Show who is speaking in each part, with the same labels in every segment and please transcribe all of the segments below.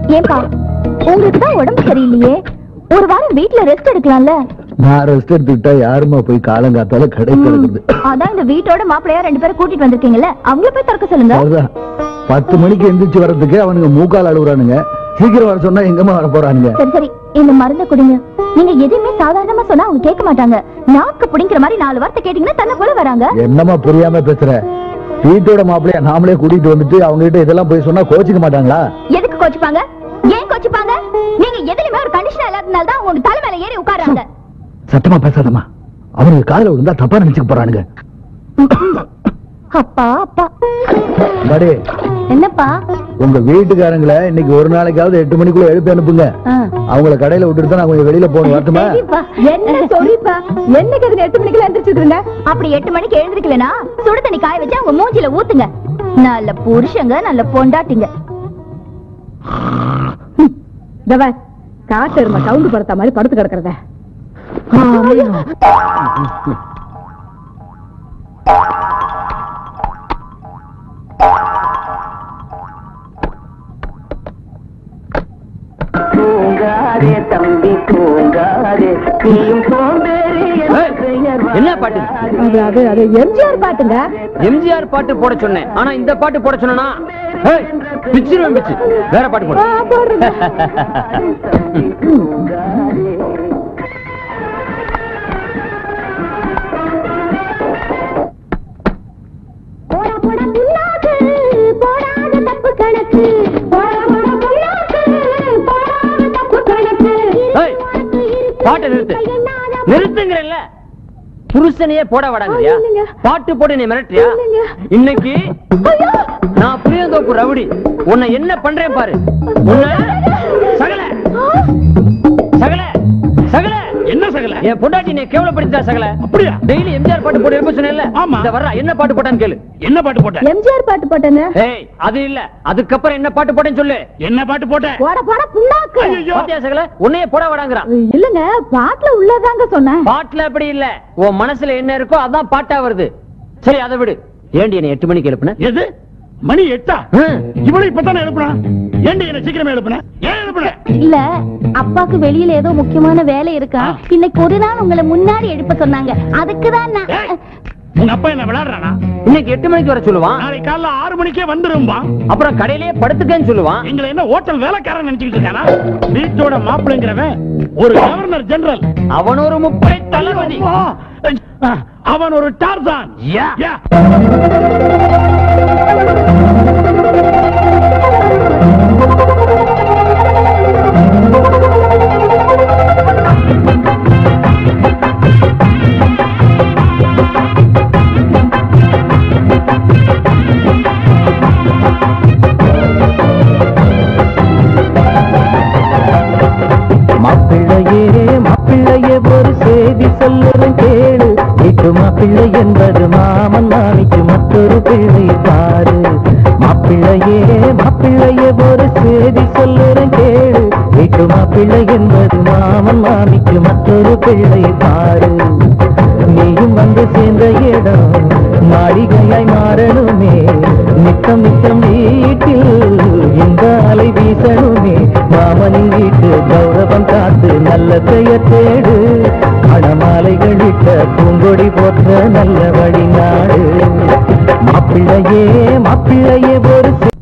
Speaker 1: ஏன்பா உங்களுக்கு தான் உடம்பு சரியில்லையே ஒரு வாரம் வீட்ல ரெஸ்ட் எடுக்கலாம்ல
Speaker 2: நான் ரெஸ்ட் எடுத்துக்கிட்டா யாருமா போய் காலங்காத்தால கடை கிடக்குது
Speaker 1: அதான் இந்த வீட்டோட மாப்பிள்ளையா ரெண்டு பேரும் கூட்டிட்டு வந்திருக்கீங்கல்ல அவங்கள போய் திறக்க சொல்லுங்க
Speaker 2: அதுதான் பத்து மணிக்கு எந்திரிச்சு வர்றதுக்கு அவனுங்க மூக்கால் அழுகுறானுங்க சீக்கிரம் வர சொன்னா எங்கம்மா வர போறானுங்க
Speaker 1: சரி சரி இந்த மருந்த குடிங்க நீங்க எதுவுமே சாதாரணமா சொன்னா அவங்க கேட்க மாட்டாங்க நாக்கு பிடிங்கிற மாதிரி நாலு வார்த்தை கேட்டீங்கன்னா தன்னை போல வராங்க
Speaker 2: என்னம்மா புரியாம பேசுற வீட்டோட மாப்பிள்ளைய நாமளே கூட்டிட்டு வந்துட்டு அவங்க கிட்ட இதெல்லாம் போய் சொன்னா கோச்சிக்க மாட்டாங்களா
Speaker 1: எதுக்கு கோச்சுப்பாங்க ஏன் கோச்சுப்பாங்க நீங்க எதுலயுமே ஒரு கண்டிஷன் இல்லாதனால தான் உங்க தலை மேல ஏறி உட்கார்றாங்க
Speaker 2: சத்தமா பேசாதம்மா அவனுக்கு காதுல விழுந்தா தப்பா நினைச்சுக்க போறானுங்க
Speaker 1: அப்பா அப்பா
Speaker 2: பாடி
Speaker 1: என்னப்பா
Speaker 2: உங்க வீட்டுக்காரங்களை இன்னைக்கு ஒரு நாளைக்காவது எட்டு மணிக்குள்ள எழுப்பி அனுப்புங்க அவங்கள கடையில விட்டுட்டு தான் நான் கொஞ்சம் வெளியில போகணும் வரட்டுமா
Speaker 1: என்ன சொல்லிப்பா என்னைக்கு அதுக்கு எட்டு மணிக்குள்ள எந்திரிச்சிருங்க அப்படி எட்டு மணிக்கு எழுந்திருக்கலனா சுடு தண்ணி காய வச்சு அவங்க மூஞ்சில ஊத்துங்க நல்ல புருஷங்க நல்ல பொண்டாட்டிங்க
Speaker 3: காட்டு எருமை சவுண்டு படுத்த மாதிரி படுத்து கிடக்குறத
Speaker 4: தூங்காதே தம்பி தூங்காதே நீயும் சோம்பேறி என்ற பெயர்
Speaker 5: என்ன பாட்டு
Speaker 3: அது அது அது எம்ஜிஆர் பாட்டுங்க
Speaker 5: எம்ஜிஆர் பாட்டு போட சொன்னேன் ஆனா இந்த பாட்டு போட சொன்னா பிச்சிருவேன் பிச்சு வேற பாட்டு போடு
Speaker 1: போடா போடா புண்ணாக்கு போடாத தப்பு கணக்கு போடா போடா புண்ணாக்கு போடாத தப்பு கணக்கு
Speaker 5: ஏய், பாட்டை நிறுத்து நிறுத்துங்கிறல்ல புருஷனையே போட வடாங்கறியா பாட்டு போட்டு நீ மிரட்டுறியா இன்னைக்கு நான் புளியந்தோப்பு ரவுடி உன்னை என்ன பண்றேன் பாரு உன்னை சகல சகல சகல
Speaker 6: என்ன சகல
Speaker 5: என் பொண்டாட்டி நீ கேவலப்படுத்தா சகல
Speaker 6: அப்படியா
Speaker 5: டெய்லி எம்ஜிஆர் பாட்டு போட்டு எழுப்ப சொன்னேன்ல
Speaker 6: ஆமா.
Speaker 5: இந்த வர்றா என்ன பாட்டு போட்டான்னு கேளு
Speaker 6: என்ன பாட்டு போட்ட
Speaker 3: எம்ஜிஆர் பாட்டு போட்டேங்க
Speaker 5: ஏய் அது இல்ல அதுக்கப்புறம் என்ன பாட்டு போட்டேன்னு சொல்லு
Speaker 6: என்ன பாட்டு போட்ட
Speaker 3: போட போட புண்ணாக்கு
Speaker 6: ஐயோ
Speaker 5: பாத்தியா சகல உன்னையே போட வடாங்கிறான்
Speaker 3: இல்லங்க பாட்டுல உள்ளதாங்க சொன்னேன்
Speaker 5: பாட்டுல அப்படி இல்ல உன் மனசுல என்ன இருக்கோ அதான் பாட்டா வருது சரி அதை விடு ஏண்டி என்ன எட்டு மணிக்கு எழுப்புன
Speaker 6: எது மணி எட்டா
Speaker 5: ம்.
Speaker 6: இவளை இப்பதானே எழுப்புனா ஏண்டி என்ன சீக்கிரமே எழுப்புன ஏன் எழுப்புன
Speaker 1: இல்ல அப்பாக்கு வெளியில ஏதோ முக்கியமான வேலை இருக்கா இன்னைக்கு ஒரு நாள் உங்களை முன்னாடி எழுப்ப சொன்னாங்க அதுக்குதான் நான்
Speaker 6: ஏய், உங்க அப்பா என்ன விளையாடுறானா
Speaker 5: இன்னைக்கு எட்டு மணிக்கு வர சொல்லுவான்
Speaker 6: நாளைக்கு காலைல ஆறு மணிக்கே வந்துரும்பா
Speaker 5: அப்புறம் கடையிலேயே படுத்துக்கன்னு சொல்லுவான்
Speaker 6: எங்களை என்ன ஹோட்டல் வேலைக்காரன் நினைச்சுக்கிட்டு இருக்கானா வீட்டோட மாப்பிள்ளைங்கிறவன் ஒரு கவர்னர் ஜெனரல்
Speaker 5: அவன் ஒரு முப்படை தளபதி
Speaker 6: அவன் ஒரு டார்சான்
Speaker 5: யா.
Speaker 6: யா.
Speaker 4: மாப்பிள்ளையே மாப்பிள்ளையே ஒரு செய்தி சொல்லுறேன் கேளு வீட்டு மாப்பிள்ளை என்பது மாமன் மாமிக்கு மற்றொரு பிள்ளை பாரு மாப்பிள்ளையே மாப்பிள்ளையே ஒரு செய்தி சொல்லுறேன் கேளு வீட்டு மாப்பிள்ளை என்பது மாமன் மாமிக்கு மற்றொரு பிள்ளை பாரு நீயும் வந்து சேர்ந்த இடம் மாளிகையாய் மாறணுமே நித்தம் நித்தம் வீட்டில் இந்த அலை வீசணுமே மாமனின் வீட்டு கௌரவம் காத்து நல்ல பெயர் தேடு மணமாலைகளிட்ட பூங்கொடி போற்ற நல்ல வழி நாடு மாப்பிள்ளையே மாப்பிள்ளையே ஒரு சி-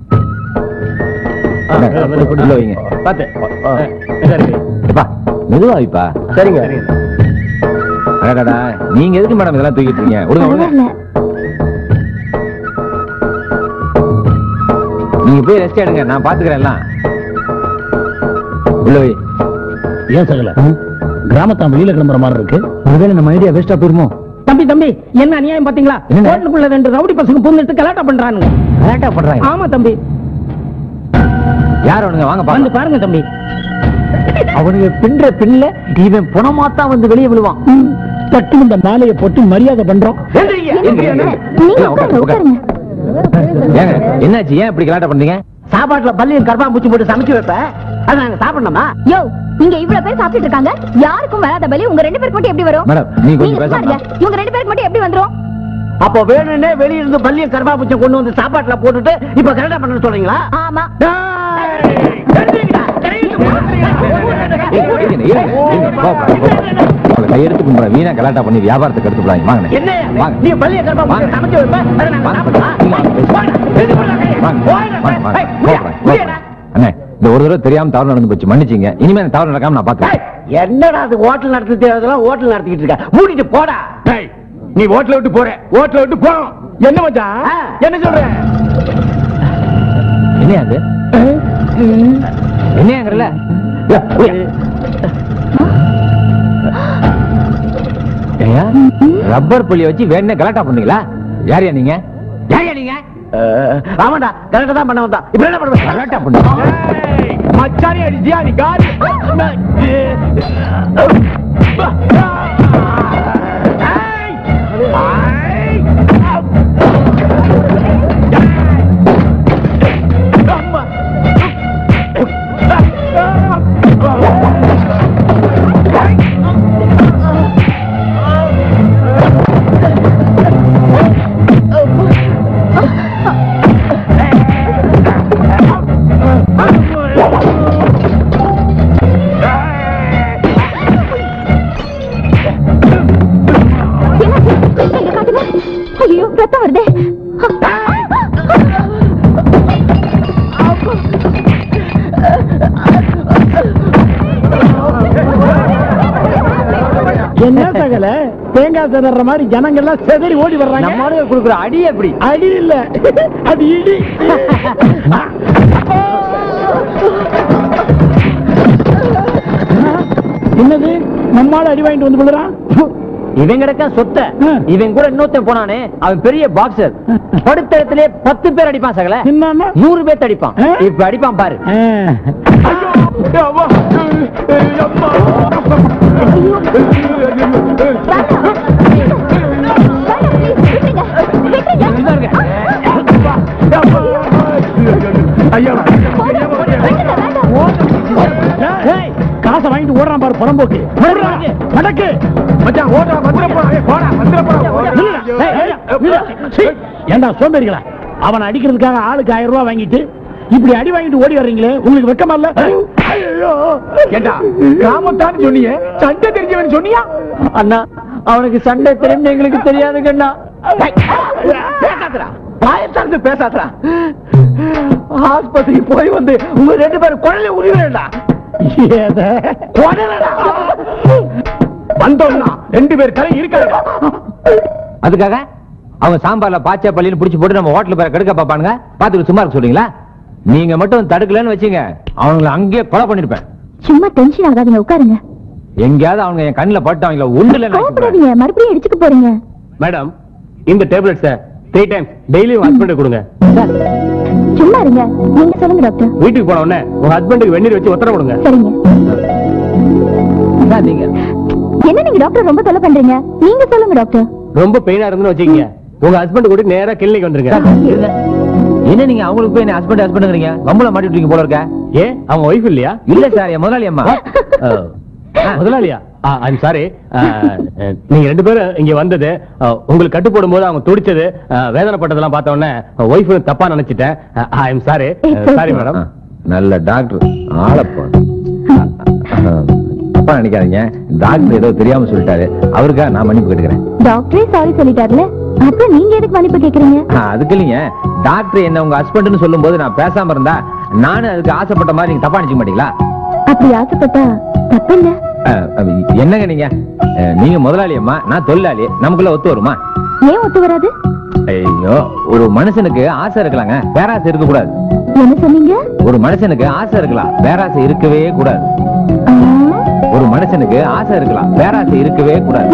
Speaker 2: உள்ள வைங்க.
Speaker 6: பாத்து.
Speaker 2: ஆ.
Speaker 6: சரி.
Speaker 2: எப்பா, மெதுவா வைப்பா சரிங்க அடடா நீங்க எதுக்கு மேடம் இதெல்லாம் தூக்கிட்டு இருக்கீங்க விடுங்க விடுங்க
Speaker 1: பரவாயில்ல
Speaker 2: நீங்க போய் ரெஸ்ட் எடுங்க நான் பாத்துக்கிறேன் எல்லாம் உள்ள வை
Speaker 6: ஏன் சகல கிராமத்தான் வெளியில கிளம்புற மாதிரி இருக்கு
Speaker 2: ஒருவேளை நம்ம ஐடியா வேஸ்டா போயிருமோ
Speaker 3: தம்பி தம்பி என்ன அநியாயம் பாத்தீங்களா
Speaker 2: என்னண்ணே?
Speaker 3: ஹோட்டலுக்குள்ள ரெண்டு ரவுடி பசங்க பூந்துட்டு கலாட்டா பண்றானுங்க
Speaker 2: கரெக்டா பண்றாங்க
Speaker 3: ஆமா தம்பி
Speaker 2: யார் அவனுங்க வாங்க
Speaker 3: வந்து
Speaker 2: பாருங்க
Speaker 3: பாருங்க தம்பி
Speaker 2: அவனுங்க பின்ற பின்ல இவன் புனமாத்தான் வந்து வெளியே விழுவான்
Speaker 6: தட்டு இந்த மாலையை போட்டு மரியாதை பண்றோம்
Speaker 2: எந்திரிங்க, எந்திரிங்க,
Speaker 1: நீங்க
Speaker 2: எந்திரிங்க.
Speaker 1: உட்காருங்க
Speaker 2: உட்காருங்க,
Speaker 1: உட்காருங்க
Speaker 2: ஏங்க என்னாச்சு ஏன் இப்படி கலாட்டம் பண்றீங்க
Speaker 3: சாப்பாட்டுல பள்ளியும் கருப்பாம்பூச்சி போட்டு சமைச்சு வைப்பேன் அது நாங்க சாப்பிடணுமா
Speaker 1: யோ இங்க இவ்வளவு பேர் சாப்பிட்டு இருக்காங்க யாருக்கும் வராத பலி உங்க ரெண்டு பேருக்கு மட்டும் எப்படி வரும்
Speaker 2: மேடம் நீ கொஞ்சம்
Speaker 1: நீங்க
Speaker 2: பேசாம
Speaker 1: பாருங்க இவங்க ரெண்டு பேருக்கு மட்டும் எப்படி வந்துரும்
Speaker 3: அப்போ வேணும்னே வெளிய இருந்து பள்ளியும் கருப்பாம்பூச்சி கொண்டு வந்து சாப்பாட்டுல போட்டுட்டு இப்ப கரெக்டா பண்ண சொல்றீங்களா
Speaker 1: ஆமா
Speaker 3: டேய், எழுந்திருங்கடா.
Speaker 5: இருங்க, இருங்க, இருங்க. கோபப்படாத, கோபப்படாத. உங்களை கையெடுத்து கும்பிடுறேன். வீணா கலாட்டா பண்ணி வியாபாரத்தை கெடுத்து விடாதீங்க. வாங்கண்ணே.
Speaker 3: என்ன
Speaker 5: வாங்க.
Speaker 3: நீ பள்ளிய கர்ப்பா
Speaker 5: வாங்க.
Speaker 3: சமைச்சு வைப்ப அதை நாங்க
Speaker 5: வாங்க.
Speaker 3: சாப்பிடுறோம்.
Speaker 5: நீங்க வாங்க, பேசுங்க.
Speaker 3: வாங்க.
Speaker 5: பேசுங்க.
Speaker 3: வாங்க.
Speaker 5: வாங்க,
Speaker 3: வாங்க.
Speaker 5: வாங்க, வாங்க.
Speaker 3: ஏய்,
Speaker 5: கோபப்படுறேன்,
Speaker 3: முடியா.
Speaker 5: கோபப்படுறேன். அண்ணே இந்த ஒரு தடவை தெரியாம தவறு நடந்து போச்சு மன்னிச்சிங்க இனிமே அந்த தவறு நடக்காம நான் பாக்கிறேன்
Speaker 3: ஏய், என்னடா அது ஹோட்டல் நடத்தி தேவையெல்லாம் ஹோட்டல் நடத்திக்கிட்டு இருக்க மூடிட்டு போடா
Speaker 6: டேய், நீ ஓட்டல விட்டு போற ஓட்டல விட்டு போறோம் என்ன மச்சான்
Speaker 3: ஆ.
Speaker 6: என்ன சொல்ற
Speaker 5: என்ன அது என்னங்கிறல ஏயா ரப்பர் புள்ளிய வச்சு வேணே கலாட்டா பண்ணீங்களா யாரையா நீங்க யாரையா நீங்க
Speaker 3: அஹ், ஆமாண்டா கரெக்டா தான் பண்ண வந்தான் இப்ப என்ன பண்ணுவேன்
Speaker 5: கலாட்டா பண்ணீங்க
Speaker 6: ஏய், மச்சானே அடிச்சியா நீ காரி
Speaker 1: என்னாச்சு? எங்க காட்டுங்க. ஐயோ ரத்தம் வருதே
Speaker 6: என்ன சகல தேங்காய் சிதற மாதிரி ஜனங்க எல்லாம் செதறி ஓடி வர்றாங்க
Speaker 5: நம்ம ஆளுங்க கொடுக்குற அடி எப்படி
Speaker 6: அடி இல்ல அது இடி என்னது நம்மால அடி வாங்கிட்டு வந்து விழுறான்
Speaker 5: இவன் கிடக்க சொத்த
Speaker 6: ம்.
Speaker 5: இவன் கூட இன்னொருத்தன் போனானே அவன் பெரிய பாக்ஸர் படுத்த இடத்துல பத்து பேர் அடிப்பான் சகல
Speaker 6: என்னன்னா
Speaker 5: நூறு பேர்த்த அடிப்பான்
Speaker 6: ஆ?
Speaker 5: இப்ப அடிப்பான் பாரு
Speaker 6: ஏய், காசை வாங்கிட்டு ஓடுறான் பாரு புறம்போக்கு ஓடுறான். மடக்கு மச்சான் ஓடுறான் பத்திர போடா பத்திர போடா ஏண்டா சோம்பேறிகளா அவன் அடிக்கிறதுக்காக ஆளுக்கு ஆயிரம் ரூபாய் வாங்கிட்டு இப்படி அடி வாங்கிட்டு ஓடி வர்றீங்களே உங்களுக்கு வெக்கமா இல்ல ஐயோ ஏண்டா காமத்தான் சொன்னீங்க சண்டை தெரிஞ்சவன் சொன்னியா
Speaker 5: அண்ணா அவனுக்கு சண்டை தெரியும் எங்களுக்கு தெரியாதுங்க அண்ணா
Speaker 3: பேசாதடா பாயத்தாந்து பேசாதடா ஆஸ்பத்திரி போய் வந்து உங்க ரெண்டு பேரும் குழந்தை உரிவேண்டா
Speaker 6: ஏத
Speaker 3: குழந்தைடா வந்தோம்னா ரெண்டு பேர் தலை இருக்காது
Speaker 5: அதுக்காக அவங்க சாம்பார்ல பாச்சா பள்ளின்னு புடிச்சு போட்டு நம்ம ஹோட்டல் பேர கெடுக்க பாப்பானுங்க பாத்துட்டு சும்மா இருக்க சொல்றீங்களா நீங்க மட்டும் தடுக்கலன்னு வச்சுங்க அவங்களை அங்கேயே கொலை பண்ணிருப்பேன்
Speaker 1: சும்மா டென்ஷன் ஆகாதீங்க உட்காருங்க
Speaker 5: எங்கேயாவது அவங்க என் கண்ணுல பட்டு அவங்கள ஒண்ணுல
Speaker 1: கோவப்படாதீங்க மறுபடியும் அடிச்சுக்க போறீங்க
Speaker 6: மேடம் இந்த டேப்லெட்ஸ த்ரீ டைம்ஸ் டெய்லி உங்க ஹஸ்பண்ட் கொடுங்க
Speaker 1: சும்மா இருங்க நீங்க சொல்லுங்க டாக்டர்
Speaker 6: வீட்டுக்கு போன உடனே உங்க ஹஸ்பண்டுக்கு வெந்நீர் வச்சு உத்தரவு கொடுங்க
Speaker 1: சரிங்க
Speaker 5: நீங்க
Speaker 1: என்ன நீங்க டாக்டர் ரொம்ப தொலை பண்றீங்க நீங்க சொல்லுங்க டாக்டர்
Speaker 6: ரொம்ப பெயினா இருந்துன்னு வச்சுக்கீங்க உங்க ஹஸ்பண்ட் கூட நேரா கிளினிக் வந்துருங்க
Speaker 5: இருங்க. என்ன நீங்க அவங்களுக்கு போய் என்ன ஹஸ்பண்ட் ஹஸ்பண்ட்ங்கறீங்க வம்புல மாட்டி விட்டீங்க போல இருக்க
Speaker 6: ஏன் அவங்க ஒய்ஃப் இல்லையா
Speaker 5: இல்ல சார் என் முதலாளி அம்மா
Speaker 6: ஆ, முதலாளியா ஐம் சாரி நீங்க ரெண்டு பேரும் இங்க வந்தது ஆ, உங்களுக்கு கட்டு போடும்போது அவங்க துடிச்சது ஆ, வேதனைப்பட்டதெல்லாம் பார்த்த உடனே ஒய்ஃப் தப்பா நினைச்சிட்டேன் ஐம் சாரி சாரி மேடம்
Speaker 5: நல்ல டாக்டர் ஆளப்பா அப்பா நினைக்காதீங்க டாக்டர் ஏதோ தெரியாம சொல்லிட்டாரு அவருக்காக நான் மன்னிப்பு கேட்டுக்கிறேன்
Speaker 1: டாக்டரே சாரி சொல்லிட்டாருல அப்புறம் நீங்க எதுக்கு மன்னிப்பு கேக்குறீங்க
Speaker 5: ஆ, அதுக்கு இல்லைங்க டாக்டர் என்ன உங்க ஹஸ்பண்ட்னு சொல்லும்போது நான் பேசாம இருந்தா நானும் அதுக்கு ஆசைப்பட்ட மாதிரி நீங்க தப்பா நினைச்சுக்க மாட்டீங்களா
Speaker 1: அப்படி ஆசைப்பட்டா தப்பில்ல
Speaker 5: ஆ, அது என்னங்க நீங்க ஆ, நீங்க முதலாளி அம்மா நான் தொழிலாளி நமக்குள்ள ஒத்து வருமா
Speaker 1: ஏன் ஒத்து வராது
Speaker 5: ஐயோ ஒரு மனுஷனுக்கு ஆசை இருக்கலாங்க பேராசை இருக்க கூடாது
Speaker 1: என்ன சொன்னீங்க
Speaker 5: ஒரு மனுஷனுக்கு ஆசை இருக்கலாம் பேராசை இருக்கவே கூடாது
Speaker 1: ஆ,
Speaker 5: ஒரு மனுஷனுக்கு ஆசை இருக்கலாம் பேராசை இருக்கவே கூடாது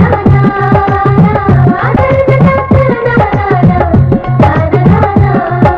Speaker 1: ஆ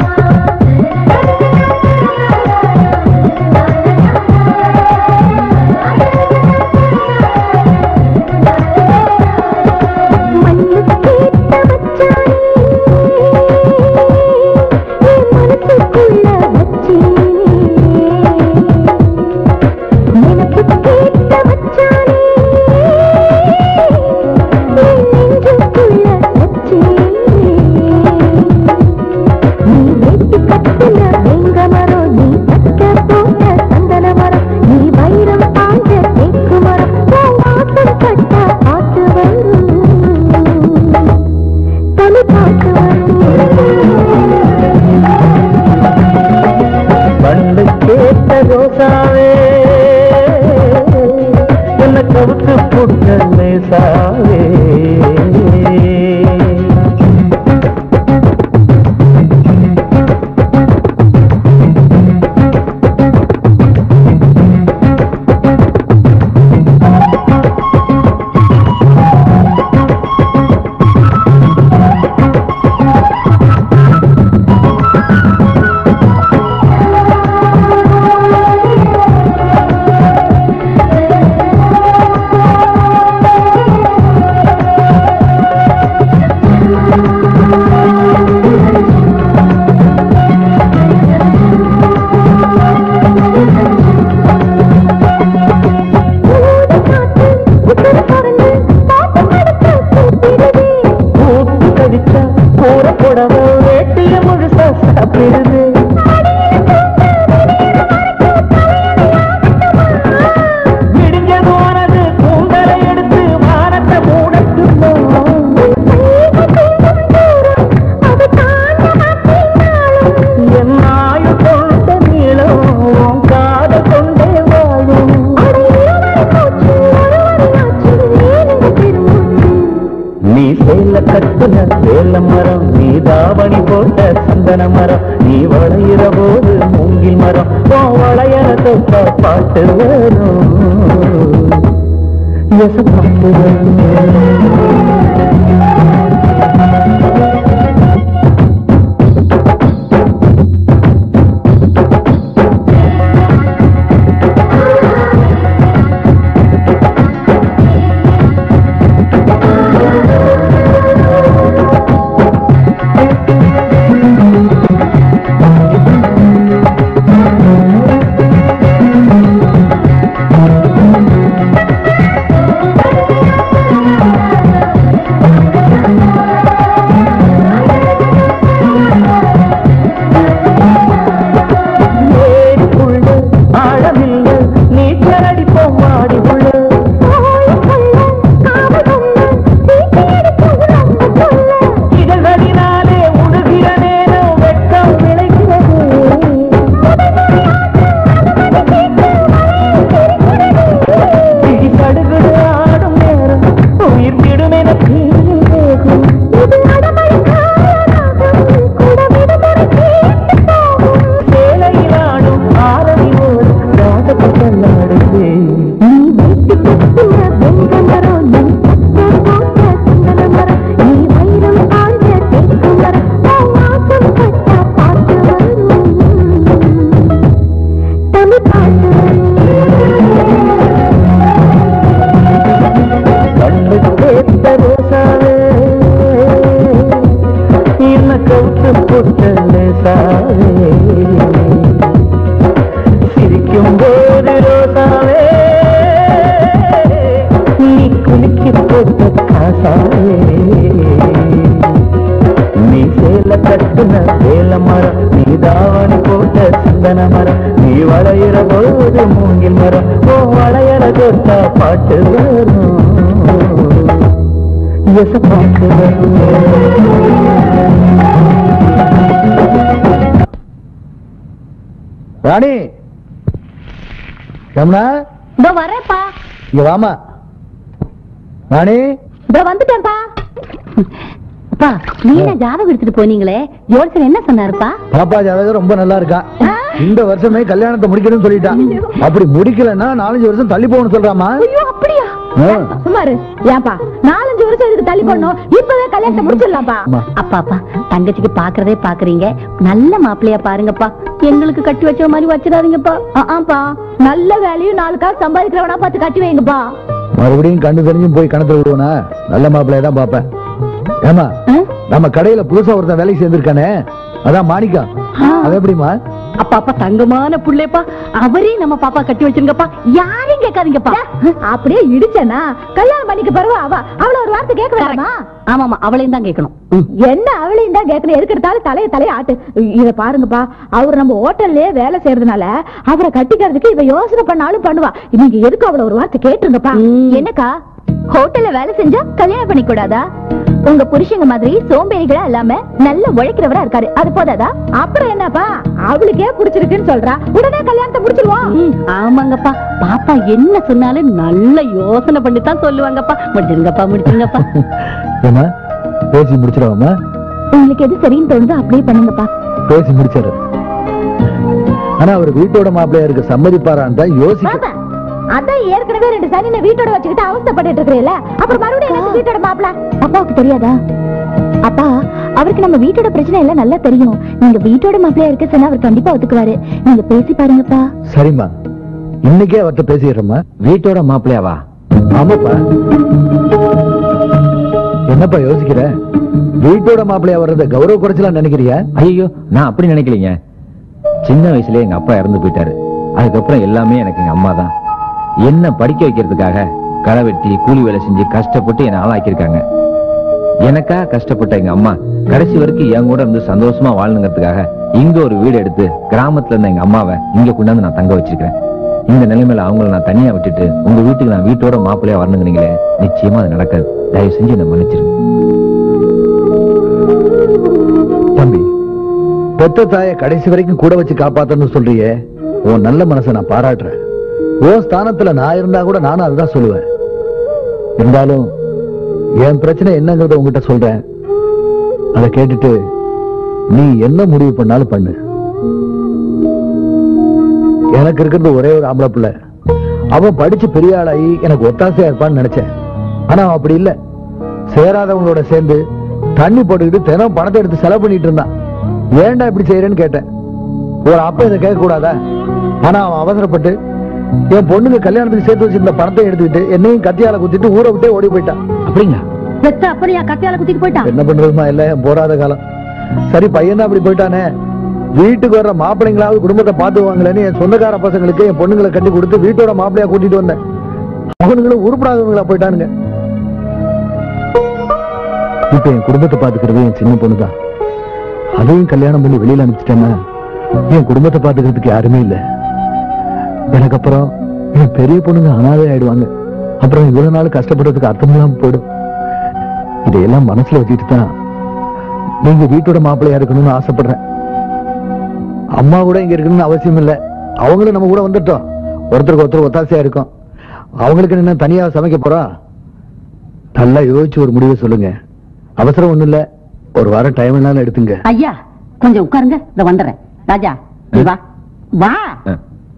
Speaker 4: கட்டுன வேல மரம் நீ தாவணி போட்ட சந்தன மரம் நீ வளையிற போது மூங்கில் மரம் ஓ வளையற தொட்ட பாட்டு வரும் எச பாட்டு வரும் ஏரிக்குள்ள ஆழமில்ல நீச்சல் அடிப்போம் மாடி உள்ள இதழ்களினாலே உடுகிற நேரம் வெட்கம் விளைகிறது பிடி சடுகுடு ஆடும் நேரம் உயிர் விடும் என தீயும் வேகும் சேலையிலாடும் ஆரடி ஓடு ராகத்தை நாடுதே கண்ணு கேட்ட ரோசாவே என்ன கவுத்து புட்ட லேசாவே சிரிக்கும் போது ரோசாவே நீ குலுக்கி போட்ட காசாவே நீ சேல கட்டுன வேல மரம் நீ தாவணி போட்ட சந்தன மரம் நீ வளையிற போது மூங்கில் மரம் ஓ வளையற தொட்ட பாட்டு வரும் எச பாட்டு வரும்
Speaker 2: ராணி ரமணா
Speaker 1: இதோ வரேன்ப்பா
Speaker 2: இங்க வாமா ராணி
Speaker 1: இதோ வந்துட்டேன்ப்பா அப்பா நீங்க ஜாதகம் எடுத்துட்டு போனீங்களே ஜோல்சன் என்ன சொன்னாருப்பா
Speaker 2: பாப்பா ஜாதகம் ரொம்ப நல்லா இருக்கா இந்த வருஷமே கல்யாணத்தை முடிக்கணும்னு சொல்லிட்டான் அப்படி முடிக்கலன்னா நாலஞ்சு வருஷம் தள்ளி போகணும்னு சொல்றாமா
Speaker 1: ஐயோ அப்படியா
Speaker 2: ஆ.
Speaker 1: சுமாரு ஏன்பா நாலஞ்சு வருஷம் இதுக்கு தள்ளி பண்ணும் இப்பவே கல்யாணத்தை முடிச்சிடலாம்ப்பா
Speaker 2: அம்மா.
Speaker 1: அப்பா அப்பா தங்கச்சிக்கு பாக்குறதே பாக்குறீங்க நல்ல மாப்பிள்ளையா பாருங்கப்பா எங்களுக்கு கட்டி வச்ச மாதிரி வச்சிடாதீங்கப்பா ஆப்பா நல்ல வேலையும் நாலு காசு சம்பாதிக்கிறவனா பார்த்து கட்டி வைங்கப்பா
Speaker 2: மறுபடியும் கண்ணு தெரிஞ்சும் போய் கணத்துல விடுவனா நல்ல மாப்பிள்ளைய தான் பாப்பேன் ஏமா நம்ம கடையில புதுசா ஒருத்தன் வேலைக்கு சேர்ந்திருக்கானே அதான் மாணிக்கம் அது எப்படிமா
Speaker 1: அப்பா அப்பா தங்கமான புள்ளைப்பா அவரே நம்ம பாப்பா கட்டி வச்சிருங்கப்பா யாரையும் கேட்காதீங்கப்பா அப்படியே இடிச்சனா கல்யாணம் பண்ணிக்க பரவ அவ அவள ஒரு வார்த்தை கேட்க வேண்டாமா ஆமாமா அவளையும் தான் கேட்கணும் என்ன அவளையும் தான் கேட்கணும் எதுக்கு எடுத்தாலும் தலைய தலைய ஆட்டு இத பாருங்கப்பா அவர் நம்ம ஹோட்டல்லே வேலை செய்யறதுனால அவரை கட்டிக்கிறதுக்கு இவ யோசனை பண்ணாலும் பண்ணுவா நீங்க எதுக்கு அவள ஒரு வார்த்தை கேட்டுருங்கப்பா என்னக்கா ஹோட்டல்ல வேலை செஞ்சா கல்யாணம் பண்ணிக்க கூடாதா உங்க புருஷங்க மாதிரி சோம்பேறிகளா இல்லாம நல்ல உழைக்கிறவரா இருக்காரு அது போதாதா அப்புறம் என்னப்பா அவளுக்கே பிடிச்சிருக்குன்னு சொல்றா உடனே கல்யாணத்தை முடிச்சிருவோம் ஆமாங்கப்பா பாப்பா என்ன சொன்னாலும் நல்ல யோசனை பண்ணி தான் சொல்லுவாங்கப்பா முடிச்சிருங்கப்பா முடிச்சிருங்கப்பா
Speaker 2: ஏமா பேசி முடிச்சிடவாமா
Speaker 1: உங்களுக்கு எது சரின்னு தோணுதோ அப்படியே பண்ணுங்கப்பா
Speaker 2: பேசி முடிச்சிடு ஆனா அவர் வீட்டோட மாப்பிள்ளையா இருக்க சம்மதிப்பாரான்னு தான் யோசிக்க
Speaker 1: அதான் ஏற்கனவே ரெண்டு சனினை வீட்டோட வச்சுக்கிட்டு அவஸ்தைப்பட்டு இருக்கிறீல்ல அப்புறம் மறுபடியும் எனக்கு வீட்டோட மாப்பிள அப்பாவுக்கு தெரியாதா அப்பா அவருக்கு நம்ம வீட்டோட பிரச்சனை எல்லாம் நல்லா தெரியும் நீங்க வீட்டோட மாப்பிளையா இருக்க சொன்னா அவர் கண்டிப்பா ஒத்துக்குவாரு நீங்க பேசி பாருங்கப்பா
Speaker 2: சரிம்மா இன்னைக்கே அவர்கிட்ட பேசிடுறேம்மா
Speaker 5: வீட்டோட மாப்பிள்ளையாவா
Speaker 2: ஆமாப்பா என்னப்பா யோசிக்கிற வீட்டோட மாப்பிள்ளையா வர்றத கௌரவ குறைச்சலாம் நினைக்கிறியா
Speaker 5: ஐயோ நான் அப்படி நினைக்கலைங்க சின்ன வயசுலயே எங்க அப்பா இறந்து போயிட்டாரு அதுக்கப்புறம் எல்லாமே எனக்கு எங்க அம்மா தான் என்ன படிக்க வைக்கிறதுக்காக களை வெட்டி கூலி வேலை செஞ்சு கஷ்டப்பட்டு என்னை ஆளாக்கியிருக்காங்க எனக்கா கஷ்டப்பட்ட எங்க அம்மா கடைசி வரைக்கும் என் கூட இருந்து சந்தோஷமா வாழணுங்கிறதுக்காக இங்க ஒரு வீடு எடுத்து கிராமத்துல இருந்த எங்க அம்மாவை இங்க கொண்டாந்து நான் தங்க வச்சிருக்கேன் இந்த நிலைமையில அவங்கள நான் தனியா விட்டுட்டு உங்க வீட்டுக்கு நான் வீட்டோட மாப்பிள்ளையா வரணுங்கிறீங்களே நிச்சயமா அது நடக்காது தயவு செஞ்சு என்ன மன்னிச்சிருங்க
Speaker 2: தம்பி பெத்த தாய கடைசி வரைக்கும் கூட வச்சு காப்பாத்தணும்னு சொல்றியே உன் நல்ல மனசை நான் பாராட்டுறேன் உன் ஸ்தானத்துல நான் இருந்தா கூட நானும் அதுதான் சொல்லுவேன் இருந்தாலும் என் பிரச்சனை என்னங்கறத உங்ககிட்ட சொல்றேன் அதை கேட்டுட்டு நீ என்ன முடிவு பண்ணாலும் பண்ணு எனக்கு இருக்கிறது ஒரே ஒரு ஆம்பளை பிள்ளை அவன் படிச்சு பெரிய ஆளாகி எனக்கு ஒத்தாசையா இருப்பான்னு நினைச்சேன் ஆனா அவன் அப்படி இல்ல சேராதவங்களோட சேர்ந்து தண்ணி போட்டுக்கிட்டு தினம் பணத்தை எடுத்து செலவு பண்ணிட்டு இருந்தான் ஏன்டா இப்படி செய்யறேன்னு கேட்டேன் ஒரு அப்பா இதை கேட்க கூடாதா ஆனா அவன் அவசரப்பட்டு என் பொண்ணுங்க கல்யாணத்துக்கு சேர்த்து வச்சிருந்த பணத்தை எடுத்துக்கிட்டு என்னையும் கத்தியால குத்திட்டு ஊரை விட்டே ஓடி போயிட்டான்
Speaker 5: அப்படிங்களா
Speaker 1: பெத்த அப்படியா கத்தியால குத்திட்டு போயிட்டான்
Speaker 2: என்ன பண்றதுமா இல்ல என் போராத காலம் சரி பையன் தான் அப்படி போயிட்டானே வீட்டுக்கு வர்ற மாப்பிள்ளைங்களாவது குடும்பத்தை பார்த்துவாங்களேன்னு என் சொந்தக்கார பசங்களுக்கு என் பொண்ணுங்களை கட்டி கொடுத்து வீட்டோட மாப்பிள்ளையா கூட்டிட்டு வந்தேன் அவனுங்களும் உருப்படாதவங்களா போயிட்டானுங்க இப்ப என் குடும்பத்தை பாத்துக்கிறது என் சின்ன பொண்ணுதான் அதையும் கல்யாணம் பண்ணி வெளியில அனுப்பிச்சிட்டேன்னா என் குடும்பத்தை பாத்துக்கிறதுக்கு யாருமே இல்ல எனக்கு அப்புறம் என் பெரிய பொண்ணுங்க அனாதை ஆயிடுவாங்க அப்புறம் இவ்வளவு நாள் கஷ்டப்படுறதுக்கு அர்த்தம் இல்லாம போயிடும் இதையெல்லாம் மனசுல வச்சுட்டு தான் நீங்க வீட்டோட மாப்பிள்ளையா இருக்கணும்னு ஆசைப்படுறேன் அம்மா கூட இங்க இருக்கணும்னு அவசியம் இல்ல அவங்களும் நம்ம கூட வந்துட்டோம் ஒருத்தருக்கு ஒருத்தர் ஒத்தாசையா இருக்கும் அவங்களுக்கு என்ன தனியா சமைக்க போறா நல்லா யோசிச்சு ஒரு முடிவை சொல்லுங்க அவசரம் ஒண்ணும் இல்ல ஒரு வாரம் டைம் வேணாலும் எடுத்துங்க
Speaker 1: ஐயா கொஞ்சம் உட்காருங்க இந்த வந்துடுறேன் ராஜா நீ வா வா
Speaker 5: ஆ.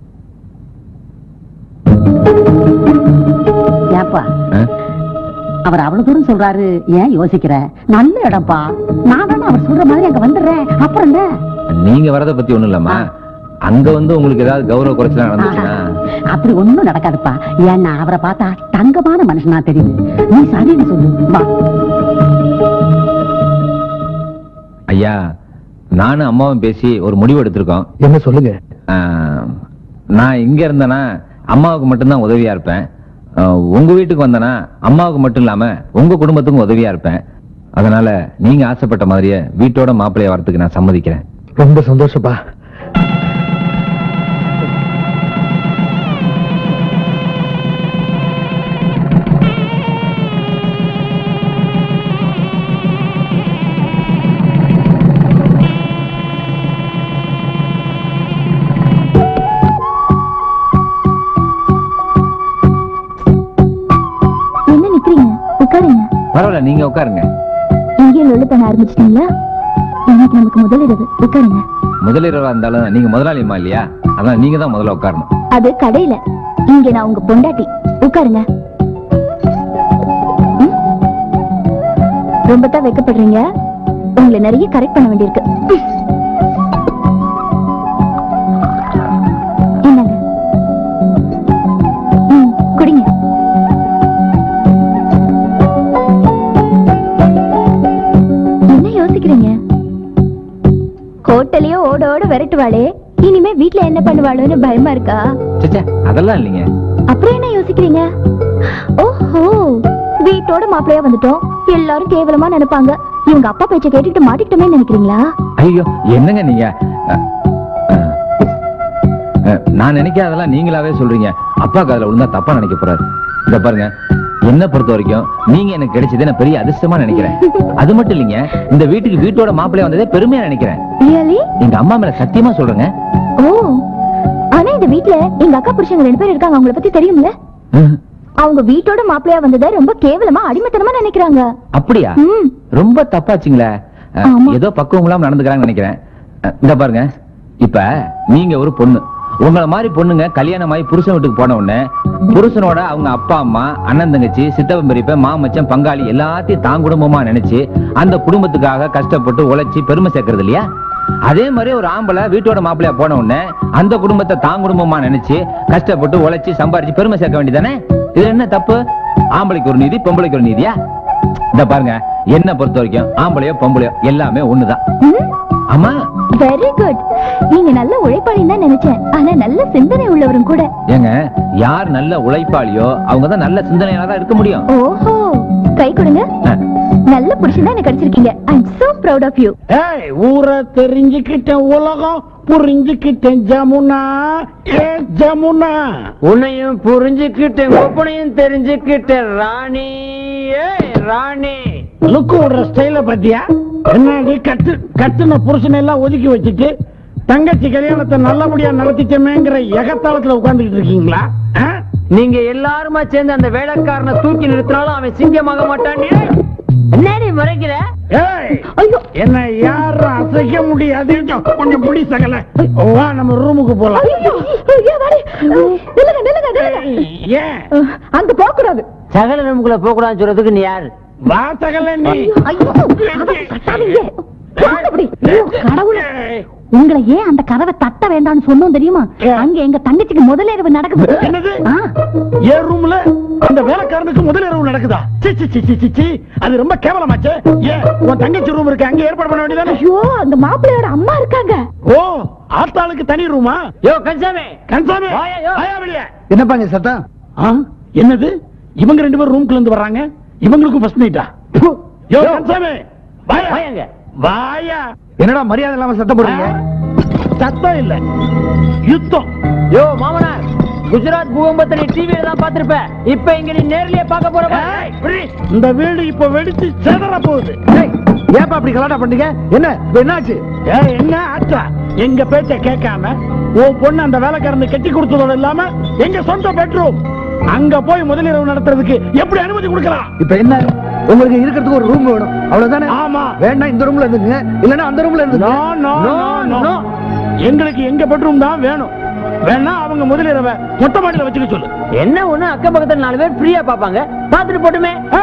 Speaker 1: ஏப்பா
Speaker 5: ஆ?
Speaker 1: அவர் அவ்வளவு தூரம் சொல்றாரு ஏன் யோசிக்கிற நல்ல இடம்ப்பா நான் தானே அவர் சொல்ற மாதிரி அங்க வந்துடுறேன் அப்புறம் என்ன
Speaker 5: நீங்க வரத பத்தி ஒண்ணும் இல்லம்மா அங்க வந்து உங்களுக்கு ஏதாவது கௌரவ குறைச்சலாம் நடந்துச்சுன்னா
Speaker 1: அப்படி ஒண்ணும் நடக்காதுப்பா ஏன்னா அவரை பார்த்தா தங்கமான மனுஷனா தெரியுது நீ சரின்னு சொல்லு வா
Speaker 5: ஐயா நானும் அம்மாவும் பேசி ஒரு முடிவு எடுத்திருக்கோம்
Speaker 2: என்ன சொல்லுங்க
Speaker 5: ஆ, நான் இங்க இருந்தேன்னா அம்மாவுக்கு மட்டும்தான் உதவியா இருப்பேன் ஆ, உங்க வீட்டுக்கு வந்தேன்னா அம்மாவுக்கு மட்டும் இல்லாம உங்க குடும்பத்துக்கும் உதவியா இருப்பேன் அதனால நீங்க ஆசைப்பட்ட மாதிரியே வீட்டோட மாப்பிள்ளைய வரதுக்கு நான் சம்மதிக்கிறேன்
Speaker 2: ரொம்ப சந்தோஷப்பா
Speaker 7: என்ன நிக்கிறீங்க உட்காருங்க
Speaker 5: பரவாயில்ல நீங்க உட்காருங்க
Speaker 7: இங்கேயும் லொல்லு பண்ண ஆரம்பிச்சிட்டீங்களா இன்னைக்கு நமக்கு முதலிரவு உட்காருங்க
Speaker 5: முதலிரவா இருந்தாலும் நீங்க முதலாளியம்மா இல்லையா அதான் நீங்க தான் முதல்ல உட்காரணும்
Speaker 7: அது கடையில இங்க நான் உங்க பொண்டாட்டி உட்காருங்க ம்? ரொம்ப தான் வெக்கப்படுறீங்க உங்களை நிறைய கரெக்ட் பண்ண வேண்டியிருக்கு என்னங்க ம், குடிங்க என்ன யோசிக்கிறீங்க ஹோட்டலையோ ஓட ஓட விரட்டுவாளே இனிமே வீட்ல என்ன பண்ணுவாளோன்னு பயமா இருக்கா
Speaker 5: சச்சா அதெல்லாம் இல்லைங்க
Speaker 7: அப்புறம் என்ன யோசிக்கிறீங்க ஓஹோ வீட்டோட மாப்பிள்ளையா வந்துட்டோம் எல்லாரும் கேவலமா நினைப்பாங்க இவங்க அப்பா பேச்ச கேட்டுட்டு மாட்டிக்கிட்டோமே நினைக்கிறீங்களா
Speaker 5: ஐயோ என்னங்க நீங்க அ, அ, அ, நான் நினைக்காதெல்லாம் நீங்களாவே சொல்றீங்க அப்பாக்கு அதுல விழுந்தா தப்பா நினைக்க போறாரு இத பாருங்க என்ன பொறுத்த வரைக்கும் நீங்க எனக்கு கிடைச்சதே நான் பெரிய அதிர்ஷ்டமா நினைக்கிறேன் அது மட்டும் இல்லைங்க இந்த வீட்டுக்கு வீட்டோட மாப்பிள்ளை வந்ததே பெருமையா நினைக்கிறேன்
Speaker 7: ரியலி
Speaker 5: எங்க அம்மா மேல சத்தியமா சொல்றேங்க
Speaker 7: ஓ ஆனா இந்த வீட்ல எங்க அக்கா புருஷங்க ரெண்டு பேர் இருக்காங்க அவங்கள பத்தி தெரியும்ல
Speaker 5: ம்,
Speaker 7: அவங்க வீட்டோட மாப்பிள்ளையா வந்ததை ரொம்ப கேவலமா அடிமைத்தனமா நினைக்கிறாங்க
Speaker 5: அப்படியா
Speaker 7: ம்
Speaker 5: ரொம்ப தப்பாச்சுங்களே அ,
Speaker 7: ஆமா.
Speaker 5: ஏதோ பக்குவம் இல்லாம நடந்துக்கிறாங்கன்னு நினைக்கிறேன் அ, இந்த பாருங்க இப்ப நீங்க ஒரு பொண்ணு உங்கள மாதிரி பொண்ணுங்க கல்யாணம் ஆகி புருஷன் வீட்டுக்கு போன உடனே புருஷனோட அவங்க அப்பா அம்மா அண்ணன் தங்கச்சி சித்தப்பன் பெரியப்பன் மாமச்சன் பங்காளி எல்லாத்தையும் தான் குடும்பமா நினைச்சு அந்த குடும்பத்துக்காக கஷ்டப்பட்டு உழைச்சி பெருமை சேர்க்கறது இல்லையா அதே மாதிரி ஒரு ஆம்பளை வீட்டோட மாப்பிள்ளையா போன உடனே அந்த குடும்பத்தை தான் குடும்பமா நினைச்சு கஷ்டப்பட்டு உழைச்சி சம்பாரிச்சு பெருமை சேர்க்க வேண்டியதானே இது என்ன தப்பு ஆம்பளைக்கு ஒரு நீதி பொம்பளைக்கு ஒரு நீதியா இந்த பாருங்க என்ன பொறுத்த வரைக்கும் ஆம்பளையோ பொம்பளையோ எல்லாமே ஒண்ணுதான் ஆமா
Speaker 7: வெரி குட் நீங்க நல்ல உழைப்பாளின்னு தான் நினைச்சேன் ஆனா நல்ல சிந்தனை உள்ளவரும் கூட
Speaker 5: ஏங்க யார் நல்ல உழைப்பாளியோ அவங்க தான் நல்ல சிந்தனையால தான் இருக்க முடியும்
Speaker 7: ஓஹோ கை கொடுங்க
Speaker 5: ஆ.
Speaker 7: நல்ல புருஷன் தான் எனக்கு கிடைச்சிருக்கீங்க I am so proud of you
Speaker 6: ஏய் ஊரை தெரிஞ்சுக்கிட்டேன் உலகம் புரிஞ்சுக்கிட்டேன் ஜமுனா ஏ ஜமுனா
Speaker 3: உன்னையும் புரிஞ்சுக்கிட்டேன் ஒப்பனையும் தெரிஞ்சுக்கிட்டேன் ராணி ஏய் ராணி
Speaker 6: லுக்கு விடுற ஸ்டைல பத்தியா என்னடி கட்டு கட்டுன புருஷனை எல்லாம் ஒதுக்கி வச்சுட்டு தங்கச்சி கல்யாணத்தை நல்லபடியா நடத்திட்டமேங்கிற எகத்தாளத்துல உட்கார்ந்துகிட்டு இருக்கீங்களா ஆ?
Speaker 3: நீங்க எல்லாருமா சேர்ந்து அந்த வேலைக்காரனை தூக்கி நிறுத்தினாலும் அவன் சிங்கமாக மாட்டானே என்னடி முறைக்கிற
Speaker 6: ஏய்
Speaker 1: ஐயோ
Speaker 6: என்ன யாரும் அசைக்க முடியாது கொஞ்சம் பிடி சகல வா நம்ம ரூமுக்கு போலாம்
Speaker 1: ஐயோ ஐயோ, வாடி. நில்லுங்க நில்லுங்க நில்லுங்க
Speaker 6: ஏய், ஏன்
Speaker 1: அஹ், அங்க போக கூடாது
Speaker 3: சகல ரூமுக்குள்ள போக கூடாதுன்னு சொல்றதுக்கு நீ யாரு
Speaker 6: வா சகல நீ
Speaker 1: ஐயோ கதவை தட்டாதீங்க. போங்க அப்படி. ஐயோ, கடவுளே
Speaker 6: ஏய்,
Speaker 1: உங்களை ஏன் அந்த கதவை தட்ட வேண்டாம்னு சொன்னோம் தெரியுமா
Speaker 6: ஏன்?
Speaker 1: அங்க எங்க தங்கச்சிக்கு முதலிரவு நடக்குது
Speaker 6: என்னது?
Speaker 1: ஆ.
Speaker 6: என் ரூம்ல அந்த வேலைக்காரனுக்கு முதல் இரவு நடக்குதா சி சி சி சி சி சி அது ரொம்ப கேவலமாச்சே ஏன் உன் தங்கச்சி ரூம் இருக்கு அங்க ஏற்பாடு பண்ண வேண்டியதானே
Speaker 1: ஐயோ அங்க மாப்பிள்ளையோட அம்மா இருக்காங்க
Speaker 6: ஓ ஆத்தாளுக்கு தனி ரூமா
Speaker 3: யோ கன்சாமி
Speaker 6: கன்சாமி
Speaker 3: வாயா, யோ.
Speaker 6: வாயா வெளியே
Speaker 2: என்னப்பாங்க சத்தம்
Speaker 6: ஆ, என்னது இவங்க ரெண்டு பேரும் ரூம்குள்ள இருந்து வர்றாங்க இவங்களுக்கும் ஃபர்ஸ்ட் நைட்டா யோ கன்சாமி வாயா
Speaker 3: வாயாங்க.
Speaker 6: வாயா
Speaker 2: என்னடா மரியாதை இல்லாம சத்தம் போடுறீங்க
Speaker 6: சத்தம் இல்ல யுத்தம்
Speaker 3: யோ மாமனார் குஜராத் பூகம்பத்தை நீ டிவியில தான் பாத்திருப்ப இப்ப இங்க நீ நேர்லயே பார்க்க போற பாரு.
Speaker 6: ஏய், விடு. இந்த வீடு இப்ப வெடிச்சு செதற போகுது
Speaker 2: ஏய், ஏப்பா அப்படி கலாட்டா பண்ணீங்க என்ன இப்ப என்னாச்சு
Speaker 6: ஏய், என்ன ஆச்சா எங்க பேச்ச கேட்காம உன் பொண்ணு அந்த வேலைக்காரனை கட்டி கொடுத்ததோட இல்லாம எங்க சொந்த பெட்ரூம் அங்க போய் முதலிரவு நடத்துறதுக்கு எப்படி அனுமதி கொடுக்கலாம்
Speaker 2: இப்ப என்ன உங்களுக்கு இருக்கிறதுக்கு ஒரு ரூம் வேணும் அவ்வளவுதானே
Speaker 6: ஆமா.
Speaker 2: வேண்டாம் இந்த ரூம்ல இருந்துங்க இல்லன்னா அந்த ரூம்ல
Speaker 6: நோ
Speaker 2: இருந்துங்க
Speaker 6: நோ நோ நோ எங்களுக்கு எங்க பெட்ரூம் தான் வேணும் வேணா அவங்க முதலிரவை மொட்டை மாடியில வச்சுக்க சொல்லு
Speaker 3: என்ன ஒண்ணு அக்கம் பக்கத்துல நாலு பேர் ஃப்ரீயா பாப்பாங்க பாத்துட்டு போட்டுமே
Speaker 6: ஆ.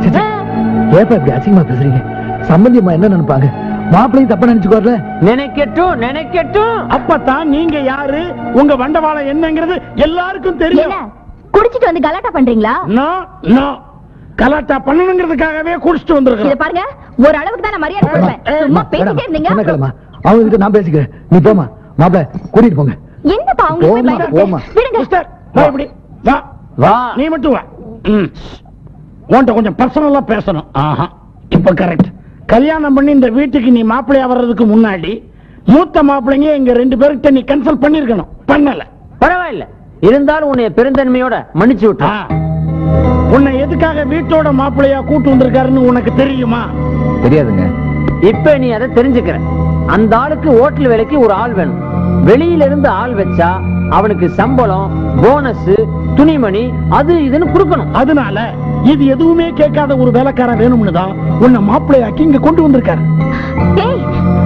Speaker 2: ஏப்பா இப்படி அசிங்கமா பேசுறீங்க சம்பந்தி அம்மா என்ன நினைப்பாங்க மாப்பிள்ளையும் தப்பா நினைச்சுக்கோர்ல
Speaker 3: நினைக்கட்டும் நினைக்கட்டும்
Speaker 6: அப்பதான் நீங்க யாரு உங்க வண்டவாளம் என்னங்கிறது எல்லாருக்கும் தெரியும்
Speaker 7: என்ன குடிச்சிட்டு வந்து கலாட்டா பண்றீங்களா
Speaker 6: நோ நோ கலாட்டா பண்ணணுங்கிறதுக்காகவே குடிச்சிட்டு
Speaker 7: இத
Speaker 6: வந்திருக்கோம்
Speaker 7: பாருங்க ஒரு அளவுக்கு தான் நான் மரியாதை கொடுப்பேன் சும்மா பேசிட்டே இருந்தீங்க
Speaker 2: என்ன கிழமா அவங்க கிட்ட நான் பேசிக்கிறேன் நீ போமா மாப்பிள்ள கூட்டிட்டு போங்க
Speaker 7: என்னப்பா அவங்க போய்
Speaker 2: போம்மா,
Speaker 7: பயந்துட்டு?
Speaker 2: போம்மா.
Speaker 7: விடுங்க
Speaker 6: மிஸ்டர், வா இப்படி வா
Speaker 3: வா
Speaker 6: நீ மட்டும் வா ம். உன்கிட்ட கொஞ்சம் பர்சனலா பேசணும் ஆஹா இப்ப கரெக்ட் கல்யாணம் பண்ணி இந்த வீட்டுக்கு நீ மாப்பிள்ளையா வர்றதுக்கு முன்னாடி மூத்த மாப்பிள்ளைங்க எங்க ரெண்டு பேர்கிட்ட நீ கன்சல்ட் பண்ணிருக்கணும் பண்ணல
Speaker 3: பரவாயில்ல இருந்தாலும் உன்னைய பெருந்தன்மையோட மன்னிச்சு விட்டு
Speaker 6: ஆ. உன்னை எதுக்காக வீட்டோட மாப்பிள்ளையா கூட்டு வந்திருக்காருன்னு உனக்கு தெரியுமா
Speaker 5: தெரியாதுங்க
Speaker 3: இப்ப நீ அதை தெரிஞ்சுக்கிற அந்த ஆளுக்கு ஓட்டல் வேலைக்கு ஒரு ஆள் வேணும் வெளியில இருந்து ஆள் வச்சா அவனுக்கு சம்பளம் போனஸ் துணிமணி அது இதுன்னு கொடுக்கணும்
Speaker 6: அதனால இது எதுவுமே கேட்காத ஒரு வேலைக்காரன் வேணும்னு தான் உன்னை மாப்பிள்ளையாக்கி இங்க கொண்டு வந்திருக்காரு
Speaker 7: ஏய்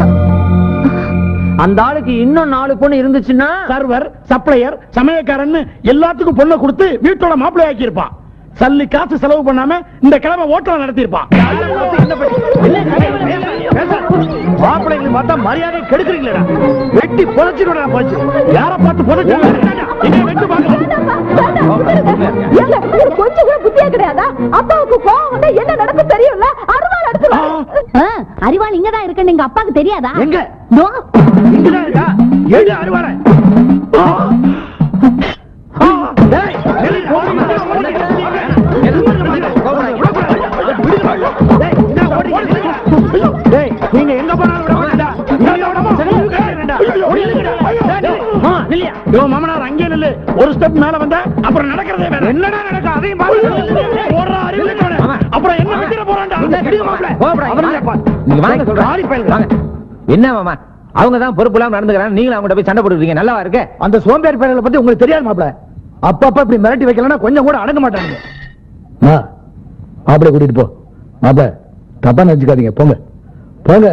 Speaker 3: அந்த ஆளுக்கு இன்னும் நாலு பொண்ணு இருந்துச்சுன்னா
Speaker 6: சர்வர் சப்ளையர் சமயக்காரன்னு எல்லாத்துக்கும் பொண்ணை கொடுத்து வீட்டோட மாப்பிள்ளையாக்கி இருப்பான் சல்லி காசு செலவு பண்ணாம இந்த கிழமை ஓட்டல நடத்தியிருப்பான்
Speaker 2: மாப்பிள்ளைங்களை பார்த்தா மரியாதை கெடுக்குறீங்களா வெட்டி பொழைச்சிடுடா போச்சு
Speaker 6: யார பார்த்து புதைச்சு எங்க வெட்டு பார்க்கலாம்
Speaker 1: ஏங்க, இது கொஞ்சம் கூட புத்தியா கிடையாதா அப்பாவுக்கு கோவம் வந்தா என்ன நடக்கும் தெரியும்ல அருவாள் எடுத்துருவாங்க அறிவாள் இங்கதான் இருக்குன்னு எங்க அப்பாவுக்கு தெரியாதா
Speaker 2: எங்க
Speaker 1: தோ.
Speaker 2: இங்கதான் இருக்கா எடு அருவாளை டேய், வெளிய ஓடி வா, ஓடி வா. டேய், என்ன ஓடுறீங்க? டேய், நீங்க எங்க போனாலும் விட மாட்டேன்டா. இங்க விட மாட்டேன்டா. ஓடி நில்லுங்கடா. டேய், டேய்.
Speaker 6: ஆ, நில்லையா? யோ, மாமனார் அங்கே நில்லு ஒரு ஸ்டெப் மேல வந்தா அப்புறம் நடக்கிறதே வேற
Speaker 2: என்னடா நடக்கும் அதையும் பாருங்க
Speaker 6: ஓடுறா, அறிவு கெட்டவனே. அப்புறம் என்ன விட்டுற போறான்டா
Speaker 5: நீங்க வாங்க சொல்றேன் வாங்க என்ன மாமா அவங்க தான் பொறுப்பு இல்லாம நடந்துக்கிறாங்க நீங்களும் அவங்ககிட்ட போய் சண்டை போட்டுருக்கீங்க நல்லாவா இருக்கு
Speaker 2: அந்த சோம்பேறி பையனை பத்தி உங்களுக்கு தெரியாது மாப்ள அப்பப்ப இப்படி மிரட்டி வைக்கலன்னா கொஞ்சம் கூட அடங்க மாட்டாங்க மாப்பிள கூட்டிட்டு போ மாப்பிள தப்பா நினைச்சுக்காதீங்க போங்க போங்க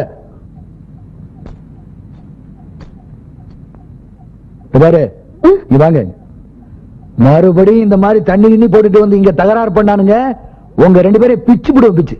Speaker 2: இங்க பாரு நீ வாங்க மறுபடியும் இந்த மாதிரி தண்ணி கிண்ணி போட்டுட்டு வந்து இங்க தகராறு பண்ணானுங்க உங்க ரெண்டு பேரையும் பிச்சு போடுவோம் பிச்சு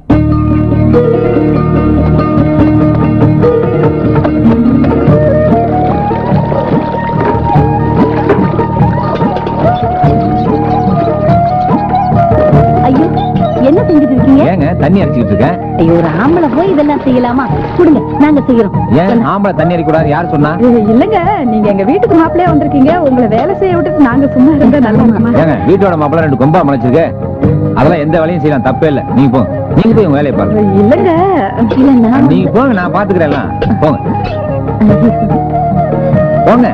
Speaker 1: ஐயோ என்ன செஞ்சுட்டு இருக்கீங்க
Speaker 5: ஏங்க தண்ணி அடிச்சுக்கிட்டு இருக்கேன்
Speaker 1: ஐயோ ஒரு ஆம்பளை போய் இதெல்லாம் செய்யலாமா கொடுங்க நாங்க செய்யறோம்
Speaker 5: ஏன் ஆம்பளை தண்ணி அடிக்க கூடாது யார் சொன்னா
Speaker 1: இல்லங்க நீங்க எங்க வீட்டுக்கு மாப்பிள்ளையா வந்திருக்கீங்க உங்களை வேலை செய்ய விட்டுட்டு நாங்க சும்மா இருந்தா நல்லா
Speaker 5: ஏங்க வீட்டோட மாப்பிள்ள ரெண்டு கொம்பா முளைச்சிருக்கு அதெல்லாம் எந்த வேலையும் செய்யலாம் தப்பே இல்ல நீங்க போங்க நீங்க போய் உங்க வேலையை பாருங்க
Speaker 1: இல்லங்க இல்லன்னா
Speaker 5: நீங்க போங்க நான் பாத்துக்கிறேன் எல்லாம் போங்க போங்க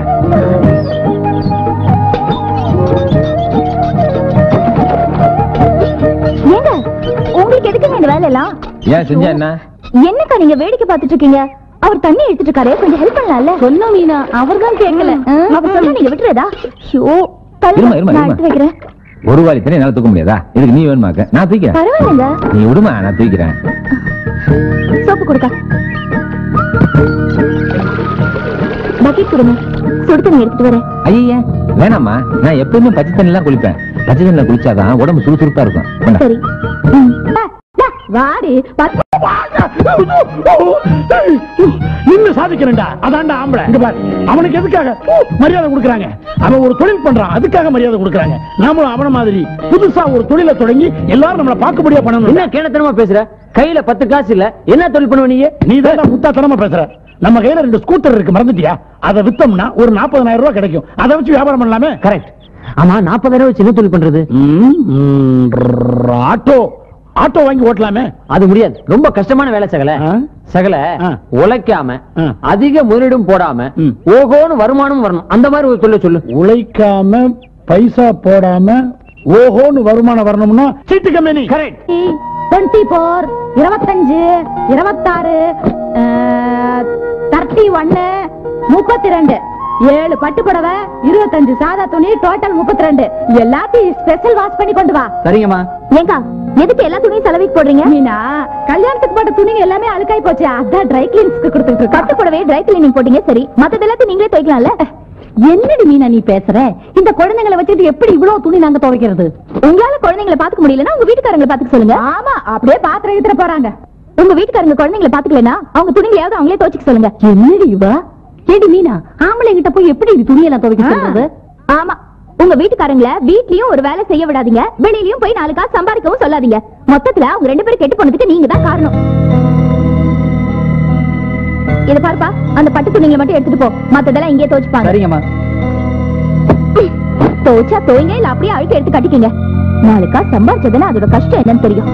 Speaker 7: ஏங்க உங்களுக்கு எதுக்குங்க இந்த வேலை எல்லாம்
Speaker 5: ஏன் செஞ்சா என்ன
Speaker 7: என்னக்கா நீங்க வேடிக்கை பார்த்துட்டு இருக்கீங்க அவர் தண்ணி எடுத்துட்டு இருக்காரு கொஞ்சம் ஹெல்ப் பண்ணலாம்ல
Speaker 1: சொன்னோம் மீனா அவர் தான் கேட்கல
Speaker 7: அவர் சொன்னா நீங்க விட்டுறதா ஐயோ
Speaker 5: இருமா, இருமா,
Speaker 7: நான்
Speaker 5: இருமா.
Speaker 7: எடுத்து வைக்கிறேன்
Speaker 5: ஒரு வாரி தண்ணி என்னால தூக்க முடியாதா இதுக்கு நீ வேணுமாக்க நான் தூக்கிறேன்
Speaker 7: பரவாயில்லைங்க
Speaker 5: நீ விடுமா நான் தூக்கிறேன்
Speaker 7: சோப்பு கொடுக்க பக்கெட் கொடுங்க சுடு தண்ணி எடுத்துட்டு வரேன்
Speaker 5: ஐயா வேணாம்மா நான் எப்பவுமே பச்சை தண்ணி எல்லாம் குளிப்பேன் பச்சை தண்ணில குளிச்சாதான் உடம்பு சுறுசுறுப்பா இருக்கும் கொண்டா.
Speaker 7: சரி ம்.
Speaker 1: வாடி பத்து
Speaker 6: இன்னும் சாதிக்கிறேன்டா அதான்டா ஆம்பளை இங்க பாரு அவனுக்கு எதுக்காக மரியாதை கொடுக்கறாங்க அவன் ஒரு தொழில் பண்றான் அதுக்காக மரியாதை கொடுக்கறாங்க நாமளும் அவன மாதிரி புதுசா ஒரு தொழிலை தொடங்கி எல்லாரும் நம்மள பார்க்கபடியா பண்ணணும்
Speaker 3: என்ன கேணத்தனமா பேசுற கையில பத்து காசு இல்ல என்ன தொழில் பண்ணுவ நீ
Speaker 6: நீ தான் முத்தாத்தனமா பேசுற நம்ம கையில ரெண்டு ஸ்கூட்டர் இருக்கு மறந்துட்டியா அதை வித்தோம்னா ஒரு 40000 ரூபாய் கிடைக்கும் அதை வச்சு வியாபாரம் பண்ணலாமே
Speaker 3: கரெக்ட் ஆமா நாற்பதாயிரம் வச்சு என்ன தொழில் பண்றது
Speaker 6: ம், ம், ஆட்டோ ஆட்டோ வாங்கி ஓட்டலாமே
Speaker 3: அது முடியாது ரொம்ப கஷ்டமான வேலை சகல
Speaker 6: ஆ?
Speaker 3: சகல
Speaker 6: ஆ.
Speaker 3: உழைக்காம
Speaker 6: ஆ.
Speaker 3: அதிக முதலீடும் போடாம
Speaker 6: ம்.
Speaker 3: ஓஹோன்னு வருமானம் வரணும் அந்த மாதிரி ஒரு தொழில் சொல்லு
Speaker 6: உழைக்காம பைசா போடாம ஓஹோன்னு வருமானம் வரணும்னா சீட்டு கம்பெனி
Speaker 3: கரெக்ட்
Speaker 1: டுவெண்ட்டி போர் இருபத்தஞ்சு இருபத்தாறு தேர்ட்டி ஒன்னு முப்பத்தி ரெண்டு ஏழு பட்டு புடவை இருபத்தஞ்சு சாதா துணி டோட்டல் முப்பத்தி ரெண்டு எல்லாத்தையும் ஸ்பெஷல் வாஷ் பண்ணி கொண்டு வா
Speaker 3: சரிங்கம்மா
Speaker 7: ஏங்கா எதுக்கு எல்லா துணியும் செலவுக்கு போடுறீங்க
Speaker 1: மீனா கல்யாணத்துக்கு போட்ட துணிங்க எல்லாமே அழுக்காய் போச்சு அதான் ட்ரை கிளீன்ஸ்க்கு கொடுத்துட்டு இருக்கா
Speaker 7: பட்டு புடவை ட்ரை கிளீனிங் போட்டீங்க சரி மத்தது எல்லாத்தையும் நீங்களே துவைக்கலாம்ல
Speaker 1: என்னடி மீனா நீ பேசுற இந்த குழந்தைங்களை வச்சுட்டு எப்படி இவ்வளவு துணி நாங்க துவைக்கிறது
Speaker 7: உங்களால குழந்தைங்களை பாத்துக்க முடியலன்னா உங்க வீட்டுக்காரங்களை பாத்துக்க சொல்லுங்க
Speaker 1: ஆமா அப்படியே பாத்திரம் எடுத்துட்டு போறாங்க
Speaker 7: உங்க வீட்டுக்காரங்க குழந்தைங்களை பாத்துக்கலனா அவங்க துணிங்களையாவது அவங்களே துவைச்சுக்க சொல்லுங்க
Speaker 1: என்னடி இவ ஏடி மீனா ஆம்பளை கிட்ட போய் எப்படி இது துணியெல்லாம் துவைக்க சொல்றது
Speaker 7: ஆமா உங்க வீட்டுக்காரங்கள வீட்லயும் ஒரு வேலை செய்ய விடாதீங்க வெளியிலயும் போய் நாலு காசு சம்பாதிக்கவும் சொல்லாதீங்க மொத்தத்துல அவங்க ரெண்டு பேரும் கெட்டு போனதுக்கு நீங்க தான் காரணம் இத பாருப்பா அந்த பட்டு துணிங்களை மட்டும் எடுத்துட்டு போ மத்ததெல்லாம் இங்கே துவைச்சுப்பாங்க
Speaker 3: சரிங்கம்மா
Speaker 7: துவைச்சா துவைங்க இல்ல அப்படியே அழுக்கு எடுத்து கட்டிக்கங்க நாலு காசு சம்பாதிச்சதுன்னா அதோட கஷ்டம் என்னன்னு தெரியும்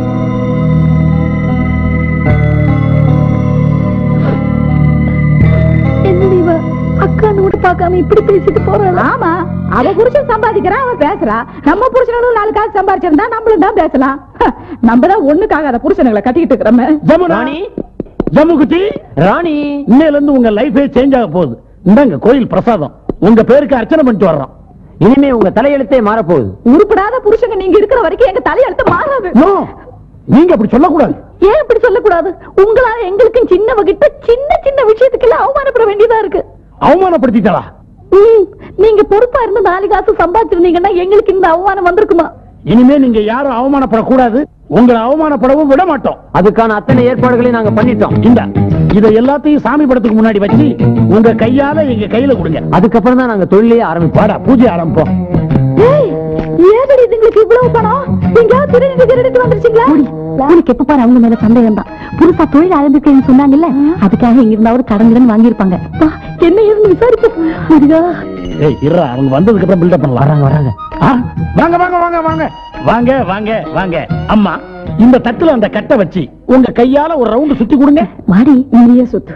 Speaker 1: என்னடி இவ அக்கா நோட்டு பார்க்காம இப்படி பேசிட்டு போறாளா ஆமா அவ புருஷன் சம்பாதிக்கிறான் அவன் பேசுறா நம்ம புருஷனும் நாலு காசு சம்பாதிச்சிருந்தா நம்மளும் தான் பேசலாம் ஹ, நம்ம தான் ஒண்ணுக்காக அந்த புருஷனுங்களை கட்டிக்கிட்டு இருக்கிறோமே
Speaker 6: ஜமுனா
Speaker 3: ராணி
Speaker 6: ஜமுகுட்டி
Speaker 3: ராணி
Speaker 6: இன்னையில இருந்து உங்க லைஃபே சேஞ்ச் ஆக போகுது இந்தாங்க கோயில் பிரசாதம் உங்க பேருக்கு அர்ச்சனை பண்ணிட்டு வர்றோம்
Speaker 3: இனிமே உங்க தலையெழுத்தே மாறப்போகுது
Speaker 1: உருப்படாத புருஷங்க நீங்க இருக்கிற வரைக்கும் எங்க தலையெழுத்து மாறாது
Speaker 6: No, நீங்க அப்படி சொல்லக்கூடாது
Speaker 1: ஏன் இப்படி சொல்லக்கூடாது உங்களால எங்களுக்கும் சின்னவகிட்ட சின்ன சின்ன விஷயத்துக்கெல்லாம் அவமானப்பட வேண்டியதா இருக்கு
Speaker 6: அவமானப்படுத்திட்டாளா
Speaker 1: ம், நீங்க பொறுப்பா இருந்து நாலு காசு சம்பாதிச்சிருந்தீங்கன்னா எங்களுக்கு இந்த அவமானம் வந்திருக்குமா
Speaker 6: இனிமே நீங்க யாரும் அவமானப்படக்கூடாது உங்களை அவமானப்படவும் விட மாட்டோம்
Speaker 3: அதுக்கான அத்தனை ஏற்பாடுகளையும் நாங்க பண்ணிட்டோம்
Speaker 6: இந்த இதை எல்லாத்தையும் சாமி படத்துக்கு முன்னாடி வச்சு உங்க கையால எங்க கையில கொடுங்க
Speaker 3: அதுக்கப்புறம் தான் நாங்க தொழிலே ஆரம்பிப்போம்
Speaker 6: வாடா பூஜை ஆரம்பிப்போம்
Speaker 1: ஏய், ஏதடி இதுங்களுக்கு இவ்வளவு பணம் எங்கேயாவது திருடிட்டு திருடிட்டு வந்துருச்சுங்களா உனக்கு எப்ப பாரு அவங்க மேல சந்தேகம் தான் புதுசா தொழில் ஆரம்பிக்கிறேன்னு சொன்னாங்கல்ல அதுக்காக இங்க இருந்தாவது கடன் வாங்கியிருப்பாங்க என்ன இருந்து விசாரிச்சு முருகா
Speaker 6: ஏய் இருடா அவங்க வந்ததுக்கு அப்புறம் பில்டப் பண்ணலாம் வராங்க வராங்க வாங்க வாங்க வாங்க வாங்க வாங்க வாங்க வாங்க அம்மா இந்த தட்டுல அந்த கட்டை வச்சு உங்க கையால ஒரு ரவுண்ட் சுத்தி கொடுங்க
Speaker 1: மாடி இங்கேயே சுத்து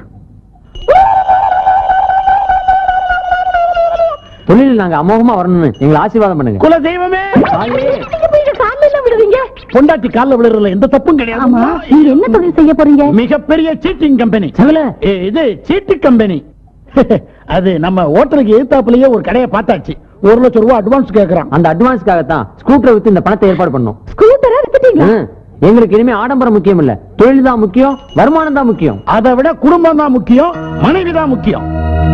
Speaker 3: தொழில் நாங்க அமோகமா வரணும்னு எங்களை ஆசீர்வாதம் பண்ணுங்க
Speaker 6: குல தெய்வமே
Speaker 1: காலில எல்லாம் விடுவீங்க
Speaker 6: பொண்டாட்டி கால்ல விழுறதுல எந்த தப்பும்
Speaker 1: ஆமா
Speaker 6: கிடையாது
Speaker 1: நீங்க என்ன தொழில் செய்ய போறீங்க
Speaker 6: மிகப்பெரிய சீட்டிங் கம்பெனி
Speaker 3: சகல
Speaker 6: இது சீட்டு கம்பெனி அது நம்ம ஹோட்டலுக்கு எதிர்த்தாப்புலயே ஒரு கடையை பார்த்தாச்சு ஒரு லட்சம் ரூபாய் அட்வான்ஸ் கேக்குறான்
Speaker 3: அந்த அட்வான்ஸ்க்காகத்தான் ஸ்கூட்டரை வித்து இந்த பணத்தை ஏற்பாடு பண்ணோம்
Speaker 1: ஸ்கூட்டரா வித்துட்டீங்களா
Speaker 3: ம். எங்களுக்கு இனிமே ஆடம்பரம் முக்கியம் இல்ல தொழில் தான் முக்கியம் வருமானம் தான் முக்கியம்
Speaker 6: அதை விட குடும்பம் தான் முக்கியம் மனைவி தான் முக்கியம்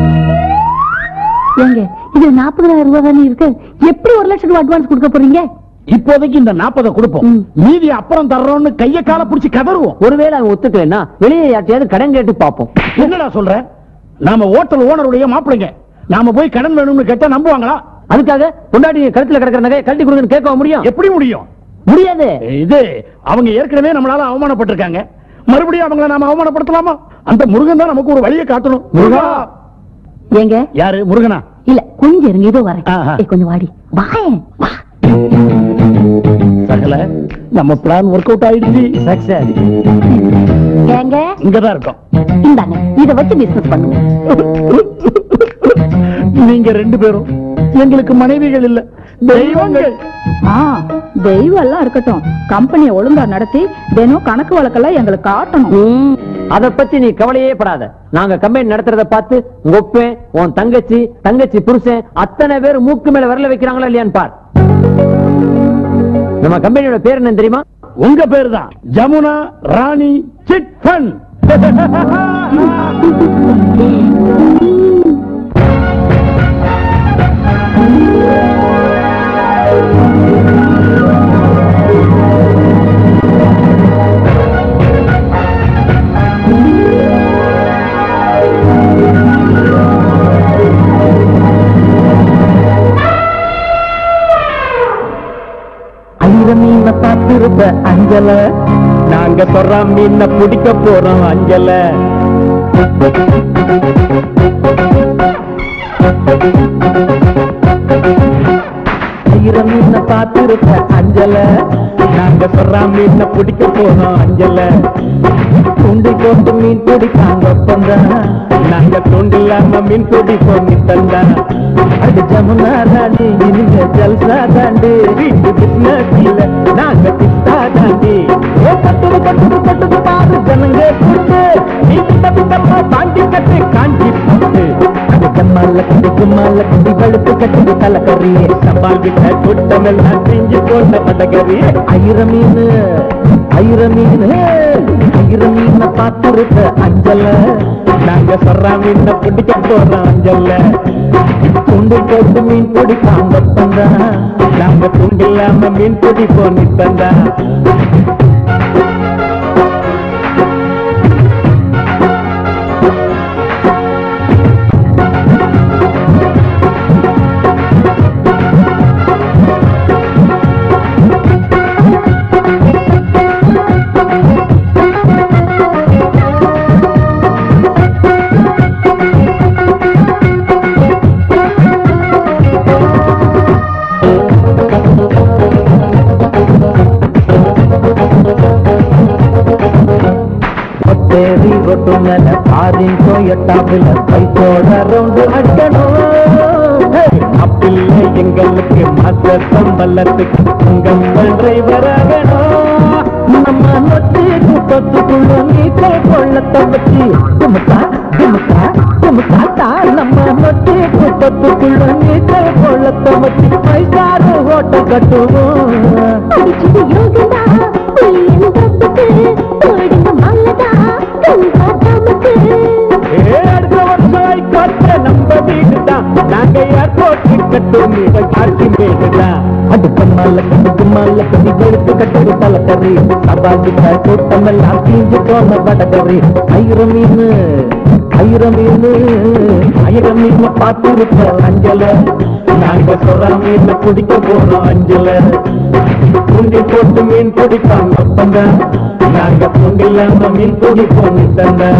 Speaker 1: ஏங்க இது நாற்பதாயிரம் ரூபாய் தானே இருக்கு எப்படி ஒரு லட்சம் ரூபாய் அட்வான்ஸ் கொடுக்க போறீங்க
Speaker 6: இப்போதைக்கு இந்த நாற்பதை கொடுப்போம்
Speaker 1: ம்.
Speaker 6: மீதி அப்புறம் தர்றோம்னு கைய கால புடிச்சு கதறுவோம்
Speaker 3: ஒருவேளை அவன் ஒத்துக்கலைன்னா வெளியே யார்ட்டையாவது கடன் கேட்டு பார்ப்போம்
Speaker 6: என்னடா சொல்ற நாம ஹோட்டல் ஓனருடைய மாப்பிளைங்க நாம போய் கடன் வேணும்னு கேட்டா நம்புவாங்களா
Speaker 3: அதுக்காக பொண்டாட்டி கழுத்துல கிடக்கிற நகையை கழட்டி கொடுங்கன்னு கேட்க முடியும்
Speaker 6: எப்படி முடியும்
Speaker 3: முடியாது
Speaker 6: இது அவங்க ஏற்கனவே நம்மளால அவமானப்பட்டிருக்காங்க மறுபடியும் அவங்கள நாம அவமானப்படுத்தலாமா அந்த முருகன் தான் நமக்கு ஒரு வழியை காட்டணும் முருகா
Speaker 1: ஏங்க
Speaker 6: யாரு முருகனா
Speaker 1: இல்ல கொஞ்சம் இருங்க இதோ வரேன்
Speaker 6: ஆஹா.
Speaker 1: ஏய், கொஞ்சம் வாடி வாயேன் வா
Speaker 6: சகல நம்ம பிளான் ஒர்க் அவுட் ஆயிடுச்சு
Speaker 3: சக்சஸ்
Speaker 1: ஏங்க
Speaker 6: இங்கதான் இருக்கோம்
Speaker 1: இந்தாங்க இத வச்சு பிசினஸ் பண்ணுவோம்
Speaker 6: நீங்க ரெண்டு பேரும் எங்களுக்கு மனைவிகள் இல்ல தெய்வங்கள்
Speaker 1: ஆ தெய்வம் எல்லாம் இருக்கட்டும் கம்பெனியை ஒழுங்கா நடத்தி தினம் கணக்கு வழக்கெல்லாம் எங்களுக்கு காட்டணும்
Speaker 3: அத பத்தி நீ கவலையே படாத நாங்க கம்பெனி நடத்துறத பார்த்து உங்க ஒப்பேன் உன் தங்கச்சி தங்கச்சி புருஷன் அத்தனை பேர் மூக்கு மேல விரல வைக்கிறாங்களா இல்லையான்னு பார் நம்ம கம்பெனியோட பேர் என்ன தெரியுமா
Speaker 6: உங்க பேரு தான் ஜமுனா ராணி சிட் ஃபண்ட்
Speaker 4: ஆயிரம் மீன பார்த்திருப்ப அஞ்சல நாங்க சொல்ற மீன பிடிக்க போறோம் அஞ்சல ஆயிரம் மீன பார்த்திருப்ப அஞ்சல நாங்க சொல்ற மீன பிடிக்க போறோம் அஞ்சல துண்டி கொண்டு மீன் பிடிக்காங்க ஒப்பந்தா நாங்க துண்டில்லாம மீன் பிடிப்போம் நீ தந்தா அது ஜமுனா ராணி இனிங்க ஜல்சா தாண்டி வீட்டு பிசினஸ் இல்ல நாங்க பிஸ்தா தாண்டி ஏ கட்டுது கட்டுது கட்டுது பாரு ஜனங்க கூட்டு நீ விட்ட விட்டமா தாண்டி கட்டு காஞ்சி போட்டு அது கம்மால கட்டி கும்மால கட்டி வெளுத்து கட்டி தலைக்கறி சவால் விட்ட கூட்டம் எல்லாம் செஞ்சு போட்ட பட்டகறி ஐர மீன் ஐர மீன் ஐர மீன பார்த்திருக்க அஞ்சல நாங்க சொல்ற மீன பிடிக்க போறோம் அஞ்சல்ல துண்டு போட்டு மீன் பிடிக்காம தந்தா நாங்க துண்டில்லாம மீன் பிடிப்போம் நீ தந்தா ஒத்தேரி ரொட்டு மேல பாரின் டொயட்டாவில் பைக்கோட ரவுண்டு அடிக்கணும் அப்பில்லை எங்களுக்கு மாச சம்பளத்துக்கு உங்கள் டிரைவர் ஆகணும் நம்ம நொட்டி குப்பத்துக்குள்ள நீச்சல் கொள்ளத்தை வச்சு துமுக்கா துமுக்கா துமுக்காத்தா நம்ம நொட்டி குப்பத்துக்குள்ள நீச்சல் கொள்ளத்தை வச்சு பைசாறு ஓட்ட கட்டுவோம்
Speaker 7: அடிச்சது யோகதா புலியின் தப்புக்கு ஓடுங்க மல்லதா கங்கா தாமத்து
Speaker 4: ஏ, அடுத்த வருஷம் ஐகாட்ட நம்ம வீடுதான் நாங்க ஏர்போர்ட் கட்டும் காட்சி மேடுதான் அது கம்மால கட்டு கும்மால கட்டி வெளுத்து கட்டுது தலைக்கறி சபாதிக்க கூட்டம் எல்லாம் தீஞ்சு போன வடகறி ஐர மீன் ஐர மீன் ஐர மீன் பார்த்துருக்க அஞ்சல நாங்க சொல்ற மீன் பிடிக்க போறோம் அஞ்சல துண்டி போட்டு மீன் பிடிப்பாங்க ஒப்பந்தா நாங்க துண்டில்லாம மீன் பிடிப்போம் தந்தா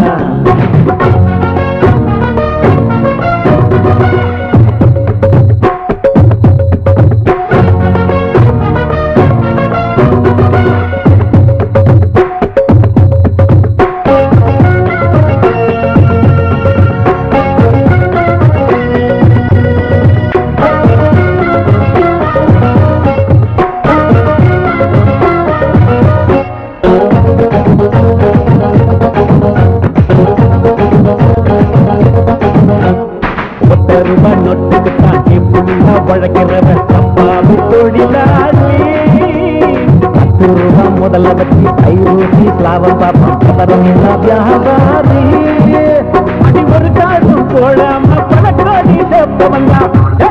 Speaker 4: ஒத்த ரூபா நொட்டுக்கு தாண்டி புள்ளா வழக்கிறவன் அப்பாவி தொழிலாளி பத்து ரூபா முதல்ல வச்சு ஐரோசி லாபம் பார்ப்பான் பதறம் வியாபாரி அடி ஒரு காசும் போடாம பணக்காரி செப்பவங்க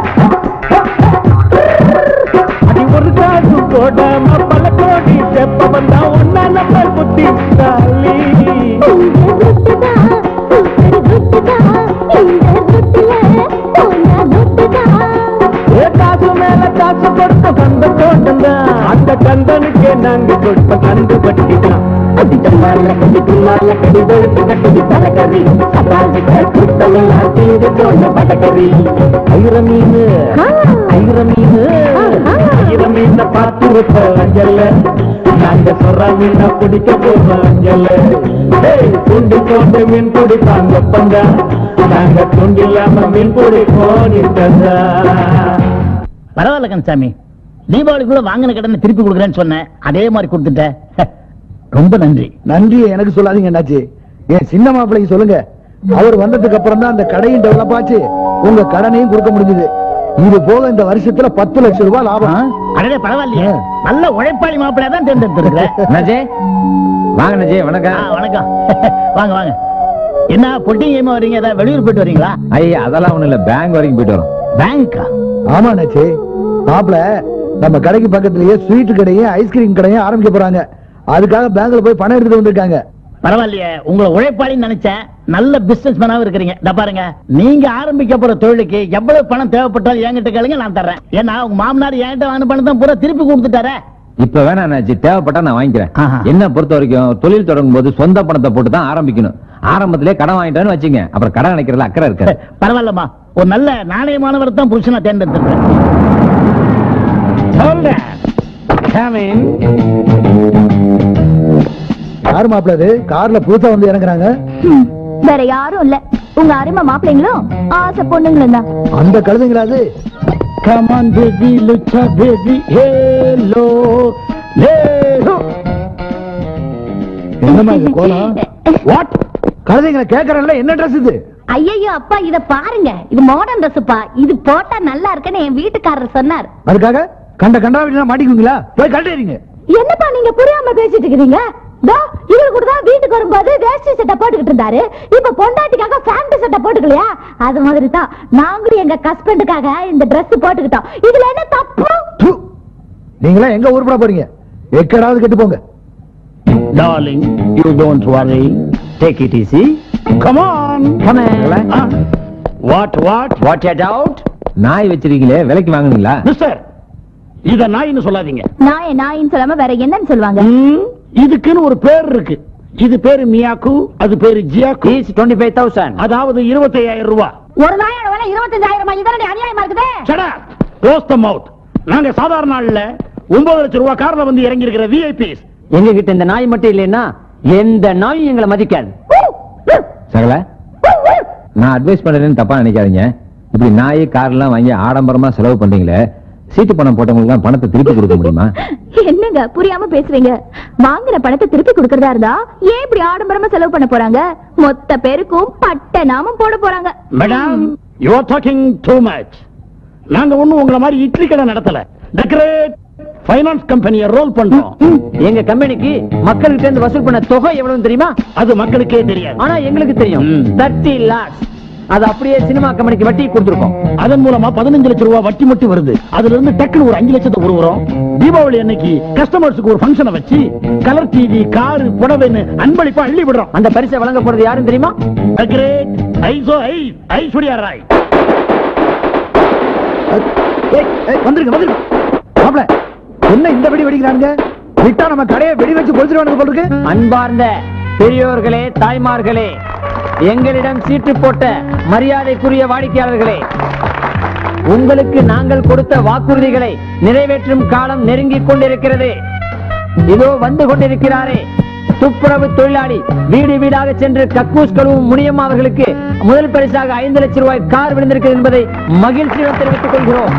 Speaker 4: அடி ஒரு காசு போடாம பல கோடி செப்ப வந்தா ஒன்னா நம்பர் புத்திசாலி
Speaker 7: இந்த ரொட்டுதா சூப்பர் ரொட்டுதா இந்த ரொட்டுல போனா ரொட்டுதா
Speaker 4: ஏ காசு மேல காசு கொடுத்த கந்த தோட்டம் அந்த கந்தனுக்கே நாங்க கொடுத்த கந்து பட்டிதான் அடி தம்மால கடி தும்மால கடி வெளுத்து கட்டி தலைக்கறி சபாதி குத்தமெல்லாம் தீந்து போன படக்கறி ஐர மீன் ஐர மீன் ஐர மீன் பார்த்து அஞ்சல்ல நாங்க சொல்ற மீன பிடிக்க போறோம் அஞ்சல்ல ஏய், துண்டு போட்டு மீன் பிடிப்பாங்க ஒப்பந்தா நாங்க துண்டில்லாம மீன் பிடிப்போம் இருக்கா
Speaker 6: பரவாயில்ல கந்தசாமி தீபாவளிக்குள்ள வாங்கின கடனை திருப்பி கொடுக்குறேன்னு சொன்னேன் அதே மாதிரி கொடுத்துட்ட ரொம்ப நன்றி
Speaker 2: நன்றியை எனக்கு சொல்லாதீங்க அண்ணாச்சி என் சின்ன மாப்பிள்ளைக்கு சொல்லுங்க அவர் வந்ததுக்கு அப்புறம் தான் அந்த கடையும் டெவலப் ஆச்சு உங்க கடனையும் கொடுக்க முடிஞ்சது இது போக இந்த வருஷத்துல பத்து லட்சம் ரூபாய் லாபம்
Speaker 6: அடடே பரவாயில்லையே நல்ல உழைப்பாளி மாப்பிள்ளை தான் தேர்ந்தெடுத்திருக்கிறேன்
Speaker 5: நஜே வாங்க நஜே வணக்கம்
Speaker 6: ஆ, வணக்கம் வாங்க வாங்க என்ன பொட்டி கேமா வரீங்க ஏதாவது வெளியூர் போயிட்டு வரீங்களா
Speaker 5: ஐயா அதெல்லாம் ஒண்ணும் இல்ல பேங்க் வரைக்கும் போயிட்டு வரோம்
Speaker 6: பேங்கா
Speaker 2: ஆமா அண்ணாச்சி மாப்பிள நம்ம கடைக்கு பக்கத்துலயே ஸ்வீட் கடையும் ஐஸ்கிரீம் கடையும் ஆரம்பிக்க போறாங்க அதுக்காக பேங்க்ல போய் பணம் எடுத்து வந்திருக்காங்க
Speaker 6: பரவாயில்லையே உங்களை உழைப்பாளின்னு நினைச்சேன் நல்ல பிசினஸ் மேனாவும் இருக்கிறீங்க இந்த பாருங்க நீங்க ஆரம்பிக்க போற தொழிலுக்கு எவ்வளவு பணம் தேவைப்பட்டாலும் என்கிட்ட கேளுங்க நான் தர்றேன் ஏன்னா உங்க மாமனார் என்கிட்ட வாங்கின பணம் தான் பூரா திருப்பி கொடுத்துட்டாரே
Speaker 5: இப்ப வேணா நஜி தேவைப்பட்டா நான் வாங்கிக்கிறேன்
Speaker 6: ஆஹா.
Speaker 5: என்ன பொறுத்த வரைக்கும் தொழில் தொடங்கும் போது சொந்த பணத்தை போட்டு தான் ஆரம்பிக்கணும் ஆரம்பத்திலே கடன் வாங்கிட்டேன்னு வச்சுங்க அப்புறம் கடன் அடைக்கிறதுல அக்கறை இருக்காது
Speaker 6: பரவாயில்லம்மா ஒரு நல்ல நாணயமானவர் தான் புருஷனா தேர்ந்தெடுத்திருக்கேன் சொல்றேன் Come in.
Speaker 2: யாரு மாப்பிள இது கார்ல புதுசா வந்து இறங்குறாங்க
Speaker 7: ஹம், வேற யாரும் இல்ல உங்க அருமை மாப்பிள்ளைங்களும் ஆசை பொண்ணுங்களும் தான்
Speaker 2: அந்த கழுதைங்களா அது
Speaker 6: Come on, baby, Lucha, baby, hello, hello.
Speaker 2: என்னம்மா இது கோலம்
Speaker 6: What?
Speaker 2: கழுதைங்களை கேக்குறேன்ல என்ன ட்ரெஸ் இது
Speaker 1: ஐயோ அப்பா இத பாருங்க இது மாடர்ன் ட்ரெஸ்ப்பா இது போட்டா நல்லா இருக்குன்னு என் வீட்டுக்காரர் சொன்னார்
Speaker 2: அதுக்காக கண்ட கண்டா வீட்டுல மாட்டிக்குவீங்களா போய் கழட்டிடுறீங்க
Speaker 1: என்னப்பா நீங்க புரியாம பேசிட்டு இருக்கீங்க தோ, இவரு கூட தான் வீட்டுக்கு வரும்போது வேஷ்டி சட்டை போட்டுக்கிட்டு இருந்தாரு இப்ப பொண்டாட்டிக்காக ஃபேண்ட் சட்டை போட்டுக்கலையா அது மாதிரி தான் நாங்களும் எங்க ஹஸ்பண்டுக்காக இந்த Dress போட்டுக்கிட்டோம் இதுல என்ன தப்பு
Speaker 2: து. நீங்களா எங்க ஊருப்பட போறீங்க எக்கடாவது கெட்டு போங்க
Speaker 6: Darling, you don't worry. Take it easy. Come on.
Speaker 5: Come on.
Speaker 6: Ah. What, what?
Speaker 5: What a doubt நாய் வச்சிருக்கீங்களே விலைக்கு வாங்குனீங்களா
Speaker 6: மிஸ்டர் இத நாயின்னு சொல்லாதீங்க
Speaker 7: நாய நாயின்னு சொல்லாம வேற என்னன்னு சொல்லுவாங்க
Speaker 6: ம், இதுக்குன்னு ஒரு பேர் இருக்கு இது பேரு மியாக்கு அது பேரு ஜியாக்கு
Speaker 3: ஃபீஸ் டுவெண்ட்டி ஃபைவ் தௌசண்ட்
Speaker 6: அதாவது இருபத்தி ஐயாயிரம் ரூபாய்
Speaker 1: ஒரு நாயோட விலை இருபத்தஞ்சாயிரம் இதனுடைய அநியாயமா இருக்குதே
Speaker 6: Shut up. Close the mouth. நாங்க சாதாரண நாள்ல ஒன்பது லட்சம் ரூபாய் கார்ல வந்து இறங்கி இருக்கிற விஐபிஸ்
Speaker 3: எங்க கிட்ட இந்த நாய் மட்டும் இல்லைன்னா எந்த நாயும் எங்களை மதிக்காது
Speaker 5: சகல நான் அட்வைஸ் பண்றேன்னு தப்பா நினைக்காதீங்க இப்படி நாய் கார்லாம் வாங்கி ஆடம்பரமா செலவு பண்றீங்களே சீட்டு பணம் போட்டவங்களுக்கு பணத்தை திருப்பி கொடுக்க முடியுமா
Speaker 7: என்னங்க புரியாம பேசுறீங்க வாங்குற பணத்தை திருப்பி கொடுக்கறதா இருந்தா ஏன் இப்படி ஆடம்பரமா செலவு பண்ண போறாங்க மொத்த பேருக்கும் பட்ட நாமம் போட போறாங்க
Speaker 6: madam you are talking too much நாங்க ஒண்ணும் உங்களை மாதிரி இட்லி கடை நடத்தல டெக்கரேட் ஃபைனான்ஸ் கம்பெனியை ரோல் பண்றோம்
Speaker 3: எங்க கம்பெனிக்கு மக்கள்கிட்ட இருந்து வசூல் பண்ண தொகை எவ்வளவு தெரியுமா
Speaker 6: அது மக்களுக்கே தெரியாது
Speaker 3: ஆனா எங்களுக்கு தெரியும்
Speaker 6: ம்.
Speaker 3: தேர்ட்டி லேக்ஸ் அது அப்படியே சினிமா கம்பெனிக்கு வட்டி கொடுத்துருக்கோம்
Speaker 6: அதன் மூலமா பதினஞ்சு லட்சம் ரூபாய் வட்டி மட்டும் வருது அதுல இருந்து டக்குனு ஒரு அஞ்சு லட்சத்தை உருவுறோம் தீபாவளி அன்னைக்கு கஸ்டமர்ஸுக்கு ஒரு ஃபங்க்ஷனை வச்சு கலர் டிவி காரு புடவைன்னு அன்பளிப்பா அள்ளி விடுறோம்
Speaker 3: அந்த பரிசை வழங்க போறது யாருன்னு தெரியுமா
Speaker 6: கிரேட் ஐசோ ஐ ஐஸ்வர்யா ராய்
Speaker 2: ஏய், ஏய், வந்துருங்க வந்துருங்க மாப்பிள என்ன இந்த வெடி வெடிக்கிறானுங்க விட்டா நம்ம கடையை வெடி வச்சு கொளுத்துருவானுங்க போல இருக்கு
Speaker 3: அன்பார்ந்த பெரியோர்களே தாய்மார்களே எங்களிடம் சீட்டு போட்ட மரியாதைக்குரிய வாடிக்கையாளர்களே உங்களுக்கு நாங்கள் கொடுத்த வாக்குறுதிகளை நிறைவேற்றும் காலம் நெருங்கிக் கொண்டிருக்கிறது இதோ வந்து கொண்டிருக்கிறாரே துப்புரவு தொழிலாளி வீடு வீடாக சென்று கக்கூஸ் கழுவும் முனியம்மா அவர்களுக்கு முதல் பரிசாக ஐந்து லட்சம் ரூபாய் கார் விழுந்திருக்கிறது என்பதை மகிழ்ச்சியுடன் தெரிவித்துக் கொள்கிறோம்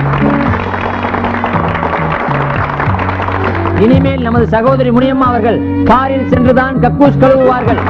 Speaker 3: இனிமேல் நமது சகோதரி முனியம்மா அவர்கள் காரில் சென்றுதான் கக்கூஸ் கழுவுவார்கள்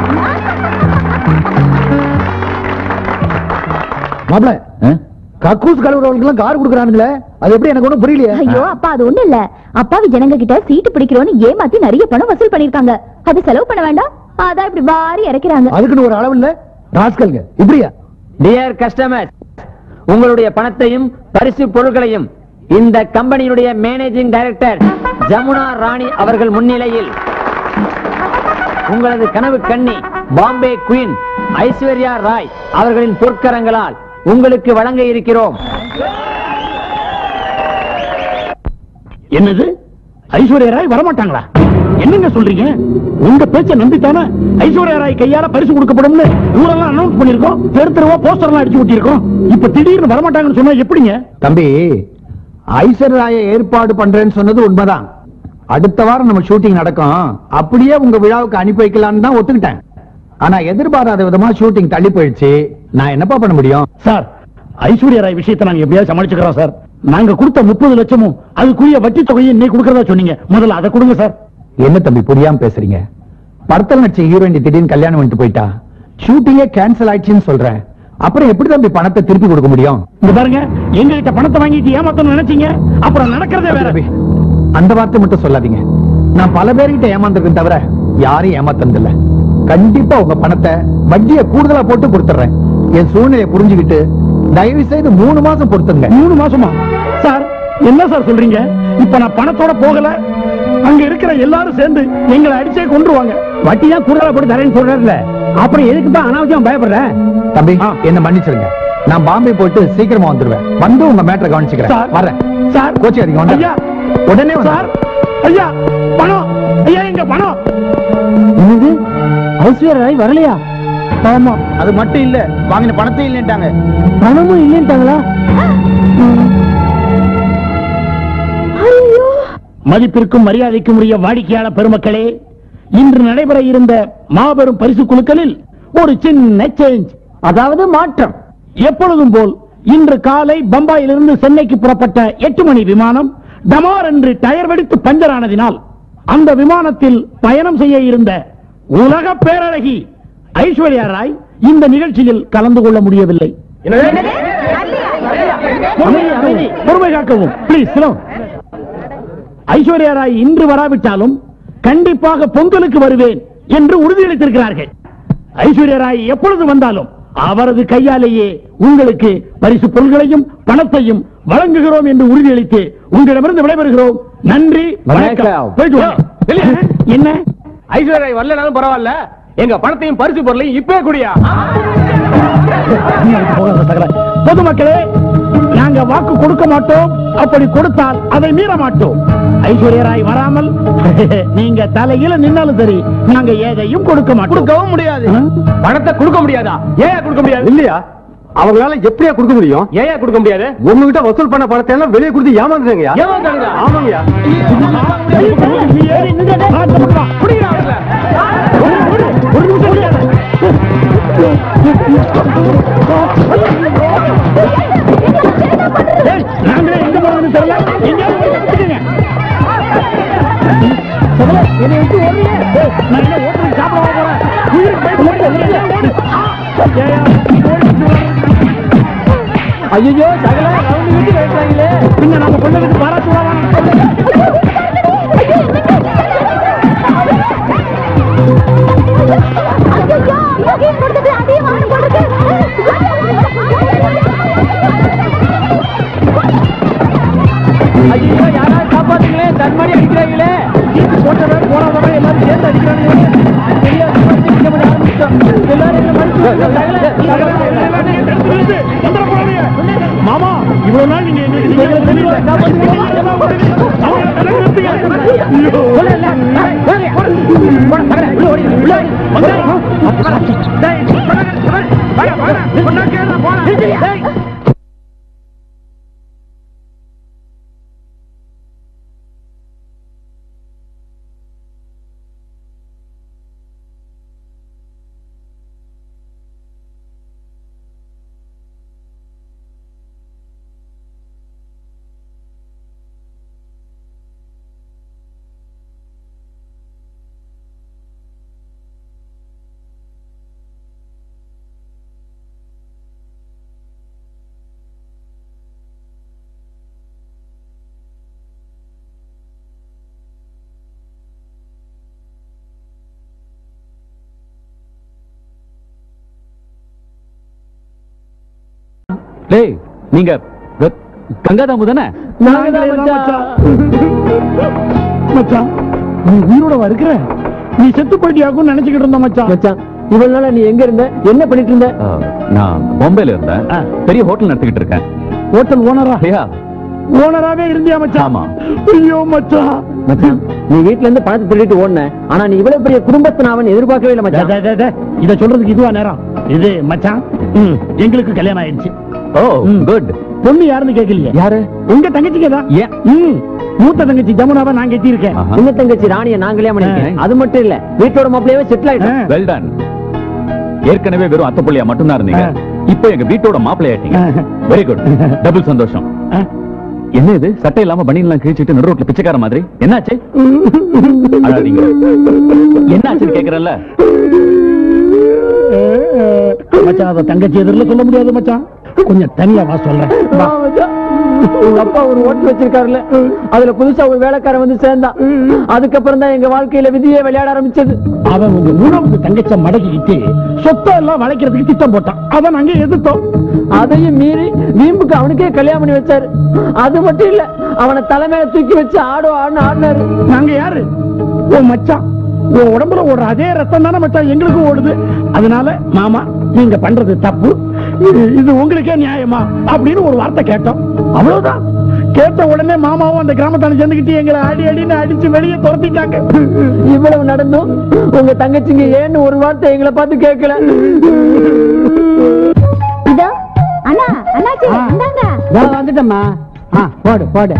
Speaker 2: மாப்பிள
Speaker 5: ஆ?
Speaker 2: கக்கூஸ் கழுவுறவங்களுக்கு எல்லாம் கார் கொடுக்குறானுங்களே அது எப்படி எனக்கு ஒண்ணும் புரியலையே
Speaker 7: ஐயோ அப்பா அது ஒண்ணு இல்ல அப்பாவி ஜனங்க கிட்ட சீட்டு பிடிக்கிறோன்னு ஏமாத்தி நிறைய பணம் வசூல் பண்ணிருக்காங்க அது செலவு பண்ண வேண்டாம் அதான் இப்படி வாரி இறக்கிறாங்க
Speaker 2: அதுக்குன்னு ஒரு அளவு இல்ல ராஸ்கல்ங்க இப்படியா
Speaker 3: டியர் கஸ்டமர் உங்களுடைய பணத்தையும் பரிசு பொருட்களையும் இந்த கம்பெனியுடைய மேனேஜிங் டைரக்டர் ஜமுனா ராணி அவர்கள் முன்னிலையில் உங்களது கனவு கண்ணி பாம்பே குயின் ஐஸ்வர்யா ராய் அவர்களின் பொற்கரங்களால் உங்களுக்கு வழங்க இருக்கிறோம்
Speaker 6: என்னது ஐஸ்வர்யா ராய் வரமாட்டாங்களா என்னங்க சொல்றீங்க உங்க பேச்ச நம்பித்தானே ஐஸ்வர்யா ராய் கையால பரிசு கொடுக்கப்படும்னு ஊரெல்லாம் அனௌன்ஸ் பண்ணிருக்கோம் தெரு தெருவா போஸ்டர் எல்லாம் அடிச்சு ஒட்டியிருக்கோம் இப்ப திடீர்னு வரமாட்டாங்கன்னு சொன்னா எப்படிங்க
Speaker 8: தம்பி ஐஸ்வர்யாய ஏற்பாடு பண்றேன்னு சொன்னது உண்மைதான் அடுத்த வாரம் நம்ம ஷூட்டிங் நடக்கும் அப்படியே உங்க விழாவுக்கு அனுப்பி வைக்கலாம்னு தான் ஒத்துக்கிட்டேன் ஆனா எதிர்பாராத விதமா ஷூட்டிங் தள்ளி போயிடுச்சு நான் என்னப்பா பண்ண முடியும்
Speaker 6: சார் ஐஸ்வர்யா ராய் விஷயத்தை நாங்க எப்படியாவது சமாளிச்சுக்கிறோம் சார் நாங்க கொடுத்த முப்பது லட்சமும் அதுக்குரிய வட்டி தொகையை இன்னைக்கு கொடுக்கறதா சொன்னீங்க முதல்ல அதை கொடுங்க சார்
Speaker 8: என்ன தம்பி புரியாம பேசுறீங்க படத்துல நடிச்ச ஹீரோயின் திடீர்னு கல்யாணம் பண்ணிட்டு போயிட்டா ஷூட்டிங்கே கேன்சல் ஆயிடுச்சுன்னு சொல்றேன் அப்புறம் எப்படி தம்பி பணத்தை திருப்பி கொடுக்க முடியும்
Speaker 6: இங்க பாருங்க எங்க கிட்ட பணத்தை வாங்கிட்டு ஏமாத்தணும்னு நினைச்சீங்க அப்புறம் நடக்கிறதே வேற
Speaker 8: தம்பி, அந்த வார்த்தை மட்டும் சொல்லாதீங்க நான் பல பேர்கிட்ட ஏமாந்துருக்கேன் தவிர யாரையும் ஏமாத்தனது இல்ல கண்டிப்பா உங்க பணத்தை வட்டியை கூடுதலா போட்டு கொடுத்துறேன் என் சூழ்நிலையை புரிஞ்சுக்கிட்டு தயவு செய்து மூணு மாசம் பொறுத்துங்க
Speaker 6: மூணு மாசமா சார் என்ன சார் சொல்றீங்க இப்ப நான் பணத்தோட போகல அங்க இருக்கிற எல்லாரும் சேர்ந்து எங்களை அடிச்சே கொண்டுருவாங்க வட்டி தான் கூடுதலா போட்டு தரேன்னு சொல்றாருல அப்புறம் எதுக்கு தான் அனாவசியம் பயப்படுற
Speaker 8: தம்பி
Speaker 6: ஆ.
Speaker 8: என்ன மன்னிச்சிருங்க நான் பாம்பே போயிட்டு சீக்கிரமா வந்துருவேன் வந்து உங்க மேட்டரை
Speaker 6: சார்.
Speaker 8: கவனிச்சுக்கிறேன் வரேன்
Speaker 6: சார்
Speaker 8: கோச்சி அதிகம் வந்து
Speaker 6: ஐயா
Speaker 8: உடனே வந்து-
Speaker 6: சார் ஐயா பணம் ஐயா எங்க பணம்
Speaker 3: என்னது ஐஸ்வர்யாய் வரலையா ஆமா
Speaker 8: அது மட்டும் இல்ல வாங்கின பணத்தையும் இல்லைன்ட்டாங்க
Speaker 3: பணமும் இல்லைன்ட்டாங்களா
Speaker 6: மதிப்பிற்கும் மரியாதைக்கும் உரிய வாடிக்கையாளர் பெருமக்களே இன்று நடைபெற இருந்த மாபெரும் பரிசு குழுக்களில் ஒரு சின்ன சேஞ்ச்
Speaker 3: அதாவது மாற்றம்
Speaker 6: எப்பொழுதும் போல் இன்று காலை பம்பாயிலிருந்து சென்னைக்கு புறப்பட்ட எட்டு மணி விமானம் டமார் என்று டயர் வெடித்து பஞ்சர் ஆனதினால் அந்த விமானத்தில் பயணம் செய்ய இருந்த உலக பேரழகி ஐஸ்வர்யா ராய் இந்த நிகழ்ச்சியில் கலந்து கொள்ள முடியவில்லை அமைதி, அமைதி. பொறுமை காக்கவும் பிளீஸ் ஐஸ்வர்யா ராய் இன்று வராவிட்டாலும் கண்டிப்பாக பொங்கலுக்கு வருவேன் என்று உறுதியளித்திருக்கிறார்கள் ஐஸ்வர்யா ராய் எப்பொழுது வந்தாலும் அவரது கையாலேயே உங்களுக்கு பரிசு பொருள்களையும் பணத்தையும் வழங்குகிறோம் என்று உறுதியளித்து உங்களிடமிருந்து விடைபெறுகிறோம் நன்றி வணக்கம்
Speaker 3: வணக்கம்.
Speaker 6: போயிட்டு வாங்க. என்ன
Speaker 3: ஐஸ்வர்யா வரலனாலும் பரவாயில்ல எங்க பணத்தையும் பரிசு பொருளையும் இப்பவே குடியா
Speaker 6: பொதுமக்களே நாங்க வாக்கு கொடுக்க மாட்டோம் அப்படி கொடுத்தால் அதை மீற மாட்டோம் ஐஸ்வர்யா ராய் வராமல் நீங்க தலையில நின்னாலும் சரி நாங்க எதையும் கொடுக்க மாட்டோம்
Speaker 3: கொடுக்கவும் முடியாது
Speaker 6: ஆ?
Speaker 3: பணத்தை கொடுக்க முடியாதா ஏன் கொடுக்க முடியாது
Speaker 2: இல்லையா அவங்களால எப்படியா கொடுக்க முடியும்
Speaker 3: ஏன் கொடுக்க முடியாது
Speaker 2: உங்ககிட்ட வசூல் பண்ண பணத்தை எல்லாம் வெளியே கொடுத்து ஏமாந்துறீங்க
Speaker 3: ஏமாந்தானுங்களா?
Speaker 2: ஆமாங்கய்யா
Speaker 6: ஏறி நின்னுடா. ஆ, இந்த பக்கம் வா.
Speaker 3: குடிக்கிறா அவங்கள.
Speaker 6: ஒரு நிமிஷம், ஒரு நிமிஷம் முடியாது. ஏய், நாங்களே எங்க போறோம்னு தெரியல எங்கேயாவது போய் கத்துக்குங்க. சகல, என்னை விட்டு ஓடுறியே? ஏய், நான் என்ன ஓட்டுறதுக்கு சாப்பிடவா போறேன்? உயிருக்கு பயந்து ஓடி, ஓடி, ஓடி. ஆ, ஏய்யா, ஓடிட்டு வா.
Speaker 3: ஐயோ சகல ரவுண்டு விட்டு வைக்கிறாங்களே
Speaker 6: பின்ன நம்ம கொண்டதுக்கு பாராட்டு விழாவா?
Speaker 3: ஐயோ யாராவது காப்பாத்துங்களே தன்மணி அடிக்கிறாங்களே
Speaker 6: போட்டவன் போனவன் எல்லாரும் சேர்ந்து அடிக்கிறானுங்க
Speaker 3: தெரியாது பரிசு கிட்ட பண்ண ஆரம்பிச்சிட்டோம் எல்லாரும் என்ன மனுஷன்
Speaker 6: மாமா இவ்வளவு நாள் நீங்க எங்களுக்கு செய்யல தெரியல
Speaker 5: டேய் நீங்க கங்காதாமு தானே
Speaker 6: மச்சான் நீ உயிரோட இருக்கிற நீ செத்து போயிட்டியாக்கும் நினைச்சுக்கிட்டு இருந்த மச்சான்
Speaker 3: மச்சான் இவ்வளவு நாளா நீ எங்க இருந்த என்ன பண்ணிட்டு இருந்த
Speaker 5: நான் பாம்பேல இருந்தேன்
Speaker 6: ஆ.
Speaker 5: பெரிய ஹோட்டல் நடத்திக்கிட்டு இருக்கேன்
Speaker 6: ஹோட்டல் ஓனரா
Speaker 5: ஐயா
Speaker 6: ஓனராவே இருந்தியா மச்சான்
Speaker 5: ஆமா.
Speaker 6: ஐயோ மச்சான்
Speaker 3: மச்சான் நீ வீட்ல இருந்து பணத்தை திருடிட்டு ஓடுன ஆனா நீ இவ்வளவு பெரிய குடும்பத்தை அவன் எதிர்பார்க்கவே இல்லை
Speaker 6: டே,
Speaker 3: மச்சான்
Speaker 6: டே, டே, டே. இத சொல்றதுக்கு இதுவா நேரம் இது மச்சான் ம், எங்களுக்கு கல்யாணம் ஆயிடுச்சு
Speaker 5: ஓ
Speaker 6: ம்.
Speaker 5: குட்
Speaker 6: பொண்ணு யாருன்னு கேட்கலையே
Speaker 5: யாரு
Speaker 6: உங்க தங்கச்சிக்கு தான்
Speaker 5: ஏன்
Speaker 6: ம், மூத்த தங்கச்சி ஜமுனாவை நான் கட்டியிருக்கேன்
Speaker 5: ஆஹா.
Speaker 3: சின்ன தங்கச்சி ராணிய நான் கல்யாணம் பண்ணிருக்கேன் அது மட்டும் இல்ல வீட்டோட மாப்பிள்ளையவே செட்டில் ஆயிட்டேன்
Speaker 5: வெல் டன் ஏற்கனவே வெறும் அத்தை புள்ளியா மட்டும்தான் இருந்தீங்க
Speaker 6: ஆ.
Speaker 5: இப்போ எங்க வீட்டோட மாப்பிள்ளை ஆயிட்டீங்க
Speaker 6: ஆ.
Speaker 5: வெரி குட் டபுள் சந்தோஷம்
Speaker 6: ஆ.
Speaker 5: என்ன இது சட்டை இல்லாம பனியெல்லாம் கிழிச்சிட்டு நடு ரோட்ல பிச்சைக்கார மாதிரி என்னாச்சு அழாதீங்க என்னாச்சுன்னு கேக்குறல்ல
Speaker 6: மச்சான் அதை தங்கச்சி எதிரில் சொல்ல முடியாது மச்சான் கொஞ்சம் தனியா வா சொல்றேன் வா.
Speaker 3: உங்க அப்பா ஒரு ஓட்டு வச்சிருக்காருல்ல அதுல புதுசா ஒரு வேலைக்காரன் வந்து சேர்ந்தான் அதுக்கப்புறம் தான் எங்க வாழ்க்கையில விதியே விளையாட ஆரம்பிச்சது
Speaker 6: அவன் உங்க மூணாவது தங்கச்ச மடக்கிக்கிட்டு சொத்தை எல்லாம் வளைக்கிறதுக்கு திட்டம் போட்டான் அதை நாங்க எதிர்த்தோம்
Speaker 3: அதையும் மீறி வீம்புக்கு அவனுக்கே கல்யாணம் பண்ணி வச்சாரு அது மட்டும் இல்ல அவனை தலைமையில தூக்கி வச்சு ஆடோ ஆடுன்னு ஆடினாரு
Speaker 6: நாங்க யாரு உன் மச்சான் உன் உடம்புல ஓடுற அதே ரத்தம் தானே மச்சான் எங்களுக்கும் ஓடுது அதனால மாமா நீங்க பண்றது தப்பு இது இது உங்களுக்கே நியாயமா அப்படின்னு ஒரு வார்த்தை கேட்டோம் அவ்வளவுதான் கேட்ட உடனே மாமாவும் அந்த கிராமத்தான சேர்ந்துக்கிட்டு எங்களை அடி அடின்னு அடிச்சு வெளியே துரத்திட்டாங்க
Speaker 3: இவ்வளவு நடந்தும் உங்க தங்கச்சிங்க ஏன்னு ஒரு வார்த்தை எங்களை பார்த்து கேட்கல
Speaker 1: இதோ அண்ணா அண்ணாச்சி இந்தாங்க
Speaker 9: வந்துட்டம்மா போடு போடு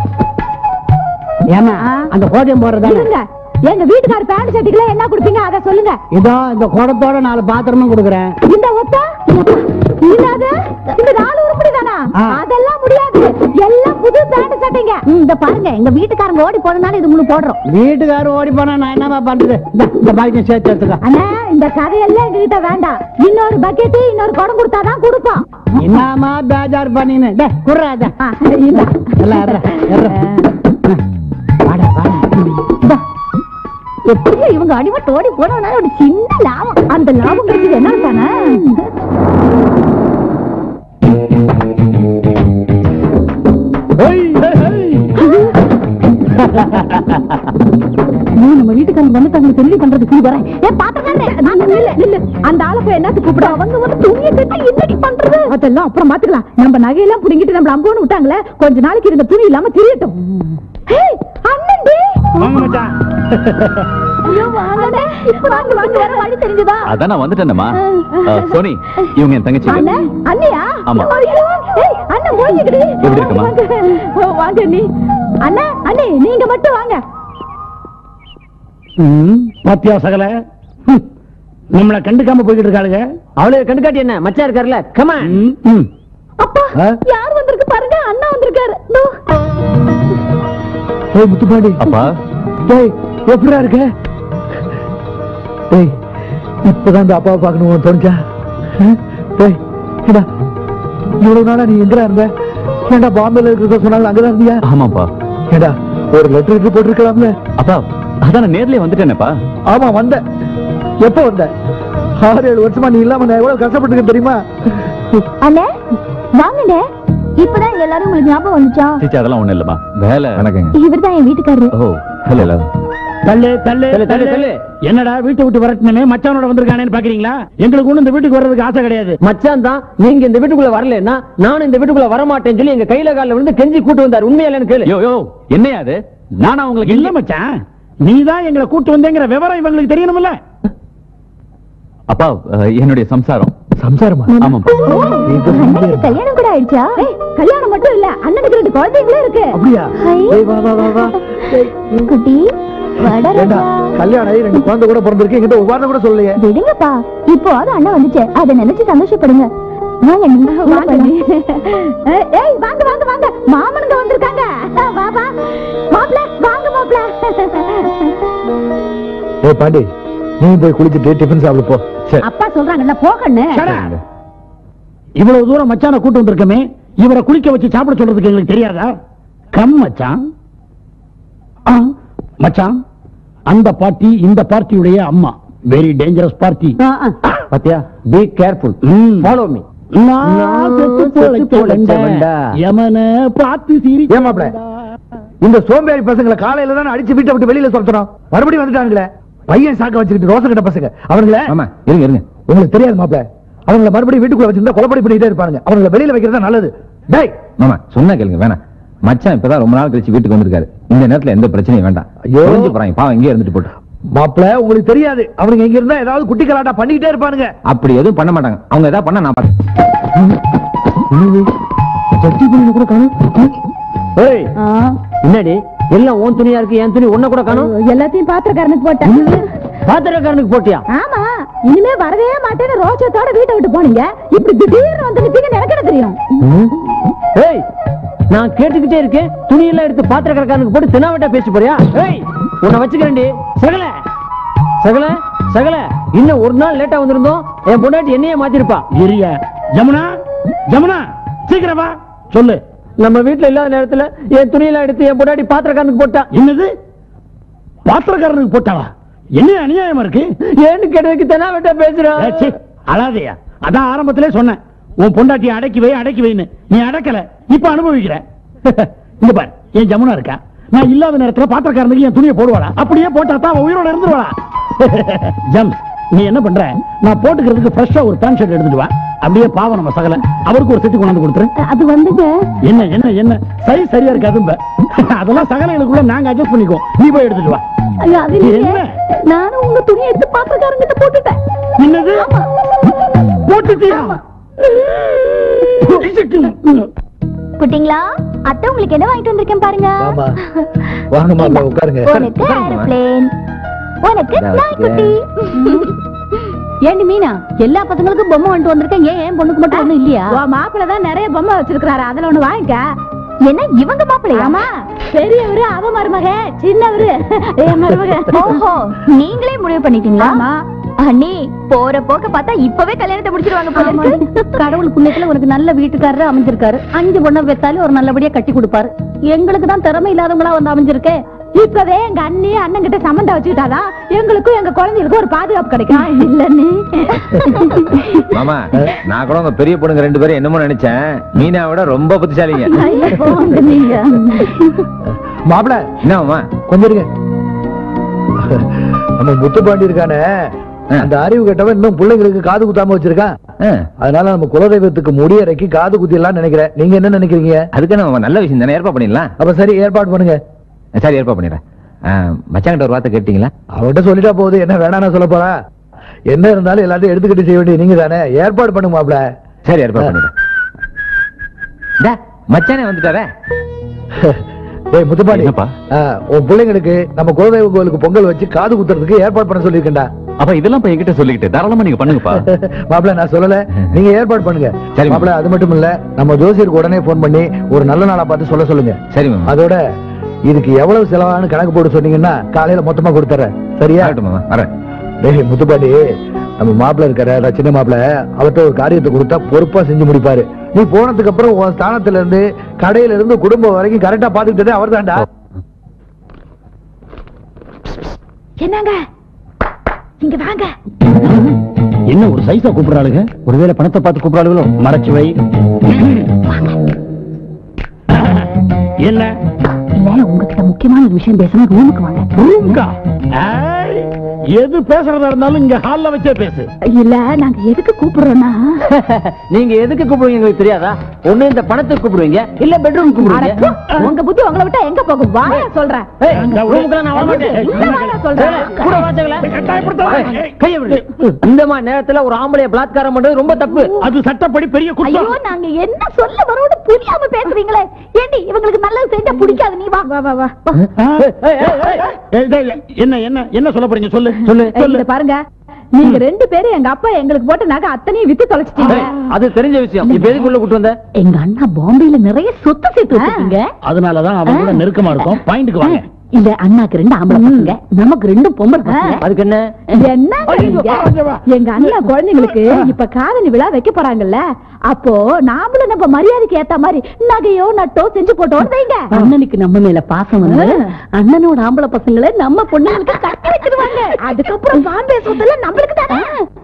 Speaker 9: ஏமா அந்த கோஜம் போடுறதா
Speaker 1: இருங்க எங்க வீட்டுக்கார பேண்ட் சட்டிக்குள்ள என்ன கொடுப்பீங்க அத சொல்லுங்க
Speaker 9: இதோ இந்த குடத்தோட நாலு பாத்திரமும் கொடுக்குறேன்
Speaker 1: இந்த ஒத்த இல்லாத இந்த நாலு உருப்படி தானா
Speaker 9: ஆ.
Speaker 1: அதெல்லாம் முடியாது எல்லாம் புது பேண்ட் சட்டைங்க இந்த பாருங்க எங்க வீட்டுக்காரங்க ஓடி போனதுனால இது மூணு போடுறோம்
Speaker 9: வீட்டுக்காரர் ஓடி போனா நான் என்னமா பண்றது இந்தா, இந்த பாக்கியம் சேர்த்து எடுத்துக்க
Speaker 1: அண்ணா இந்த கதையெல்லாம் எங்ககிட்ட வேண்டாம் இன்னொரு பக்கெட் இன்னொரு குடம் கொடுத்தாதான் கொடுப்போம்
Speaker 9: என்னமா பேஜார் பண்ணின்னு டே குர்றாத
Speaker 1: ஆ, இந்தா.
Speaker 9: எல்லாம் ஏறுறா, ஏறுறா. வாடா வாடா
Speaker 1: இந்தா. எப்படியோ இவங்க அடிமட்டு ஓடி போனதுனால ஒரு சின்ன லாபம் அந்த லாபம் கிடைச்சது என்ன தானே
Speaker 6: ஹேய், ஹேய், ஹேய்.
Speaker 1: ஐயோ, நம்ம வீட்டுக்காரங்க வந்துட்டாங்க தெளிவு பண்றதுக்கு நீ வரேன் ஏ பாத்துக்கானே இல்ல இல்ல அந்த ஆளை போய் என்னத்துக்கு கூப்பிட அவங்க வந்து துணியை கட்டி என்னடி பண்றது அதெல்லாம் அப்புறம் பாத்துக்கலாம் நம்ம நகையெல்லாம் புடிங்கிட்டு நம்மள அம்போன்னு விட்டாங்களே கொஞ்ச நாளைக்கு இருந்த துணி இல்லாம திரியட்டும் ஏய், அண்ணன்டி
Speaker 6: வாங்க மச்சான்
Speaker 1: ஐயோ வாங்கடே இப்ப வாங்க வாங்க வர வழி தெரிஞ்சதா
Speaker 5: அதான் நான் வந்துட்டேன்மா சோனி இவங்க என் தங்கச்சி
Speaker 1: அண்ணன் அண்ணியா
Speaker 5: ஆமா.
Speaker 1: ஐயோ, ஏய், அண்ணன் மூஞ்சிக்கிடி
Speaker 5: எப்படி இருக்கம்மா?
Speaker 1: வாங்க ஓ, வாங்க நீ அண்ணா அண்ணி நீங்க மட்டும் வாங்க
Speaker 6: ம், பாத்தியா சகல ம், நம்மள கண்டுக்காம போய்கிட்டு இருக்காளுங்க
Speaker 3: அவளே கண்டுக்காட்டி என்ன மச்சா இருக்காருல்ல கமான்
Speaker 6: ம், ம்.
Speaker 1: அப்பா
Speaker 6: ஆ?
Speaker 1: யார் வந்திருக்கு பாருங்க அண்ணா வந்திருக்காரு இதோ.
Speaker 2: ஏய் முத்துப்பாண்டி
Speaker 5: அப்பா
Speaker 2: டேய் எப்படிடா இருக்க டேய் இப்பதான் இந்த அப்பாவை பார்க்கணும் தோணுச்சா ஆ? டேய் ஏடா இவ்வளவு நாளா நீ எங்கடா இருந்த ஏண்டா பாம்பேல இருக்கிறத சொன்னாலும் அங்கதான் இருந்தியா
Speaker 5: ஆமாப்பா
Speaker 2: ஏடா ஒரு லெட்டர் எடுத்து போட்டிருக்கலாம்ல
Speaker 5: அப்பா அதான் நான் நேர்லயே வந்துட்டேனேப்பா
Speaker 2: ஆமா வந்த எப்போ வந்த ஆறு ஏழு வருஷமா நீ இல்லாம நான் எவ்வளவு கஷ்டப்பட்டுருக்கேன் தெரியுமா
Speaker 7: அண்ணே வாங்கண்ணே இப்பதான் எல்லாரும் உங்களுக்கு ஞாபகம் வந்துச்சா
Speaker 5: சீச்சா அதெல்லாம் ஒண்ணும் இல்லம்மா வேலை வணக்கங்க
Speaker 7: இவர்தான் என் வீட்டுக்காரரு
Speaker 5: ஓ ஹலோ ஹலோ
Speaker 6: தள்ளு தள்ளு
Speaker 3: தள்ளு, தள்ளு,
Speaker 6: தள்ளு
Speaker 3: தள்ளு.
Speaker 6: என்னடா வீட்டை விட்டு வரட்டுமே மச்சானோட வந்திருக்கானேன்னு பாக்குறீங்களா எங்களுக்கு ஒண்ணு இந்த வீட்டுக்கு வர்றதுக்கு ஆசை கிடையாது
Speaker 3: மச்சான் தான் நீங்க இந்த வீட்டுக்குள்ள வரலன்னா நானும் இந்த வீட்டுக்குள்ள வர மாட்டேன்னு சொல்லி எங்க கையில காலில் விழுந்து கெஞ்சி கூட்டு வந்தார் உண்மையா இல்லைன்னு கேளு
Speaker 5: யோ யோ என்னையா அது நானா உங்களுக்கு
Speaker 6: இல்ல மச்சான் நீதான் எங்களை கூட்டு வந்தேங்கிற விவரம் இவங்களுக்கு தெரியணும்ல
Speaker 5: அப்பா அஹ், என்னுடைய சம்சாரம்
Speaker 2: சம்சாரமா
Speaker 5: ஆமாப்பா
Speaker 7: அண்ணனுக்கு கல்யாணம் கூட ஆயிடுச்சா
Speaker 1: ஏய், கல்யாணம் மட்டும் இல்ல அண்ணனுக்கு ரெண்டு குழந்தைங்களும் இருக்கு
Speaker 2: அப்படியா
Speaker 7: ஹை.
Speaker 2: ஏய் வா வா வா வா டேய்,
Speaker 7: குட்டி வட
Speaker 2: ஏண்டா கல்யாணம் ஆகி ரெண்டு குழந்தை கூட பிறந்திருக்கு என்கிட்ட ஒரு வார்த்தை கூட சொல்லலையே
Speaker 7: விடுங்கப்பா இப்போ அது அண்ணன் வந்துச்சு அதை நினைச்சு சந்தோஷப்படுங்க வாங்க நீ உள்ள
Speaker 1: வாங்க நீ.
Speaker 7: போலாம்.
Speaker 1: ஏய், ஏய் வாங்க வாங்க வாங்க மாமனுங்க வந்திருக்காங்க வா வா மாப்ள வாங்க மாப்ள
Speaker 2: ஏய் பாண்டி நீ போய் குளிச்சுட்டு டிஃபன் சாப்பிடு போ
Speaker 5: சரி
Speaker 1: அப்பா சொல்றாங்கல்ல போகண்ணு
Speaker 6: சடா. இவ்வளவு தூரம் மச்சான கூட்டு வந்திருக்கமே இவரை குளிக்க வச்சு சாப்பிட சொல்றதுக்கு எங்களுக்கு தெரியாதா கம் மச்சான் ஆ, மச்சான் அந்த பார்ட்டி இந்த பார்ட்டியுடைய அம்மா வெரி டேஞ்சரஸ் பார்ட்டி
Speaker 3: பாத்தியா பி கேர்ஃபுல் ஃபாலோ மீ
Speaker 6: நான் செத்து பொழைச்ச வேண்டா. யமனை பார்த்து சிரி
Speaker 2: ஏன் மாப்ள இந்த சோம்பேறி பசங்களை காலையில தான் அடிச்சு வீட்டை விட்டு வெளியில சொல்றோம் மறுபடியும் வந்துட்டாங்களே பையன் சாக்க வச்சுக்கிட்டு ரோச கட்ட பசங்க அவங்கள
Speaker 5: ஆமா இருங்க இருங்க
Speaker 2: உங்களுக்கு தெரியாது மாப்ள அவங்கள மறுபடியும் வீட்டுக்குள்ள வச்சிருந்தா கொலைப்படி பண்ணிட்டே இருப்பாங்க அவங்கள வெளியில வைக்கிறது நல்லது டேய்
Speaker 5: மாமா சொன்னா கேளுங்க வேணாம் மச்சான் இப்பதான் ரொம்ப நாள் கழிச்சு வீட்டுக்கு வந்திருக்காரு இந்த நேரத்துல எந்த பிரச்சனையும் வேண்டாம்
Speaker 2: ஐயோ.
Speaker 5: ஒளிஞ்சு போறாங்க பாவம் இங்கே இருந்துட்டு போட்டு
Speaker 2: மாப்ள உங்களுக்கு தெரியாது அவனுங்க இங்க இருந்தா ஏதாவது குட்டி கலாட்டா பண்ணிக்கிட்டே இருப்பானுங்க
Speaker 5: அப்படி எதுவும் பண்ண மாட்டாங்க அவங்க ஏதாவது பண்ண நான் பார்த்தேன்
Speaker 2: சட்டி பண்ணி கூட காணும்
Speaker 3: ஏய் என்னடி எல்லாம் உன் துணியா இருக்கு என் துணி ஒன்ன கூட காணும்
Speaker 1: எல்லாத்தையும் பாத்திரக்காரனுக்கு போட்டேன்
Speaker 3: பாத்திரக்காரனுக்கு போட்டியா
Speaker 1: ஆமா இனிமே வரவே மாட்டேன்னு ரோஷத்தோட வீட்டை விட்டு போனீங்க இப்படி திடீர்னு வந்து நிப்பீங்கன்னு எனக்கு என்ன தெரியும்
Speaker 3: ஏய் நான் கேட்டுக்கிட்டே இருக்கேன் துணியெல்லாம் எடுத்து பாத்திரக்காரனுக்கு போட்டு தினாவட்டா பேசி போறியா ஏய் உன்னை வச்சுக்கிறேன்டி சகல சகல சகல இன்னும் ஒரு நாள் லேட்டா வந்திருந்தோம் என் பொண்டாட்டி என்னையே மாத்திருப்பா
Speaker 6: இரியா ஜமுனா ஜமுனா சீக்கிரம் வா சொல்லு
Speaker 3: நம்ம வீட்டுல இல்லாத நேரத்துல என் துணியெல்லாம் எடுத்து என் பொண்டாட்டி பாத்திரக்காரனுக்கு போட்டா
Speaker 6: என்னது பாத்திரக்காரனுக்கு போட்டாளா என்ன அநியாயமா இருக்கு
Speaker 3: ஏன்னு கேட்டதுக்கு தெனா விட்ட பேசுறான்
Speaker 6: ஏ, சீ, அழாதையா அதான் ஆரம்பத்திலே சொன்னேன் உன் பொண்டாட்டியை அடக்கி வை அடக்கி வைன்னு நீ அடக்கல இப்ப அனுபவிக்கிற இங்க பாரு என் ஜமுனா இருக்கா நான் இல்லாத நேரத்துல பாத்திரக்காரனுக்கு என் துணியை போடுவாளா அப்படியே போட்டா தான் அவ உயிரோட இருந்துருவாளா ஜம் நீ என்ன பண்ற நான் போட்டுக்கிறதுக்கு ஃப்ரெஷ்ஷா ஒரு பேண்ட் ஷர்ட் எடுத்துட்டு வா அப்படியே பாவம் நம்ம சகல அவருக்கு ஒரு செட்டு கொண்டாந்து கொடுத்துரு
Speaker 1: அது வந்துங்க
Speaker 6: என்ன என்ன என்ன சைஸ் சரியா இருக்காதும்ப அதெல்லாம் சகலைகளுக்குள்ள நாங்க அட்ஜஸ்ட் பண்ணிக்குவோம் நீ போய் எடுத்துட்டு வா
Speaker 1: ஐயோ, அது இல்லையே.
Speaker 6: என்ன?
Speaker 1: நானும் உங்க துணியை எடுத்து பாத்திரக்காரங்கிட்ட போட்டுட்டேன்
Speaker 6: என்னது போட்டுட்டியா
Speaker 7: குட்டிங்களா அத்தை உங்களுக்கு என்ன வாங்கிட்டு வந்திருக்கேன் பாருங்க
Speaker 2: வாமா. வாங்க மாப்பிள்ளை, உட்காருங்க.
Speaker 7: உனக்கு
Speaker 5: உட்காருங்கம்மா.
Speaker 7: ஏரோப்ளேன் உனக்கு
Speaker 5: இதா
Speaker 7: நாய்க்குட்டி
Speaker 1: ஏண்டி மீனா எல்லா பசங்களுக்கும் பொம்மை வந்துட்டு வந்திருக்கேன் ஏன் என் பொண்ணுக்கு மட்டும் ஒண்ணும் இல்லையா
Speaker 10: மாப்பிள்ள தான் நிறைய பொம்மை வச்சிருக்காரு அதுல ஒண்ணு வாங்கிக்க
Speaker 7: என்ன இவங்க மாப்பிள்ளையா
Speaker 10: ஆமா பெரியவரு அவ மருமக சின்னவரு என் மருமக
Speaker 7: ஓஹோ நீங்களே முடிவு பண்ணிட்டீங்களா
Speaker 10: ஆமா.
Speaker 7: அண்ணி போற போக்க பார்த்தா இப்பவே கல்யாணத்தை முடிச்சிருவாங்க போல இருக்கு
Speaker 1: கடவுள் புண்ணியத்துல உனக்கு நல்ல வீட்டுக்காரர் அமைஞ்சிருக்காரு அஞ்சு பொண்ணை பெத்தாலும் ஒரு நல்லபடியா கட்டி கொடுப்பாரு எங்களுக்கு தான் திறமை இல்லாதவங்களா வந்து அமைஞ்சிருக்கே
Speaker 10: இப்பவே எங்க அண்ணி அண்ணன் கிட்ட சம்மந்தம் வச்சுக்கிட்டாதான் எங்களுக்கும் எங்க குழந்தைகளுக்கும் ஒரு பாதுகாப்பு கிடைக்கும் இல்ல நீ
Speaker 5: மாமா நான் கூட உங்க பெரிய பொண்ணுங்க ரெண்டு பேரும் என்னமோ நினைச்சேன் மீனா விட ரொம்ப புத்திசாலிங்க
Speaker 1: போங்க நீங்க
Speaker 2: மாப்பிள
Speaker 5: என்ன மாமா
Speaker 2: கொஞ்சம் இருங்க நம்ம முத்துப்பாண்டி இருக்கானே அந்த அறிவு கெட்டவன் இன்னும் பிள்ளைங்களுக்கு காது குத்தாம வச்சிருக்கான்
Speaker 5: ஆ,
Speaker 2: அதனால நம்ம குலதெய்வத்துக்கு முடியறைக்கு காது குத்திடலாம் நினைக்கிறேன் நீங்க என்ன நினைக்கிறீங்க
Speaker 5: அதுக்கு நம்ம நல்ல விஷயம் தானே ஏற்பாடு பண்ணிடலாம்
Speaker 2: அப்ப சரி ஏற்பாடு பண்ணுங்க
Speaker 5: சரி ஏற்பாடு பண்ணிடுறேன் ஆ, மச்சான்கிட்ட ஒரு வார்த்தை கேட்டீங்களா
Speaker 2: அவன்கிட்ட சொல்லிட்டா போகுது என்ன வேணாம்னு சொல்ல போறா என்ன இருந்தாலும் எல்லாத்தையும் எடுத்துக்கிட்டு செய்ய வேண்டிய நீங்க தானே ஏற்பாடு பண்ணுங்க மாப்பிள
Speaker 5: சரி ஏற்பாடு பண்ணிடுறேன் டா, மச்சானே வந்துட்டாரே
Speaker 2: டேய் முத்துப்பாண்டி
Speaker 11: என்னப்பா?
Speaker 2: ஆ, உன் பிள்ளைங்களுக்கு நம்ம குலதெய்வ கோயிலுக்கு பொங்கல் வச்சு காது குத்துறதுக்கு ஏற்பாடு பண்ண சொல்லியிருக்கேன்டா
Speaker 11: அப்ப இதெல்லாம் இப்ப என்கிட்ட சொல்லிக்கிட்டு தாராளமா நீங்க பண்ணுங்கப்பா
Speaker 2: மாப்பிள நான் சொல்லல நீங்க ஏற்பாடு பண்ணுங்க
Speaker 5: சரி,
Speaker 2: மாப்பிள அது மட்டும் இல்ல நம்ம ஜோசியருக்கு உடனே போன் பண்ணி ஒரு நல்ல நாளா பார்த்து சொல்ல சொல்லுங்க
Speaker 5: சரி மாமா
Speaker 2: அதோட இதுக்கு எவ்வளவு செலவான்னு கணக்கு போட்டு சொன்னீங்கன்னா காலையில மொத்தமா கொடுத்துறேன் சரியா
Speaker 5: ஆகட்டும் மாமா வரேன்
Speaker 2: டேய் முத்துப்பாண்டி நம்ம மாப்பிள இருக்காரு அதான் சின்ன மாப்பிள அவர்கிட்ட ஒரு காரியத்தை கொடுத்தா பொறுப்பா செஞ்சு முடிப்பாரு நீ போனதுக்கு அப்புறம் உன் ஸ்தானத்துல இருந்து கடையில இருந்து குடும்பம் வரைக்கும் கரெக்டா பாத்துக்கிட்டதே அவர் தான்டா
Speaker 10: என்னங்க இங்க வாங்க
Speaker 6: என்ன ஒரு சைஸா கூப்பிடுறாளுங்க ஒருவேளை பணத்தை பார்த்து கூப்பிடுறாளுகளோ மறைச்சு வை என்ன
Speaker 1: இல்ல உங்ககிட்ட முக்கியமான ஒரு விஷயம் பேசணும் ரூமுக்கு வாங்க
Speaker 6: ரூம்கா ஏய், எது பேசுறதா இருந்தாலும் இங்க ஹால்ல வச்சே பேசு
Speaker 10: இல்ல நாங்க எதுக்கு கூப்பிடுறோம்னா
Speaker 3: நீங்க எதுக்கு கூப்பிடுவீங்க எங்களுக்கு தெரியாதா ஒண்ணு இந்த பணத்துக்கு கூப்பிடுவீங்க இல்ல பெட்ரூம் கூப்பிடுவீங்க
Speaker 10: அட, உங்க புத்தி உங்களை விட்டா எங்க போகும் வாயா சொல்றேன்
Speaker 3: ஏய், ரூமுக்குலாம் நான் வர மாட்டேன்.
Speaker 10: இல்ல, வேணாம் சொல்றேன்.
Speaker 3: ஏய், கூட வாச்சங்களே.
Speaker 6: கட்டாயப்படுத்தாத.
Speaker 3: ஏய், கையை விடு. இந்த மாதிரி நேரத்துல ஒரு ஆம்பளைய பலாத்காரம் பண்றது ரொம்ப தப்பு
Speaker 6: அது சட்டப்படி பெரிய
Speaker 10: ஐயோ
Speaker 6: குற்றம்
Speaker 10: நாங்க என்ன சொல்ல வரோம்னு புரியாம பேசுறீங்களே ஏண்டி இவங்களுக்கு நல்லது செஞ்சா பிடிக்காது நீ வா வா வா வா
Speaker 6: ஆ?
Speaker 3: ஏய், ஏய், ஏய், ஏய்.
Speaker 6: ஏய், டேய், என்ன என்ன என்ன சொல்ல போறீங்க சொல்லு
Speaker 3: சொல்லு
Speaker 10: இத பாருங்க நீங்க ரெண்டு பேரும் எங்க அப்பா எங்களுக்கு போட்ட நகை அத்தனையும் வித்து தொலைச்சிட்டீங்க
Speaker 3: ஏய், அது தெரிஞ்ச விஷயம் இப்ப எதுக்குள்ள கூட்டு வந்த
Speaker 1: எங்க அண்ணா பாம்பேல நிறைய சொத்து சேர்த்து வச்சிருக்கீங்க
Speaker 6: அதனாலதான் அவங்க கூட நெருக்கமா இருக்கும் பாயிண்ட்க்கு வாங்க
Speaker 1: இல்ல அண்ணாக்கு ரெண்டு ஆம்பளை பசங்க நமக்கு ரெண்டு பொம்பளை பசங்க
Speaker 3: அதுக்கு என்ன
Speaker 10: என்ன நீங்க? எங்க அண்ணா குழந்தைங்களுக்கு இப்ப காதணி விழா வைக்க போறாங்கல்ல அப்போ நாமளும் நம்ம மரியாதைக்கு ஏத்த மாதிரி நகையோ நட்டோ செஞ்சு போட்டோம் வைங்க
Speaker 1: அண்ணனுக்கு நம்ம மேல பாசம் வந்து அண்ணனோட ஆம்பளை பசங்களை நம்ம பொண்ணுங்களுக்கு
Speaker 10: கட்டி வச்சிருவாங்க அதுக்கப்புறம் பாம்பே சொத்துல நம்மளுக்கு தானே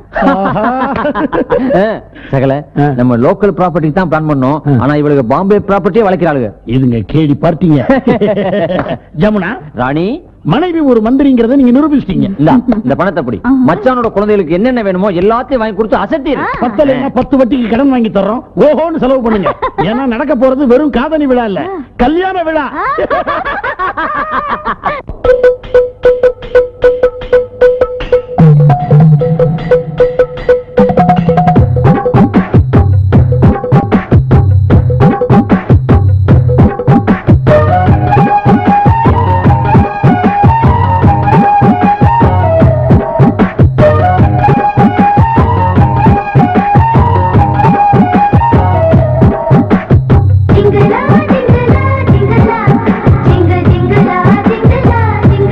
Speaker 3: ஏய், சகல
Speaker 6: ஆ.
Speaker 3: நம்ம லோக்கல் ப்ராப்பர்ட்டி தான் பிளான் பண்ணோம் ஆனா இவளுக்கு பாம்பே ப்ராப்பர்ட்டியே வளைக்கிறாளுங்க
Speaker 6: இதுங்க கேடி பார்த்தீங்க ஜமுனா
Speaker 3: ராணி
Speaker 6: மனைவி ஒரு மந்திரிங்கிறத நீங்க நிரூபிச்சிட்டீங்க
Speaker 3: இல்ல இந்த பணத்தை படி மச்சானோட குழந்தைகளுக்கு என்னென்ன வேணுமோ எல்லாத்தையும் வாங்கி கொடுத்து அசத்திரு
Speaker 6: பத்தலைன்னா பத்து வட்டிக்கு கடன் வாங்கி தர்றோம் ஓஹோன்னு செலவு பண்ணுங்க ஏன்னா நடக்க போறது வெறும் காதணி விழா இல்ல கல்யாண விழா
Speaker 7: ஜிங்கலா ஜிங்கலா ஜிங்கலா ஜிங்க ஜிங்கலா ஜிங்கலா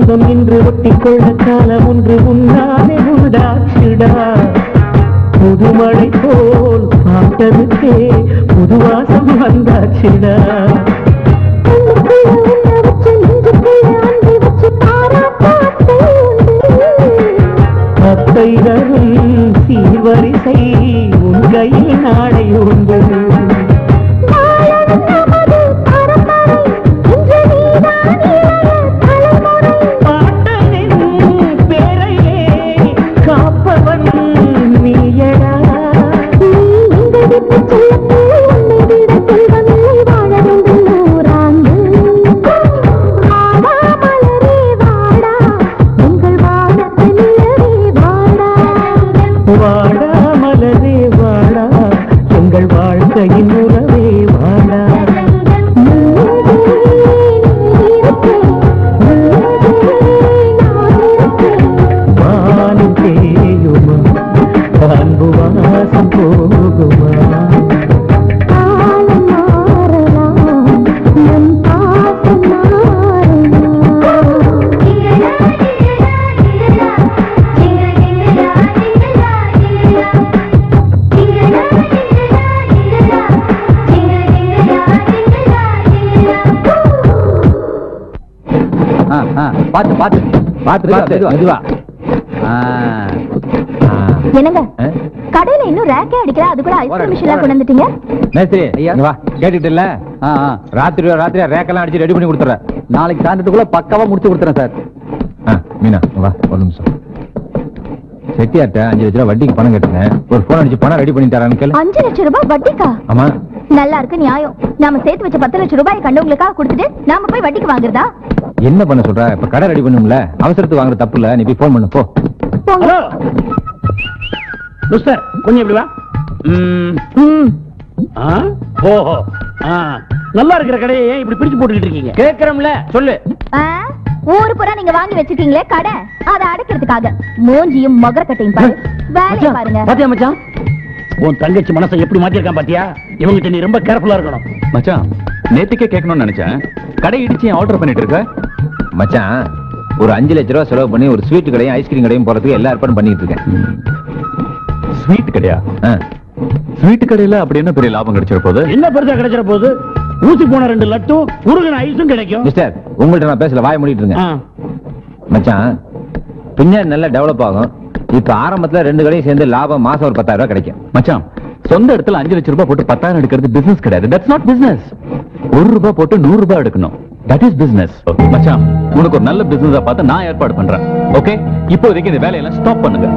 Speaker 4: பாசம் இன்று ஒட்டி கொள்ள காலம் ஒன்று உன்னாலே உண்டாச்சுடா புதுமழை போல் பார்த்ததுக்கே புதுவாசம் வந்தாச்சுடா அத்தை தரும் சீர்வரிசை உன் கையில் நாளை உண்டு பாட்டனின் பேரையே காப்பவன் நீயடா வாடா மலரே வாடா எங்கள் வாழ்க்கையின் உறவே வாடா வானம் தேயுமா அன்பு வாசம் போகுமா
Speaker 5: ஆ, ஆ, பாத்து பாத்து பாத்து பாத்து மெதுவா ஆ, ஆ.
Speaker 7: என்னங்க
Speaker 5: ஆ?
Speaker 7: கடையில இன்னும் ரேக்கே அடிக்கிற அது கூட ஐஸ்கிரீம்
Speaker 5: போறேன்,
Speaker 7: மிஷின்ல
Speaker 5: போறேன்.
Speaker 7: கொண்டு வந்துட்டீங்க
Speaker 5: மேஸ்திரி இங்க வா கேட்டுட்டு இல்ல ராத்திரி ராத்திரி ரேக்கெல்லாம் அடிச்சு ரெடி பண்ணி கொடுத்துறேன் நாளைக்கு சாயந்தரத்துக்குள்ள பக்காவா முடிச்சு கொடுத்துறேன் சார் மீனா இங்க வா ஒரு நிமிஷம் செட்டியார்ட்ட அஞ்சு லட்ச ரூபா வட்டிக்கு பணம் கேட்டுங்க ஒரு போன் அடிச்சு பணம் ரெடி பண்ணி தரான்னு கேளு
Speaker 7: அஞ்சு லட்சம் ரூபாய் வட்டிக்கா
Speaker 5: ஆமா
Speaker 7: நல்லா இருக்கு நியாயம் நாம சேர்த்து வச்ச பத்து லட்சம் ரூபாய் கண்டவங்களுக்காக கொடுத்துட்டு நாம போய் வட்டிக்கு வாங்குறதா
Speaker 5: என்ன பண்ண சொல்ற இப்ப கடை ரெடி பண்ணும்ல அவசரத்துக்கு வாங்குற தப்பு இல்ல நீ போய் போன் பண்ணு போ
Speaker 7: போங்க
Speaker 6: ஹலோ மிஸ்டர் கொஞ்சம் இப்படி வா ம்,
Speaker 7: ம்.
Speaker 6: ஆ, ஓஹோ ஆ, நல்லா இருக்கிற கடையை ஏன் இப்படி பிரிச்சு போட்டுக்கிட்டு இருக்கீங்க
Speaker 3: கேக்குறோம்ல சொல்லு
Speaker 7: ஆ? ஊரு பூரா நீங்க வாங்கி வச்சிருக்கீங்களே கடை அதை அடைக்கிறதுக்காக மூஞ்சியும் மொகரக்கட்டையும் பாரு வேலையை பாருங்க
Speaker 3: பாத்தியா மச்சான்
Speaker 6: உன் தங்கச்சி மனசை எப்படி மாத்திருக்கான் பாத்தியா இவங்கிட்ட நீ ரொம்ப கேர்ஃபுல்லா இருக்கணும்
Speaker 11: மச்சான் நேத்துக்கே கேட்கணும்னு நினைச்சேன் கடை இடிச்சு ஆர்டர் பண்ணிட்டு இருக்க
Speaker 5: மச்சான் ஒரு அஞ்சு லட்ச ரூபா செலவு பண்ணி ஒரு ஸ்வீட் கடையும் ஐஸ்கிரீம் கடையும் போறதுக்கு எல்லா ஏற்பாடும் பண்ணிட்டு இருக்கேன்
Speaker 11: ஸ்வீட் கடையா
Speaker 5: ஆ.
Speaker 11: ஸ்வீட் கடையில அப்படி என்ன பெரிய லாபம் கிடைச்சிட போகுது
Speaker 6: என்ன பெருசா கிடைச்சிட போகுது ஊசி போன ரெண்டு லட்டும் உருகின ஐஸும் கிடைக்கும்
Speaker 5: மிஸ்டர் உங்கள்ட்ட நான் பேசல வாய மூடிட்டு இருங்க
Speaker 6: ஆ.
Speaker 5: மச்சான் பின்னாடி நல்லா டெவலப் ஆகும் இப்ப ஆரம்பத்துல ரெண்டு கடையும் சேர்ந்து லாபம் மாசம் ஒரு பத்தாயிரம் ரூபாய் கிடைக்கும்
Speaker 11: மச்சான் சொந்த இடத்துல அஞ்சு லட்சம் ரூபாய் போட்டு பத்தாயிரம் எடுக்கிறது பிசினஸ் கிடையாது தட்ஸ் நாட் பிசினஸ் ஒரு ரூபாய் போட்டு நூறு ரூபாய் எடுக்கணும் தட் இஸ் பிசினஸ் மச்சான் உனக்கு ஒரு நல்ல பிசினஸா பார்த்து நான் ஏற்பாடு பண்றேன் ஓகே இப்போதைக்கு இந்த வேலையெல்லாம் ஸ்டாப் பண்ணுங்க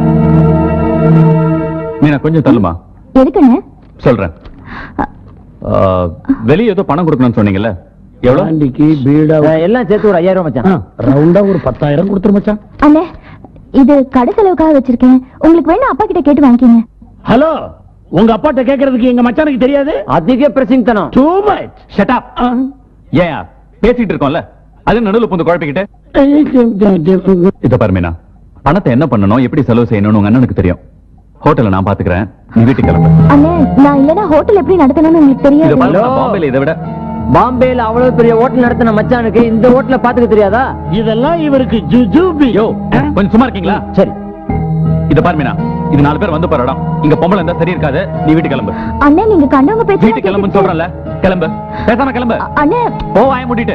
Speaker 11: மீனா கொஞ்சம் தள்ளுமா
Speaker 7: எதுக்குன்னு
Speaker 11: சொல்றேன் ஆ, வெளிய ஏதோ பணம் கொடுக்கணும்னு சொன்னீங்கல்ல எவ்வளவு
Speaker 6: ஆண்டிக்கு பீடா
Speaker 3: அஹ், எல்லாம் சேர்த்து ஒரு ஐயாயிரம் ரூபாய் மச்சான்
Speaker 6: ரவுண்டா ஒரு பத்தாயிரம் கொடுத்துரு மச்சான்
Speaker 7: அண்ணே இது கடை செலவுக்காக வச்சிருக்கேன் உங்களுக்கு வேணா அப்பா கிட்ட கேட்டு வாங்கிக்கங்க
Speaker 6: ஹலோ உங்க அப்பாட்ட கேக்குறதுக்கு எங்க மச்சானுக்கு தெரியாது
Speaker 3: அதிக பிரசிங் தனம்
Speaker 6: டூ மச்
Speaker 11: ஷட் அப் ஏன் பேசிட்டு இருக்கோம்ல அது நடுவுல புந்து குழப்பிக்கிட்டு இத பாரு மீனா பணத்தை என்ன பண்ணணும் எப்படி செலவு செய்யணும்னு உங்க அண்ணனுக்கு தெரியும் ஹோட்டல்ல நான் பாத்துக்கிறேன் நீ வீட்டுக்கு கிளம்பு
Speaker 7: அண்ணே நான் இல்லனா ஹோட்டல் எப்படி நடத்தணும்னு உங்களுக்கு
Speaker 11: இத
Speaker 7: தெரியாது
Speaker 11: பாரு நான் பாம்பேல இதை விட
Speaker 3: பாம்பேல அவ்வளவு பெரிய ஹோட்டல் நடத்தின மச்சானுக்கு இந்த ஹோட்டல பாத்துக்க தெரியாதா
Speaker 6: இதெல்லாம் இவருக்கு ஜுஜுபி
Speaker 11: யோ கொஞ்சம் சும்மா இருக்கீங்களா
Speaker 3: சரி
Speaker 11: இத பாரு மீனா இது நாலு பேர் வந்து போற இடம் இங்க பொம்பளை இருந்தா சரி இருக்காது நீ வீட்டுக்கு கிளம்பு
Speaker 7: அண்ணே நீங்க கண்டவங்க பேச்சு
Speaker 11: வீட்டுக்கு கிளம்புன்னு சொல்றேன்ல கிளம்பு பேசாம கிளம்பு
Speaker 7: அண்ணே
Speaker 11: போ வாய மூடிட்டு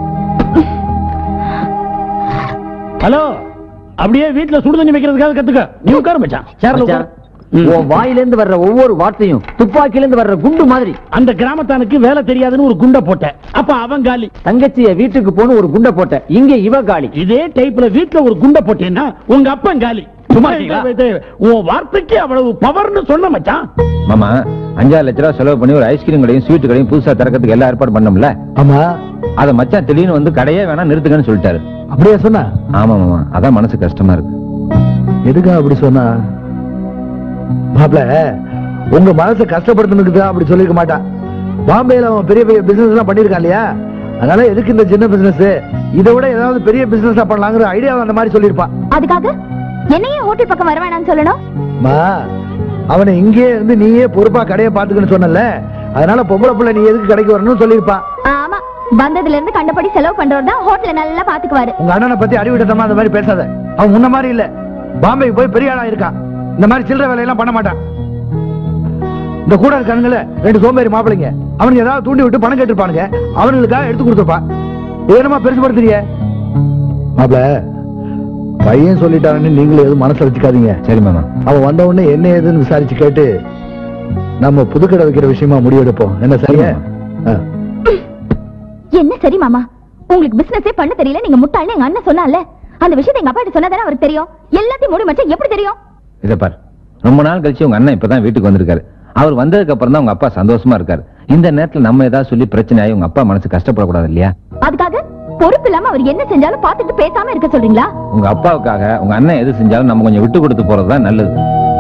Speaker 6: ஹலோ அப்படியே வீட்டுல சுடுதண்ணி வைக்கிறதுக்காக கத்துக்க நீ உட்கார மச்சான் சேர்ல உட்காரு ம்.
Speaker 3: உன் வாயிலிருந்து வர்ற ஒவ்வொரு வார்த்தையும் துப்பாக்கில இருந்து வர்ற குண்டு மாதிரி
Speaker 6: அந்த கிராமத்தானுக்கு வேலை தெரியாதுன்னு ஒரு குண்டை போட்டேன் அப்ப அவன் காலி
Speaker 3: தங்கச்சிய வீட்டுக்கு போன ஒரு குண்டை போட்ட இங்க இவ காலி
Speaker 6: இதே டைப்ல வீட்டுல ஒரு குண்டை போட்டேன்னா உங்க அப்பன் காலி
Speaker 11: சும்மா இருக்கீங்களா?
Speaker 6: இது, உன் வார்த்தைக்கு அவ்வளவு பவர்னு சொன்ன மச்சான்
Speaker 5: மாமா அஞ்சாறு லட்ச ரூபா செலவு பண்ணி ஒரு ஐஸ்கிரீம் கடையும் ஸ்வீட் கடையும் புதுசா திறக்கிறதுக்கு எல்லா ஏற்பாடு பண்ணோம்ல
Speaker 2: ஆமா
Speaker 5: அத மச்சான் திடீர்னு வந்து கடையே வேணா நிறுத்துங்கன்னு சொல்லிட்டாரு
Speaker 2: அப்படியே சொன்னா
Speaker 5: ஆமா மாமா அதான் மனசு கஷ்டமா இருக்கு
Speaker 2: எதுக்கா அப்படி சொன்னா மாப்ள உங்க மனசை கஷ்டப்படுத்தணுக்கு தான் அப்படி சொல்லிருக்க மாட்டான் பாம்பேல அவன் பெரிய பெரிய பிசினஸ் எல்லாம் பண்ணிருக்கான் இல்லையா அதனால எதுக்கு இந்த சின்ன பிசினஸ் இதை விட ஏதாவது பெரிய பிசினஸ் பண்ணலாங்கிற ஐடியா அந்த மாதிரி சொல்லிருப்பான்
Speaker 7: அதுக்காக என்னையே ஹோட்டல் பக்கம் வர வேணாம்னு சொல்லணும்
Speaker 2: மா அவனை இங்கே இருந்து நீயே பொறுப்பா கடையை பாத்துக்கன்னு சொன்னல அதனால பொம்பளை புள்ள நீ எதுக்கு கடைக்கு வரணும்னு சொல்லிருப்பான்
Speaker 7: ஆமா வந்ததுல இருந்து கண்டபடி செலவு பண்றவர் தான் ஹோட்டல நல்லா பாத்துக்குவாரு
Speaker 2: உங்க அண்ணனை பத்தி அறிவிட்டமா அந்த மாதிரி பேசாத அவன் முன்ன மாதிரி இல்ல பாம்பேக்கு போய் பெரிய ஆளா இருக்கான் இந்த மாதிரி சில்லற வேலையெல்லாம் பண்ண மாட்டான் இந்த கூட இருக்கானுங்களே ரெண்டு சோம்பேறி மாப்பிளைங்க அவனுக்கு ஏதாவது தூண்டி விட்டு பணம் கேட்டிருப்பானுங்க அவனுங்களுக்காக எடுத்து கொடுத்துருப்பான் இது என்னமா பெருசு படுத்துறீங்க மாப்பிள பையன் சொல்லிட்டான்னு நீங்களும் எதுவும் மனசுல வச்சுக்காதீங்க
Speaker 5: சரி மாமா
Speaker 2: அவன் வந்த உடனே என்ன ஏதுன்னு விசாரிச்சு கேட்டு நம்ம புதுக்கடை வைக்கிற விஷயமா முடிவெடுப்போம் என்ன சரியா ஆ.
Speaker 7: என்ன சரி மாமா உங்களுக்கு பிசினஸே பண்ண தெரியல நீங்க முட்டாள்னு எங்க அண்ணன் சொன்னால அந்த விஷயத்தை எங்க அப்பா கிட்ட சொன்னாதானே அவருக்கு தெரியும் எல்லாத்தையும் மூடி மச்சான் எப்படி தெரியும்
Speaker 5: இத பார் ரொம்ப நாள் கழிச்சு உங்க அண்ணன் இப்பதான் வீட்டுக்கு வந்திருக்காரு அவர் வந்ததுக்கு அப்புறம் தான் உங்க அப்பா சந்தோஷமா இருக்காரு இந்த நேரத்துல நம்ம ஏதாவது சொல்லி பிரச்சனை ஆகி உங்க அப்பா மனசு கஷ்டப்படக்கூடாது இல்லையா
Speaker 7: அதுக்காக பொறுப்பு இல்லாம அவர் என்ன செஞ்சாலும் பார்த்துட்டு பேசாம இருக்க சொல்றீங்களா
Speaker 5: உங்க அப்பாவுக்காக உங்க அண்ணன் எது செஞ்சாலும் நம்ம கொஞ்சம் விட்டு கொடுத்து போறதுதான் நல்லது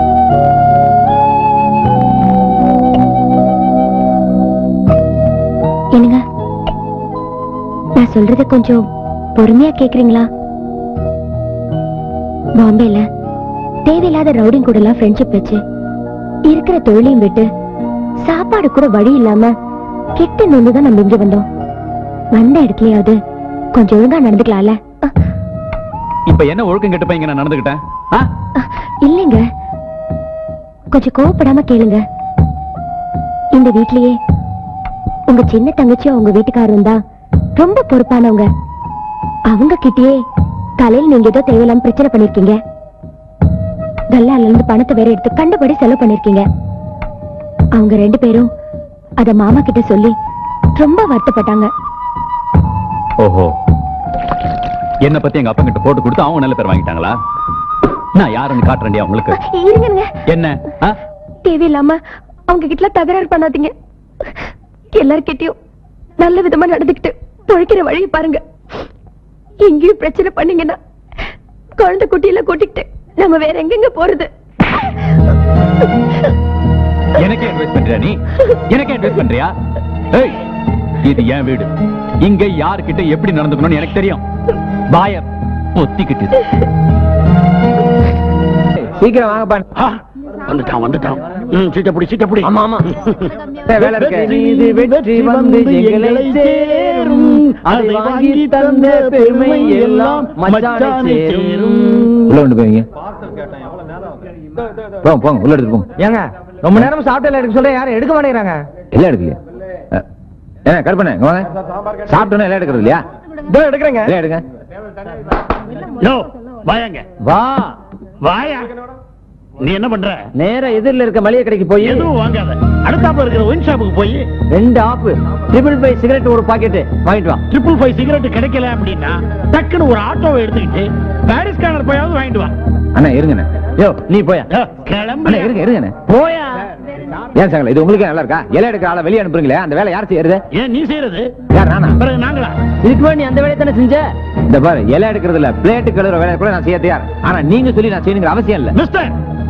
Speaker 7: என்னங்க நான் சொல்றத கொஞ்சம் பொறுமையா கேக்குறீங்களா பாம்பேல தேவையில்லாத ரவுடிங் கூட எல்லாம் ஃப்ரெண்ட்ஷிப் வச்சு இருக்கிற தொழிலையும் விட்டு சாப்பாடு கூட வழி இல்லாம கெட்ட நொந்து தான் நம்ம இங்க வந்தோம் வந்த இடத்துலயாவது கொஞ்சம் ஒழுங்கா நடந்துக்கலாம்ல அஹ்,
Speaker 11: இப்ப என்ன ஒழுக்கம் கெட்டு பையன் நான் நடந்துகிட்டேன் ஆ?
Speaker 7: அஹ், இல்லைங்க கொஞ்சம் கோவப்படாம கேளுங்க இந்த வீட்லயே உங்க சின்ன தங்கச்சியும் உங்க வீட்டுக்காரரும் தான் ரொம்ப பொறுப்பானவங்க அவங்க கிட்டயே காலையில் நீங்க ஏதோ தேவையில்லாம பிரச்சனை பண்ணிருக்கீங்க கல்லால இருந்து பணத்தை வேற எடுத்து கண்டபடி செலவு பண்ணிருக்கீங்க அவங்க ரெண்டு பேரும் அத மாமா கிட்ட சொல்லி ரொம்ப வருத்தப்பட்டாங்க
Speaker 11: ஓஹோ என்ன பத்தி எங்க அப்பா கிட்ட போட்டு கொடுத்து அவங்க நல்ல பேர் வாங்கிட்டாங்களா நான் யாருன்னு காட்டுறேன்டியா உங்களுக்கு
Speaker 7: இருங்க
Speaker 11: என்ன ஆ?
Speaker 7: தேவையில்லாம அவங்க கிட்ட தகராறு பண்ணாதீங்க எல்லார்கிட்டயும் நல்ல விதமா நடந்துக்கிட்டு பொழைக்கிற வழியை பாருங்க எங்கேயும் பிரச்சனை பண்ணீங்கன்னா குழந்தை குட்டியில கூட்டிக்கிட்டு நம்ம வேற எங்கெங்க போறது
Speaker 11: எனக்கே அட்வைஸ் பண்றியா நீ எனக்கே அட்வைஸ் பண்றியா ஏய் இது என் வீடு இங்க யார்கிட்ட எப்படி நடந்துக்கணும்னு எனக்கு தெரியும் பாய பொத்திக்கிட்டு
Speaker 3: சீக்கிரம் வாங்கப்பா
Speaker 6: வந்துட்டான் வந்துட்டான் ம் சீட்டப்படி சீட்டப்படி
Speaker 3: ஆமா ஆமா வேலை இருக்கு
Speaker 6: வெற்றி இது வெற்றி வந்து எங்களை சேரும் அதை வாங்கி தந்த பெருமை எல்லாம் மச்சானை சேரும்
Speaker 5: உள்ள கொண்டு போவீங்க போங்க போங்க உள்ள எடுத்து போங்க
Speaker 3: ஏங்க ரொம்ப நேரம் சாப்பிட்டல எடுக்க சொல்ல யாரும் எடுக்க மாட்டேங்கிறாங்க
Speaker 5: எல்லாம் எடுக்கலையா அஹ், ஏங்க கற்பனை இங்க வாங்க சாப்பிட்டோன்னே எல்லாம் எடுக்கிறது இல்லையா
Speaker 3: இதோ எடுக்கிறேங்க
Speaker 5: எல்லாம் எடுங்க
Speaker 6: யோ வாயாங்க
Speaker 3: வா
Speaker 6: வாயா நீ என்ன பண்ற
Speaker 3: நேரா எதிரில் இருக்க மளிகை கடைக்கு போய்
Speaker 6: எதுவும் வாங்காத அடுத்தாப்புல இருக்கிற ஒயின் ஷாப்புக்கு போய்
Speaker 3: ரெண்டு ஆப்பு ட்ரிபிள் ஃபைவ் சிகரெட் ஒரு பாக்கெட் வாங்கிட்டு வா
Speaker 6: ட்ரிபிள் ஃபைவ் சிகரெட் கிடைக்கல அப்படின்னா டக்குன்னு ஒரு ஆட்டோவை எடுத்துக்கிட்டு பாரிஸ் ஸ்கேனர் போயாவது வாங்கிட்டு வா
Speaker 5: அண்ணா இருங்கண்ணே
Speaker 3: யோ நீ போயா
Speaker 6: யோ, கிளம்பு
Speaker 5: அண்ணா இருங்க இருங்கண்ணே
Speaker 3: போயா
Speaker 5: ஏன் சார் இது உங்களுக்கு நல்லா இருக்கா இலை எடுக்கிற ஆளை வெளியே அனுப்புறீங்களே அந்த வேலை யார் செய்யறது
Speaker 6: ஏன் நீ செய்யறது
Speaker 5: யார் நானா
Speaker 6: பிறகு நாங்களா
Speaker 3: இதுக்கு முன்னாடி நீ அந்த வேலையை தானே செஞ்ச
Speaker 5: இந்த பாரு இலை எடுக்கிறது இல்ல பிளேட் கழுவுற வேலையை கூட நான் செய்ய தயார் ஆனா நீங்க சொல்லி நான் செய்யணுங்கிற அவசியம் இல்ல
Speaker 6: மிஸ்டர்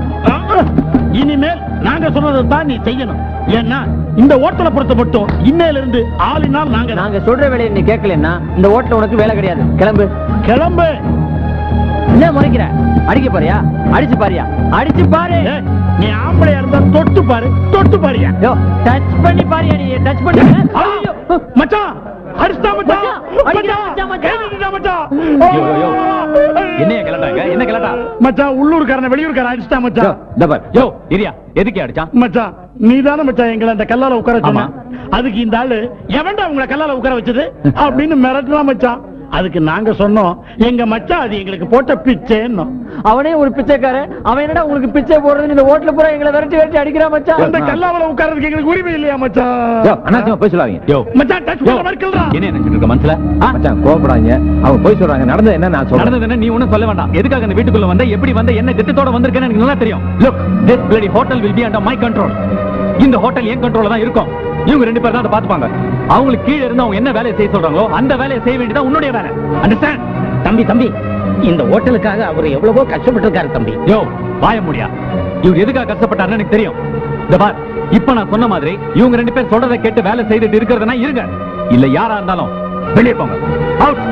Speaker 6: இனிமேல் நாங்க சொல்றதை தான் நீ செய்யணும் ஏன்னா இந்த ஓட்டலை பொறுத்த மட்டும் இன்னையில இருந்து ஆளினால் நாங்க
Speaker 3: நாங்க சொல்ற வேலையை நீ கேட்கலன்னா இந்த ஹோட்டல்ல உனக்கு வேலை கிடையாது கிளம்பு
Speaker 6: கிளம்பு
Speaker 3: என்ன முறைக்கிற அடிக்க பாரியா அடிச்சு பாரியா அடிச்சு பாரு
Speaker 6: ஏய், நீ ஆம்பளையா இருந்தா தொட்டு பாரு தொட்டு பாரியா
Speaker 3: யோ டச் பண்ணி பாரியா நீ டச் பண்ணி ஐயோ.
Speaker 6: மச்சான் அடிச்சுட்டா மச்சான்
Speaker 3: மச்சான், அடிக்கிறா மச்சான், மச்சான்.
Speaker 6: கை நீட்டிட்டா மச்சான்
Speaker 11: யோ, யோ, யோ. என்னைய கிளட்டாங்க என்ன கிளட்டா
Speaker 6: மச்சான் உள்ளூர்காரன வெளியூர்காரன் அடிச்சுட்டா
Speaker 5: யோ,
Speaker 6: மச்சான்
Speaker 5: இந்த பாரு
Speaker 11: யோ இரியா எதுக்கு அடிச்சான்
Speaker 6: மச்சான் நீதானே மச்சான் எங்களை அந்த கல்லால உட்கார சொன்ன
Speaker 11: ஆமா.
Speaker 6: அதுக்கு இந்த ஆளு எவன்டா உங்களை கல்லால உட்கார வச்சது அப்படின்னு மிரட்டலாம் மச்சான் அதுக்கு நாங்க சொன்னோம் எங்க மச்சான் அது எங்களுக்கு போட்ட பிச்சைன்னு
Speaker 3: அவனே ஒரு பிச்சைக்காரன் அவன் என்னடா உங்களுக்கு பிச்சை போடுறது இந்த ஹோட்டல் பூரா எங்களை விரட்டி விரட்டி அடிக்கிறான் மச்சான்
Speaker 6: அந்த கல்லாவல உட்கார்றதுக்கு எங்களுக்கு உரிமை இல்லையா
Speaker 5: யோ,
Speaker 6: மச்சான்
Speaker 5: அண்ணாச்சியமா போய் சொல்லாதீங்க
Speaker 11: யோ
Speaker 6: மச்சான் டச் பண்ண மாதிரி கிள்றா.
Speaker 11: என்ன நினைச்சிட்டு இருக்க மனசுல ஆ?
Speaker 5: மச்சான் கோவப்படாதீங்க அவங்க போய் சொல்றாங்க நடந்தது என்ன நான் சொல்றேன்
Speaker 11: நடந்தது என்ன நீ ஒண்ணும் சொல்ல வேண்டாம் எதுக்காக இந்த வீட்டுக்குள்ள வந்த எப்படி வந்த என்ன திட்டத்தோட வந்திருக்கேன்னு எனக்கு நல்லா தெரியும் look this bloody hotel will be under my control இந்த ஹோட்டல் என் கண்ட்ரோல்ல தான் இருக்கும் இவங்க ரெண்டு பேரும் தான் அதை பாத்துப்பாங்க அவங்களுக்கு கீழ இருந்து அவங்க என்ன வேலையை செய்ய சொல்றாங்களோ அந்த வேலையை செய்ய வேண்டியது உன்னுடைய வேலை அண்டர்ஸ்டாண்ட்
Speaker 6: தம்பி தம்பி இந்த ஹோட்டலுக்காக அவர் எவ்வளவோ கஷ்டப்பட்டிருக்காரு தம்பி
Speaker 11: யோ வாய முடியா இவர் எதுக்காக கஷ்டப்பட்டாருன்னு எனக்கு தெரியும் இந்த பார் இப்ப நான் சொன்ன மாதிரி இவங்க ரெண்டு பேர் சொல்றதை கேட்டு வேலை செய்துட்டு இருக்கிறதுனா இருங்க இல்ல யாரா இருந்தாலும் வெளியே போங்க அவுட்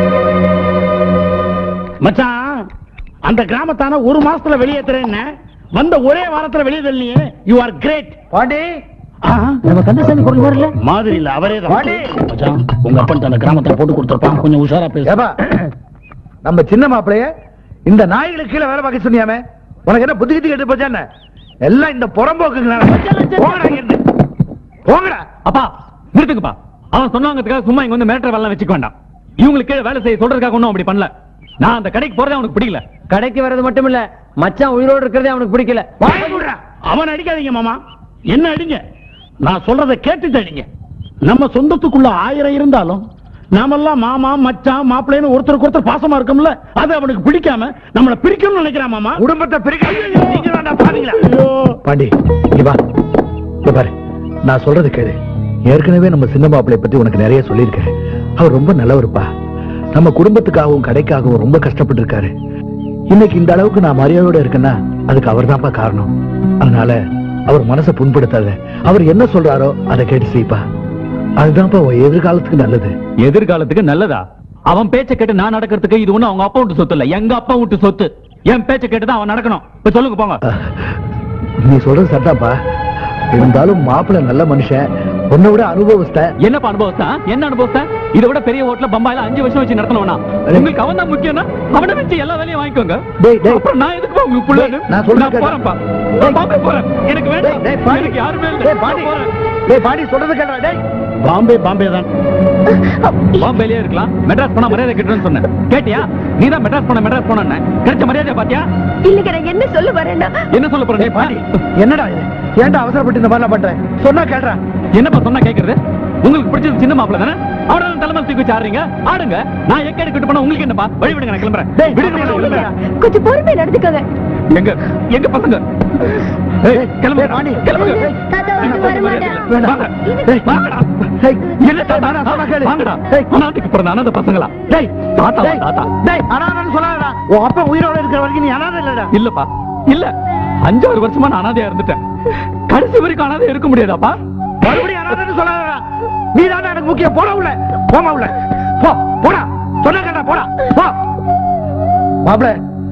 Speaker 6: மச்சான் அந்த கிராமத்தான ஒரு மாசத்துல வெளியேத்துறேன்னு வந்த ஒரே வாரத்துல வெளியே தள்ளியே யூ ஆர் கிரேட்
Speaker 8: பாண்டி
Speaker 6: நம்ம கந்தசாமி குரல் வரல மாதிரி இல்ல அவரே தான் மச்சான் உங்க அப்பன் அந்த கிராமத்துல போட்டு கொடுத்துருப்பான் கொஞ்சம் உஷாரா பேசு
Speaker 8: ஏப்பா நம்ம சின்ன மாப்பிளைய இந்த நாய்களுக்கு கீழே வேலை பார்க்க சொன்னியாமே உனக்கு என்ன புத்தி கித்தி கெட்டு போச்சா என்ன எல்லாம் இந்த புறம்போக்குங்க போங்கடா இங்கிருந்து. போங்கடா
Speaker 11: அப்பா நிறுத்துங்கப்பா அவன் சொன்னாங்கிறதுக்காக சும்மா இங்க வந்து மிரட்டர் வேலை வச்சுக்க வேண்டாம் இவங்களுக்கு கீழே வேலை செய்ய சொல்றதுக்காக ஒன்றும் அப்படி பண்ணல நான் அந்த கடைக்கு போறதே அவனுக்கு பிடிக்கல
Speaker 3: கடைக்கு வர்றது மட்டும் இல்ல மச்சான் உயிரோடு இருக்கிறதே அவனுக்கு பிடிக்கல
Speaker 8: வாயை மூடுடா.
Speaker 6: அவன் அடிக்காதீங்க மாமா என்ன அடிங்க நான் சொல்றதை கேட்டுட்டு அடிங்க நம்ம சொந்தத்துக்குள்ள ஆயிரம் இருந்தாலும் நாமெல்லாம் மாமா மச்சான் மாப்பிள்ளைன்னு ஒருத்தருக்கு ஒருத்தர் பாசமா இருக்கோம்ல அது அவனுக்கு பிடிக்காம நம்மள பிரிக்கணும்னு நினைக்கிறான் மாமா
Speaker 8: குடும்பத்தை பிரிக்க நீங்க வேண்டாம் பாருங்களா
Speaker 6: ஐயோ
Speaker 2: பாண்டி இங்க வா இங்க பாரு நான் சொல்றது கேளு ஏற்கனவே நம்ம சின்ன மாப்பிளை பத்தி உனக்கு நிறைய சொல்லியிருக்கேன் அவர் ரொம்ப நல்லவருப்பா நம்ம குடும்பத்துக்காகவும் கடைக்காகவும் ரொம்ப கஷ்டப்பட்டு இருக்காரு இன்னைக்கு இந்த அளவுக்கு நான் மரியாதையோட இருக்கேன்னா அதுக்கு அவர்தான்ப்பா காரணம் அதனால அவர் மனசை புண்படுத்தாத அவர் என்ன சொல்றாரோ அதை கேட்டு செய்ப்பா அதுதான்ப்பா உன் எதிர்காலத்துக்கு நல்லது
Speaker 11: எதிர்காலத்துக்கு நல்லதா அவன் பேச்ச கேட்டு நான் நடக்கிறதுக்கு இது ஒண்ணும் அவங்க அப்பா விட்டு சொத்து இல்ல எங்க அப்பா விட்டு சொத்து என் பேச்ச கேட்டு தான் அவன் நடக்கணும் இப்ப சொல்லுங்க போங்க
Speaker 2: அஹ், நீ சொல்றது சரிதான்ப்பா இருந்தாலும் மாப்பிள்ளை நல்ல மனுஷன் உன்னை விட அனுபவஸ்த
Speaker 11: என்னப்பா அனுபவத்தா என்ன அனுபவத்தா இதை விட பெரிய ஹோட்டல பம்பாயில அஞ்சு வருஷம் வச்சு நடத்தணும்னா உங்களுக்கு அவன் தான் முக்கியம்னா அவனை வச்சு எல்லா வேலையும் வாங்கிக்கோங்க
Speaker 2: டேய், டேய்.
Speaker 11: அப்புறம் நான் எதுக்கு உங்களுக்கு புள்ள
Speaker 2: டேய், நான் சொல்றேன் கேளு.
Speaker 11: போறேன்ப்பா நான் பாம்பே போறேன் எனக்கு
Speaker 2: டேய்,
Speaker 11: வேண்டாம்
Speaker 2: டேய், பாண்டி.
Speaker 11: எனக்கு யாருமே இல்லை
Speaker 2: டேய், பாண்டி.
Speaker 11: நான் போறேன்.
Speaker 8: டேய் பாண்டி சொல்றது கேட்டா டேய்
Speaker 6: பாம்பே பாம்பே தான்
Speaker 11: பாம்பேலயே இருக்கலாம் மெட்ராஸ் போனா மரியாதை கிட்டணும்னு சொன்னேன் கேட்டியா நீ தான் மெட்ராஸ் போன மெட்ராஸ் போன கிடைச்ச மரியாதை பாத்தியா
Speaker 7: இல்லைங்க நான் என்ன சொல்ல வரேன்னா
Speaker 11: என்ன சொல்ல போற நீ
Speaker 8: பாண்டி என்னடா இது ஏன்டா அவசரப்பட்டு இந்த மாதிரிலாம் பண்றேன் சொன்னா கேட்றா
Speaker 11: என்னப்பா சொன்னா கேக்குறது உங்களுக்கு பிடிச்சது சின்ன மாப்பிள்ள தானே அவரை தலைமை தூக்கி வச்சு ஆடுறீங்க ஆடுங்க நான் எக்கேடு கிட்ட போனா உங்களுக்கு என்னப்பா வழி விடுங்க நான் கிளம்புறேன்
Speaker 8: டேய்,
Speaker 11: விடுங்க,
Speaker 8: விடுங்க,
Speaker 11: விடுங்க.
Speaker 8: விடுங்க.
Speaker 7: கொஞ்சம் பொறுமை நடந்துக்கோங்க
Speaker 11: எங்க எங்க பசங்க ஏய், கிளம்புங்க
Speaker 8: டேய், வாணி.
Speaker 11: கிளம்புங்க
Speaker 8: டேய்,
Speaker 7: தாத்தா வந்து வர மாட்டேன்
Speaker 8: வேண்டாம்.
Speaker 11: வாங்க.
Speaker 8: டேய்,
Speaker 11: வாங்கடா.
Speaker 8: டேய்,
Speaker 11: என்ன தாத்தா?
Speaker 8: நான் சொன்னா கேளு.
Speaker 11: வாங்கடா.
Speaker 8: டேய்,
Speaker 11: அனாதைக்கு பிறந்த அனாதை பசங்களா
Speaker 8: டேய்,
Speaker 11: தாத்தா
Speaker 8: டேய்,
Speaker 11: தாத்தா
Speaker 8: டேய், அனாதைன்னு சொல்லாதடா. உன் அப்பா உயிரோட இருக்கிற வரைக்கும் நீ அனாதை இல்லடா
Speaker 11: இல்லப்பா இல்ல அஞ்சாறு வருஷமா நான் அனாதையா இருந்துட்டேன் கடைசி வரைக்கும் அனாதையா இருக்க முடியாதாப்பா
Speaker 8: மறுபடியும் அனாதைன்னு சொல்லாதடா நீ தானே எனக்கு முக்கியம் போடா உள்ள போமா உள்ள போ போடா சொன்னா கேட்டா போடா போ மாப்பிள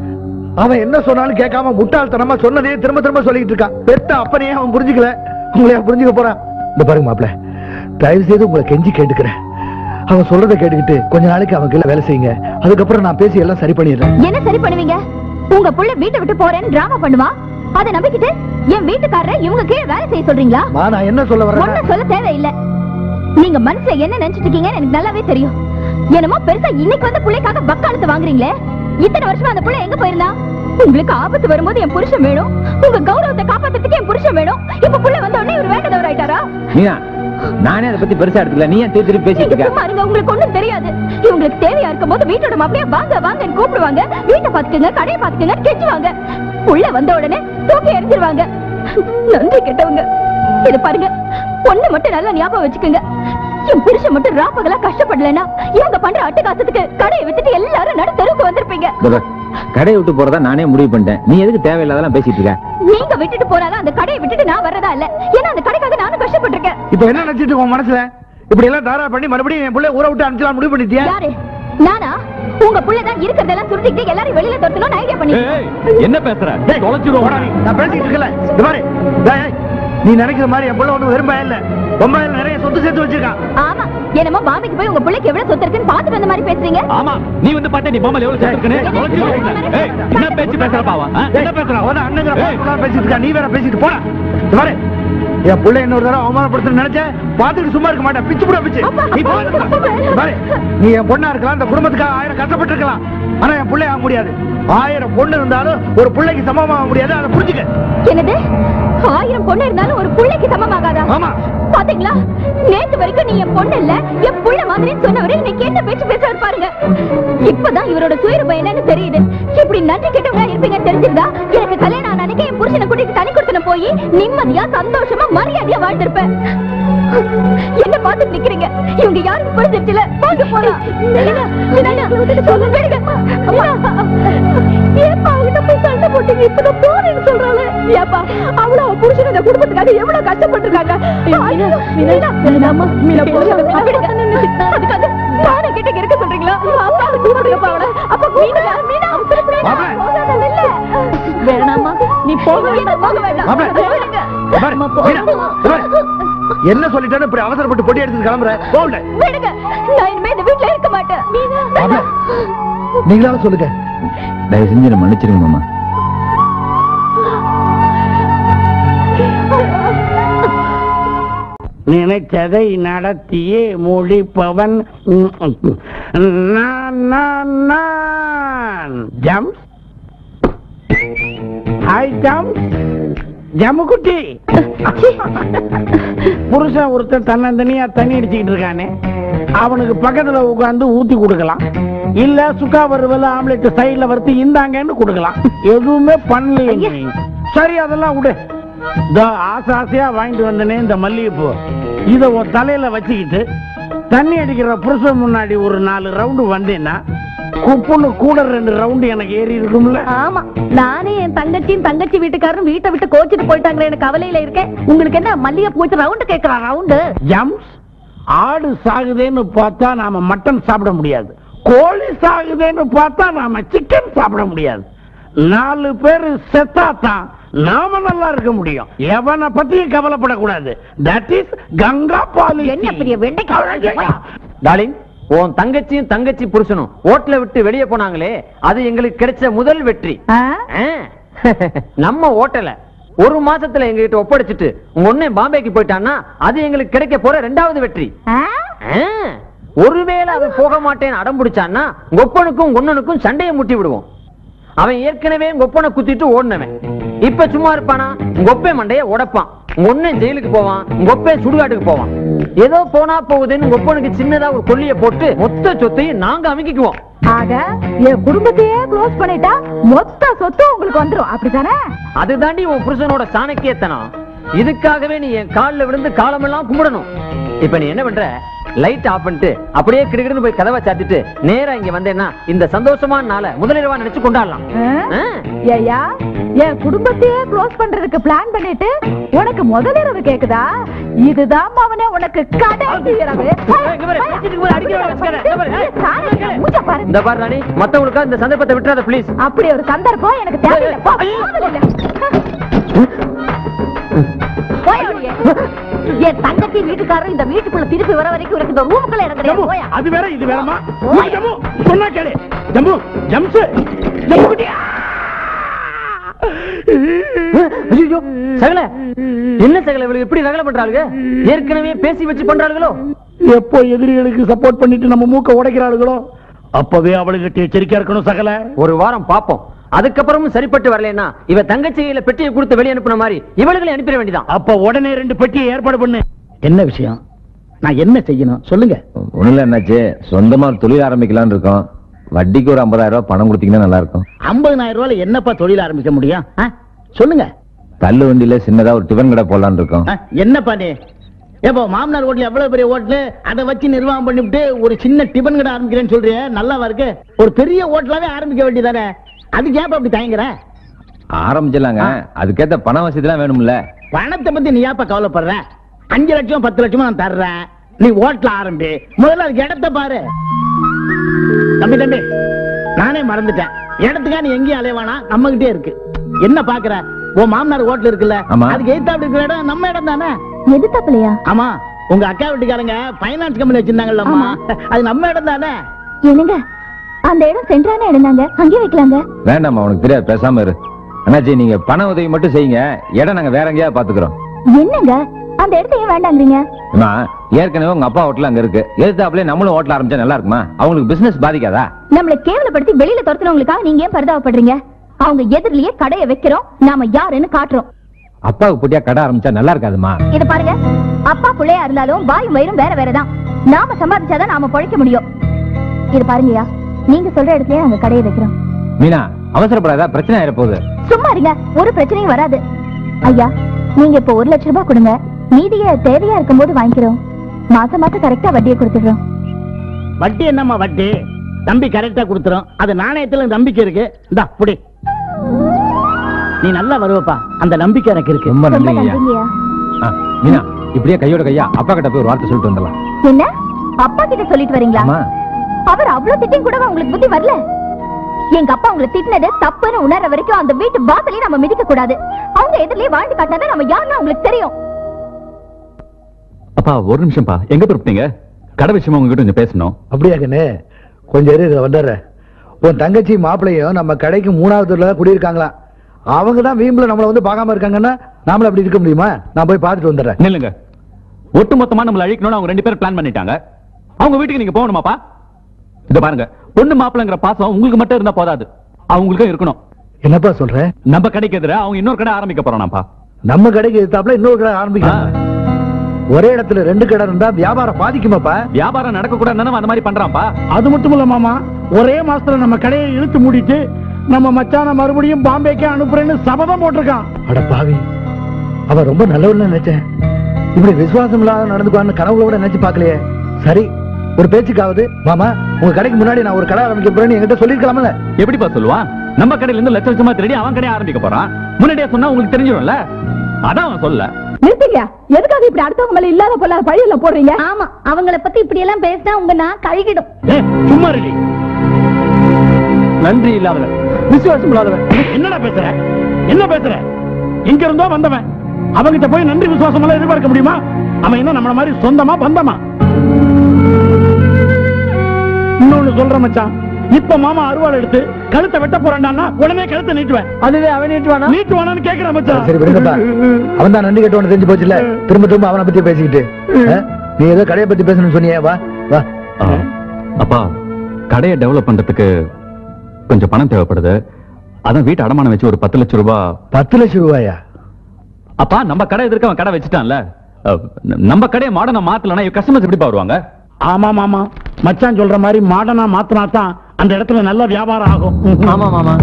Speaker 8: அவன் என்ன சொன்னாலும் கேட்காம முட்டாள்தனமா சொன்னதே திரும்ப திரும்ப சொல்லிட்டு இருக்கான் பெத்த அப்பனையே அவன் புரிஞ்சுக்கல உங்களையா புரிஞ்சுக்க போறான்
Speaker 2: இந்த பாருங்க மாப்பிள தயவு செய்து உங்களை கெஞ்சி கேட்டுக்கிறேன் அவன் சொல்றதை கேட்டுக்கிட்டு கொஞ்ச நாளைக்கு அவன் கீழே வேலை செய்யுங்க அதுக்கப்புறம் நான் பேசி எல்லாம் சரி பண்ணிடுறேன்
Speaker 7: என்ன சரி பண்ணுவீங்க உங்க புள்ள வீட்டை விட்டு போறேன்னு டிராமா பண்ணுவா அதை நம்பிக்கிட்டு என் வீட்டுக்காரரை இவங்க கீழே வேலை செய்ய சொல்றீங்களா
Speaker 8: மா, நான் என்ன சொல்ல வரேன்
Speaker 7: ஒண்ணும் சொல்ல தேவையில்லை நீங்க மனசுல என்ன நினைச்சிட்டு இருக்கீங்கன்னு எனக்கு நல்லாவே தெரியும் என்னமோ பெருசா இன்னைக்கு வந்து பிள்ளைக்காக வக்காலத்து வாங்குறீங்களே இத்தனை வருஷமா அந்த புள்ள எங்க போயிருந்தா உங்களுக்கு ஆபத்து வரும்போது என் புருஷன் வேணும் உங்க கௌரவத்தை காப்பாத்துறதுக்கு என் புருஷன் வேணும் இப்ப புள்ள வந்த உடனே இவர் வேண்டதவர் ஆயிட்டாரா
Speaker 3: நீயா நானே அதை பத்தி பெருசா எடுத்துக்கல நீ ஏன் திருப்பி திருப்பி பேசிட்டு
Speaker 7: நீங்க
Speaker 3: இருக்க
Speaker 7: சும்மா இருங்க உங்களுக்கு ஒண்ணும் தெரியாது இவங்களுக்கு தேவையா இருக்கும் போது வீட்டோட மாப்பிளைய வாங்க வாங்கன்னு கூப்பிடுவாங்க வீட்டை பாத்துக்கங்க கடையை பாத்துக்கங்க கெஞ்சுவாங்க உள்ள வந்த உடனே தூக்கி எறிஞ்சிருவாங்க நன்றி கெட்டவங்க இது பாருங்க ஒண்ணு மட்டும் நல்லா ஞாபகம் வச்சுக்கோங்க என் புருஷன் மட்டும் ராப்பகலா கஷ்டப்படலன்னா இவங்க பண்ற அட்டகாசத்துக்கு கடையை வித்துட்டு எல்லாரும் நடு தெருவுக்கு வந்திருப்பீங்க
Speaker 3: இதோ பாரு, கடையை விட்டு போறதா நானே முடிவு பண்ணிட்டேன் நீ எதுக்கு தேவையில்லாதெல்லாம் பேசிட்டு இருக்க
Speaker 7: நீங்க விட்டுட்டு போனாலும் அந்த கடையை விட்டுட்டு நான் வர்றதா இல்ல ஏன்னா அந்த கடைக்காக நானும் கஷ்டப்பட்டிருக்கேன்
Speaker 8: இப்ப என்ன நினைச்சிட்டு உன் மனசுல இப்படி எல்லாம் தாரா பண்ணி மறுபடியும் என் பிள்ளை ஊரை விட்டு அனுப்பிச்சலாம் முடிவு பண்ணிட்டியா
Speaker 7: யாரு நானா உங்க புள்ளதான் இருக்கிறதெல்லாம் சுருட்டிக்கிட்டு எல்லாரும் வெளியில துரத்தணும்னு ஐடியா பண்ணி
Speaker 11: ஏய், என்ன பேசுற
Speaker 8: டேய்,
Speaker 11: தொலைச்சிருவோம்
Speaker 8: போடா நீ. நான் பேசிட்டு இருக்கல இந்த மாதிரி டேய், ஏய், நீ நினைக்கிற மாதிரி என் பிள்ளை ஒண்ணும் வெறும் பையன் இல்ல பொம்பாயில நிறைய சொத்து சேர்த்து வச்சிருக்கான்
Speaker 7: ஆமா என்னமோ பாம்பேக்கு போய் உங்க பிள்ளைக்கு எவ்வளவு சொத்து இருக்குன்னு பாத்துட்டு வந்த மாதிரி பேசுறீங்க
Speaker 11: ஆமா நீ வந்து பார்த்தா நீ பொம்மை எவ்வளவு சேர்த்துருக்கனே தொலைச்சிருவோம் ஏய் என்ன பேச்சு பேசுறப்பா அவன் ஆ?
Speaker 8: என்ன பேசுறான் அவன் அண்ணங்கிற
Speaker 11: ஏய்.
Speaker 8: பாட்டுலாம் பேசிட்டு இருக்கா நீ வேற பேசிட்டு போடா இந்த மாதிரி என் பிள்ளை இன்னொரு தடவை அவமானப்படுத்த நினைச்சேன் பாத்துட்டு சும்மா இருக்க மாட்டேன் பிச்சு புட பிச்சு
Speaker 7: அப்பா,
Speaker 8: நீ போ.
Speaker 7: அப்பா, அப்பா, அப்பா.
Speaker 8: இந்த மாதிரி, நீ என் பொண்ணா இருக்கலாம் இந்த குடும்பத்துக்காக ஆயிரம் கஷ்டப்பட்டு இருக்கலாம் ஆனா என் பிள்ளை ஆக முடியாது ஆயிரம் பொண்ணு இருந்தாலும் ஒரு பிள்ளைக்கு சமமாக முடியாது அதை புரிஞ்சுக்க
Speaker 7: என்னது ஆயிரம் பொண்ணு இருந்தாலும் ஒரு புள்ளைக்கு சமமாகாதா
Speaker 8: ஆமா.
Speaker 7: பாத்தீங்களா நேத்து வரைக்கும் நீ என் பொண்ணு இல்ல என் புள்ள மாதிரி சொன்னவரு இன்னைக்கு என்ன பேச்சு பேசுறாரு பாருங்க இப்பதான் இவரோட சுயரூபம் என்னன்னு தெரியுது இப்படி நன்றி கெட்டவங்களா இருப்பீங்க தெரிஞ்சிருந்தா எனக்கு கல்யாணம் ஆன அன்னைக்கு என் புருஷனை கூட்டிட்டு தனி கொடுத்துன போய் நிம்மதியா சந்தோஷமா மரியாதையா வாழ்ந்திருப்பேன் என்ன பார்த்துட்டு நிக்கிறீங்க இவங்க யாருக்கு புரிஞ்சிருச்சுல வாங்க போலாம் விடுங்க, விடுங்க, விட்டுட்டு சொல்ல விடுங்க. அம்மா, ஏப்பா அவகிட்ட போய் சண்டை போட்டீங்க இப்பதான் போறேன்னு சொல்றாளே ஏப்பா அவளும் அவ புருஷன் இந்த குடும்பத்துக்காக எவ்வளவு கஷ்டப்பட்டிருக்காங்க ஐயோ, மீனா, மீனாம்மா, மீனா போதும். விடுங்க. அதுக்காக பானை கிட்ட இருக்க சொல்றீங்களா அப்பாவை கூப்பிடுங்கப்பா அவளை அப்ப கூப்பிடுங்க மீனா
Speaker 8: மாப்பிளை.
Speaker 7: போகாத, இல்ல வேணாமா
Speaker 1: நீ போக வேண்டாம் போக வேண்டாம்
Speaker 2: மாப்பிள.
Speaker 1: விடுங்க.
Speaker 2: பாரு,
Speaker 1: அம்மா, போ.
Speaker 2: வீணா, பாரு. என்ன சொல்லிட்டானு இப்படி அவசரப்பட்டு பொட்டி எடுத்து கிளம்புற போகல
Speaker 1: விடுங்க நான் இனிமே இந்த வீட்டுல இருக்க மாட்டேன்
Speaker 2: மாப்பிள, நீங்களால சொல்லுங்க
Speaker 5: தயவு செஞ்சு என்னை மன்னிச்சிருங்க மாமா
Speaker 6: நினைச்சதை நடத்தியே முடிப்பவன் நான், நான், நான். ஜம்ப் ஹாய் ஜம்ப் ஜம்முக்குட்டி புருஷன் ஒருத்தன் தன்னந்தனியா தண்ணி அடிச்சுக்கிட்டு இருக்கானே அவனுக்கு பக்கத்துல உட்கார்ந்து ஊத்தி கொடுக்கலாம் இல்ல சுக்கா வறுவல ஆம்லெட் சைடுல வறுத்து இந்தாங்கன்னு கொடுக்கலாம் எதுவுமே பண்ணலையே நீ. சரி அதெல்லாம் விடு இதோ ஆசை ஆசையா வாங்கிட்டு வந்தனே இந்த மல்லிகைப்பூ இத உன் தலையில வச்சுக்கிட்டு தண்ணி அடிக்கிற புருஷன் முன்னாடி ஒரு நாலு ரவுண்டு வந்தேன்னா குப்புன்னு கூட ரெண்டு ரவுண்டு எனக்கு ஏறி இருக்கும்ல
Speaker 1: ஆமா நானே என் தங்கச்சியும் தங்கச்சி வீட்டுக்காரரும் வீட்டை விட்டு கோச்சிட்டு போயிட்டாங்களே எனக்கு கவலையில இருக்கேன் உங்களுக்கு என்ன மல்லிகை பூச்சி ரவுண்டு கேக்குறான் ரவுண்டு
Speaker 6: ஜம்ஸ் ஆடு சாகுதேன்னு பார்த்தா நாம மட்டன் சாப்பிட முடியாது கோழி சாகுதேன்னு பார்த்தா நாம சிக்கன் சாப்பிட முடியாது நாலு பேர் செத்தாதான் நாம நல்லா இருக்க முடியும் எவனை பத்தியும் கவலைப்படக்கூடாது தட் இஸ் கங்கா பாலி
Speaker 1: என்ன பெரிய வெண்டைக்காய்
Speaker 3: டார்லிங் உன் தங்கச்சியும் தங்கச்சி புருஷனும் ஓட்டல விட்டு வெளியே போனாங்களே அது எங்களுக்கு கிடைச்ச முதல் வெற்றி
Speaker 1: ஆ?
Speaker 3: ஆ. நம்ம ஓட்டல ஒரு மாசத்துல எங்க கிட்ட ஒப்படைச்சிட்டு உங்க ஒண்ணே பாம்பேக்கு போயிட்டான்னா அது எங்களுக்கு கிடைக்க போற ரெண்டாவது வெற்றி
Speaker 1: ஆ?
Speaker 3: ஆ. ஒருவேளை அவன் போக மாட்டேன்னு அடம் பிடிச்சான்னா ஒப்பனுக்கும் ஒன்னனுக்கும் சண்டையை முட்டி விடுவோம் அவன் ஏற்கனவே ஒப்பனை குத்திட்டு ஓடினவன் இப்ப சும்மா இருப்பானா ஒப்பே மண்டைய உடைப்பான் ஒன்னே ஜெயிலுக்கு போவான் ஒப்பே சுடுகாட்டுக்கு போவான் ஏதோ போனா போகுதுன்னு ஒப்பனுக்கு சின்னதா ஒரு கொல்லிய போட்டு மொத்த சொத்தையும் நாங்க அமைக்கிக்குவோம்
Speaker 10: ஆக என் குடும்பத்தையே க்ளோஸ் பண்ணிட்டா மொத்த சொத்து உங்களுக்கு வந்துரும் அப்படித்தானே
Speaker 3: அதுதாண்டி உன் புருஷனோட சாணக்கியத்தனம் இதுக்காகவே நீ என் கால்ல விழுந்து காலமெல்லாம் கும்பிடணும் இப்ப நீ என்ன பண்ற லைட் ஆஃப் பண்ணிட்டு அப்படியே கிடுகிடுன்னு போய் கதவை சாத்திட்டு நேரா இங்க வந்தேன்னா இந்த சந்தோஷமான நாளை முதலிரவா நினைச்சு கொண்டாடலாம்
Speaker 10: ஆ?
Speaker 3: ஆ?
Speaker 10: ஏய்யா என் குடும்பத்தையே க்ளோஸ் பண்றதுக்கு பிளான் பண்ணிட்டு உனக்கு முதலிரவு கேக்குதா இதுதான் அவனே உனக்கு கடைசி இரவு
Speaker 3: இங்க பாரு, பேசிட்டு இருக்கும்போது அடிக்கிற வேலை வச்சுக்காத. இங்க பாரு, ஏய்.
Speaker 10: சாணக்கியம், மூஞ்ச பாரு.
Speaker 3: இந்த பாரு ராணி மத்தவங்களுக்கா இந்த சந்தர்ப்பத்தை விட்டுறாத ப்ளீஸ்
Speaker 10: அப்படி ஒரு சந்தர்ப்பம் எனக்கு தேவையில்லை போ, போவதில்லை. போய் வெளியே.
Speaker 1: என் தங்கச்சி வீட்டுக்காரரும் இந்த வீட்டுக்குள்ள திருப்பி வர வரைக்கும் எனக்கு இந்த ரூமுக்குள்ள இடம் கிடையாது
Speaker 6: ஜம்மு
Speaker 1: போயா
Speaker 6: அது வேற இது வேறமா
Speaker 1: போயா.
Speaker 6: ஜம்மு சொன்னா கேளு ஜம்மு ஜம்ஸ் ஜம்மு குட்டியா
Speaker 3: ஐயோ சகல என்ன சகல இவளுக்கு எப்படி ரகல பண்றாளுங்க ஏற்கனவே பேசி வச்சு பண்றாளுகளோ
Speaker 6: எப்போ எதிரிகளுக்கு சப்போர்ட் பண்ணிட்டு நம்ம மூக்க உடைக்கிறாளுகளோ அப்பவே அவளுக்கு எச்சரிக்கையா இருக்கணும் சகல
Speaker 3: ஒரு வாரம் பாப்போம் அதுக்கப்புறமும் சரிப்பட்டு வரலன்னா இவ தங்கச்சி கையில பெட்டியை கொடுத்து வெளிய அனுப்புன மாதிரி இவளுகளை அனுப்பிட வேண்டியதான்
Speaker 6: அப்ப உடனே ரெண்டு பெட்டியை ஏற்பாடு பண்ணு என்ன விஷயம் நான் என்ன செய்யணும் சொல்லுங்க
Speaker 5: ஒண்ணுல என்னாச்சு சொந்தமா ஒரு தொழில் ஆரம்பிக்கலாம்னு இருக்கோம் வட்டிக்கு ஒரு 50000 ரூபாய் பணம் கொடுத்தீங்கன்னா நல்லா இருக்கும்
Speaker 6: ஐம்பதாயிரம் ரூபாயில என்னப்பா தொழில் ஆரம்பிக்க முடியும் ஆ? சொல்லுங்க
Speaker 5: தள்ளு வண்டியில சின்னதா ஒரு டிஃபன் கடை போடலாம்னு இருக்கோம்
Speaker 6: ஆ, என்னப்பா நீ ஏப்பா மாமனார் ஹோட்டல் எவ்வளவு பெரிய ஹோட்டல் அதை வச்சு நிர்வாகம் பண்ணிவிட்டு ஒரு சின்ன டிபன் கடை ஆரம்பிக்கிறேன்னு சொல்றியே நல்லாவா இருக்கு ஒரு பெரிய ஹோட்டலாவே ஆரம்பிக்க வேண்டியதானே அதுக்கு ஏப்பா அப்படி தயங்குற
Speaker 5: ஆரம்பிச்சிடலாங்க அதுக்கேத்த பண வசதி எல்லாம் வேணும்ல
Speaker 6: பணத்தை பத்தி நீ ஏப்பா கவலைப்படுற அஞ்சு லட்சம் பத்து லட்சம் நான் தர்றேன் நீ ஹோட்டல் ஆரம்பி முதல்ல அதுக்கு இடத்த பாரு தம்பி தம்பி நானே மறந்துட்டேன் இடத்துக்கா நீ எங்கேயும் அலைவானா நம்ம கிட்டே இருக்கு என்ன பாக்குற உன் மாமனார் ஹோட்டல் இருக்குல்ல
Speaker 5: ஆமா.
Speaker 6: அதுக்கு எய்த்தாப்ல இருக்கிற இடம் நம்ம இடம் தானே
Speaker 10: எது தப்பலையா
Speaker 6: ஆமா உங்க அக்கா வீட்டுக்காரங்க பைனான்ஸ் கம்பெனி வச்சிருந்தாங்கல்லம்மா அது நம்ம இடம் தானே
Speaker 10: என்னங்க அந்த இடம் சென்றான இடம் தாங்க அங்கேயே வைக்கலாங்க
Speaker 5: வேண்டாம்மா உனக்கு தெரியாது பேசாம இரு அண்ணாச்சி நீங்க பண உதவி மட்டும் செய்யுங்க இடம் நாங்க வேற எங்கேயாவது பாத்துக்கிறோம்
Speaker 10: என்னங்க அந்த இடத்த ஏன் வேண்டாங்கிறீங்க
Speaker 5: அம்மா, ஏற்கனவே உங்க அப்பா ஹோட்டல் அங்க இருக்கு எதிர்த்தாப்புல நம்மளும் ஹோட்டல் ஆரம்பிச்சா நல்லா இருக்குமா அவங்களுக்கு பிசினஸ் பாதிக்காதா
Speaker 10: நம்மள கேவலப்படுத்தி வெளியில துரத்துனவங்களுக்காக நீங்க ஏன் பரிதாபப்படுறீங்க அவங்க எதிரிலேயே கடையை வைக்கிறோம் நாம யாருன்னு காட்டுறோம்
Speaker 5: அப்பாவுக்கு போட்டியா கடை ஆரம்பிச்சா நல்லா இருக்காதுமா
Speaker 10: இத பாருங்க அப்பா பிள்ளையா இருந்தாலும் வாயும் வயிறும் வேற வேறதான் நாம சம்பாதிச்சாதான் நாம பொழைக்க முடியும் இது பாருங்கய்யா நீங்க சொல்ற இடத்துலயே நாங்க கடையை வைக்கிறோம்
Speaker 5: மீனா அவசரப்படாதா பிரச்சனை ஆயிர போகுது
Speaker 10: சும்மா இருங்க ஒரு பிரச்சனையும் வராது ஐயா நீங்க இப்ப ஒரு லட்சம் ரூபாய் கொடுங்க மீதிய தேவையா இருக்கும்போது வாங்கிக்கிறோம் மாசம் மாசம் கரெக்டா வட்டியை கொடுத்துடுறோம்
Speaker 6: வட்டி என்னம்மா வட்டி தம்பி கரெக்டா கொடுத்துரும் அது நாணயத்துல நம்பிக்கை இருக்கு இந்தா புடி நீ நல்லா வருவப்பா அந்த நம்பிக்கை எனக்கு இருக்கு
Speaker 5: ரொம்ப
Speaker 10: ரொம்ப
Speaker 5: நன்றிங்க ஐயா
Speaker 10: நன்றிங்கய்யா
Speaker 5: ஆ, மீனா இப்படியே கையோட கையா அப்பா கிட்ட போய் ஒரு வார்த்தை சொல்லிட்டு வந்துடலாம்
Speaker 10: என்ன அப்பா கிட்ட சொல்லிட்டு வரீங்களா
Speaker 5: ஆமா
Speaker 10: அவர் அவ்வளவு திட்டம் கூட உங்களுக்கு புத்தி வரல
Speaker 7: எங்க அப்பா உங்களை திட்டினது தப்புன்னு உணர்ற வரைக்கும் அந்த வீட்டு வாசலையும் நம்ம மிதிக்க கூடாது அவங்க எதிரிலேயே வாழ்ந்து காட்டினதை நம்ம யாருன்னு அவங்களுக்கு தெரியும்
Speaker 11: அப்பா ஒரு நிமிஷம்ப்பா எங்க போயிருப்பீங்க கடை விஷயமா உங்ககிட்ட கொஞ்சம் பேசணும்
Speaker 2: அப்படியா கண்ணு கொஞ்சம் இரு இதை வந்துடுறேன் உன் தங்கச்சி மாப்பிள்ளையும் நம்ம கடைக்கு மூணாவது தான் குடியிருக்காங்களாம் அவங்க தான் வீம்புல நம்மளை வந்து பார்க்காம இருக்காங்கன்னா நாமளும் அப்படி இருக்க முடியுமா நான் போய் பார்த்துட்டு வந்துடுறேன்
Speaker 11: நில்லுங்க ஒட்டு மொத்தமா நம்மள அழிக்கணும்னு அவங்க ரெண்டு பேரும் பிளான் பண்ணிட்டாங்க அவங்க வீட்டுக்கு நீங்க போகணுமாப்பா இத பாருங்க பொண்ணு மாப்பிள்ளைங்கிற பாசம் உங்களுக்கு மட்டும் இருந்தா போதாது அவங்களுக்கும் இருக்கணும்
Speaker 2: என்னப்பா சொல்ற
Speaker 11: நம்ம கடைக்கு எதிர அவங்க இன்னொரு கடை ஆரம்பிக்க போறானாப்பா
Speaker 2: நம்ம கடைக்கு எதிர்த்தாப்புல இன்னொரு கடை ஆரம்பிக்கலாம் ஒரே இடத்துல ரெண்டு கடை இருந்தா வியாபாரம் பாதிக்குமாப்பா
Speaker 11: வியாபாரம் நடக்க கூடாதுன்னு அந்த மாதிரி பண்றான்ப்பா
Speaker 6: அது மட்டும் இல்ல மாமா ஒரே மாசத்துல நம்ம கடையை இழுத்து மூடிட்டு நம்ம மச்சான மறுபடியும் பாம்பேக்கே அனுப்புறேன்னு சபதம் போட்டிருக்கான்
Speaker 2: அட பாவி அவ ரொம்ப நல்லவன்னு நினைச்சேன் இப்படி விசுவாசம் இல்லாத நடந்துக்குவான்னு கனவுல கூட நினைச்சு பார்க்கலையே சரி ஒரு பேச்சுக்காவது மாமா உங்க கடைக்கு முன்னாடி நான் ஒரு கடை ஆரம்பிக்க போறேன்னு என்கிட்ட சொல்லிருக்கலாம்ல
Speaker 11: எப்படிப்பா சொல்லுவான் நம்ம கடையில இருந்து லட்ச லட்சமா திருடி அவன் கடையை ஆரம்பிக்க போறான் முன்னாடியே சொன்னா உங்களுக்கு தெரிஞ்சிடும்ல அதான் அவன் சொல்ல
Speaker 10: நிறுத்துங்க எதுக்காக இப்படி அடுத்தவங்க மேல இல்லாத பொல்லாத பழி எல்லாம் போடுறீங்க
Speaker 7: ஆமா அவங்கள பத்தி இப்படி எல்லாம் பேசினா உங்க நான் கழுகிடும்
Speaker 6: ஏய், சும்மா ரெடி
Speaker 3: நன்றி இல்லாதவன் விசுவாசம் இல்லாதவன்
Speaker 6: என்னடா பேசுற என்ன பேசுற எங்க இருந்தோ வந்தவன் அவங்கிட்ட போய் நன்றி விசுவாசம் எல்லாம் எதிர்பார்க்க முடியுமா அவன் என்ன நம்மள மாதிரி சொந்தமா பந்தமா இன்னொன்னு சொல்ற மச்சான் இப்ப மாமா அருவாள் எடுத்து கழுத்தை வெட்ட போறான்டான்னா உடனே கழுத்தை நீட்டுவேன்
Speaker 3: அதுவே அவன் ஏற்றுவானா
Speaker 6: நீட்டுவானான்னு கேக்குறேன் மச்சான்
Speaker 2: சரி விடுங்கப்பா அவன் தான் நன்றி கட்டவன தெரிஞ்சு போச்சுல திரும்ப திரும்ப அவனை பத்தி பேசிக்கிட்டு ஆ? நீ ஏதோ கடையை பத்தி பேசணும்னு சொன்னியே வா வா
Speaker 11: ஆ, அப்பா கடையை டெவலப் பண்றதுக்கு கொஞ்சம் பணம் தேவைப்படுது அதான் வீட்டு அடமானம் வச்சு ஒரு பத்து லட்சம் ரூபாய்
Speaker 2: பத்து லட்சம் ரூபாயா
Speaker 11: அப்பா நம்ம கடை எதிர்க்க அவன் கடை வச்சுட்டான்ல அஹ், நம்ம கடையை மாடர்னா மாத்தலனா கஸ்டமர்ஸ் எப்படி வருவாங்க
Speaker 6: ஆமா மாமா மச்சான் சொல்ற மாதிரி மாடனா மாத்தினா தான் அந்த இடத்துல நல்ல வியாபாரம் ஆகும்
Speaker 3: ஆமா மாமா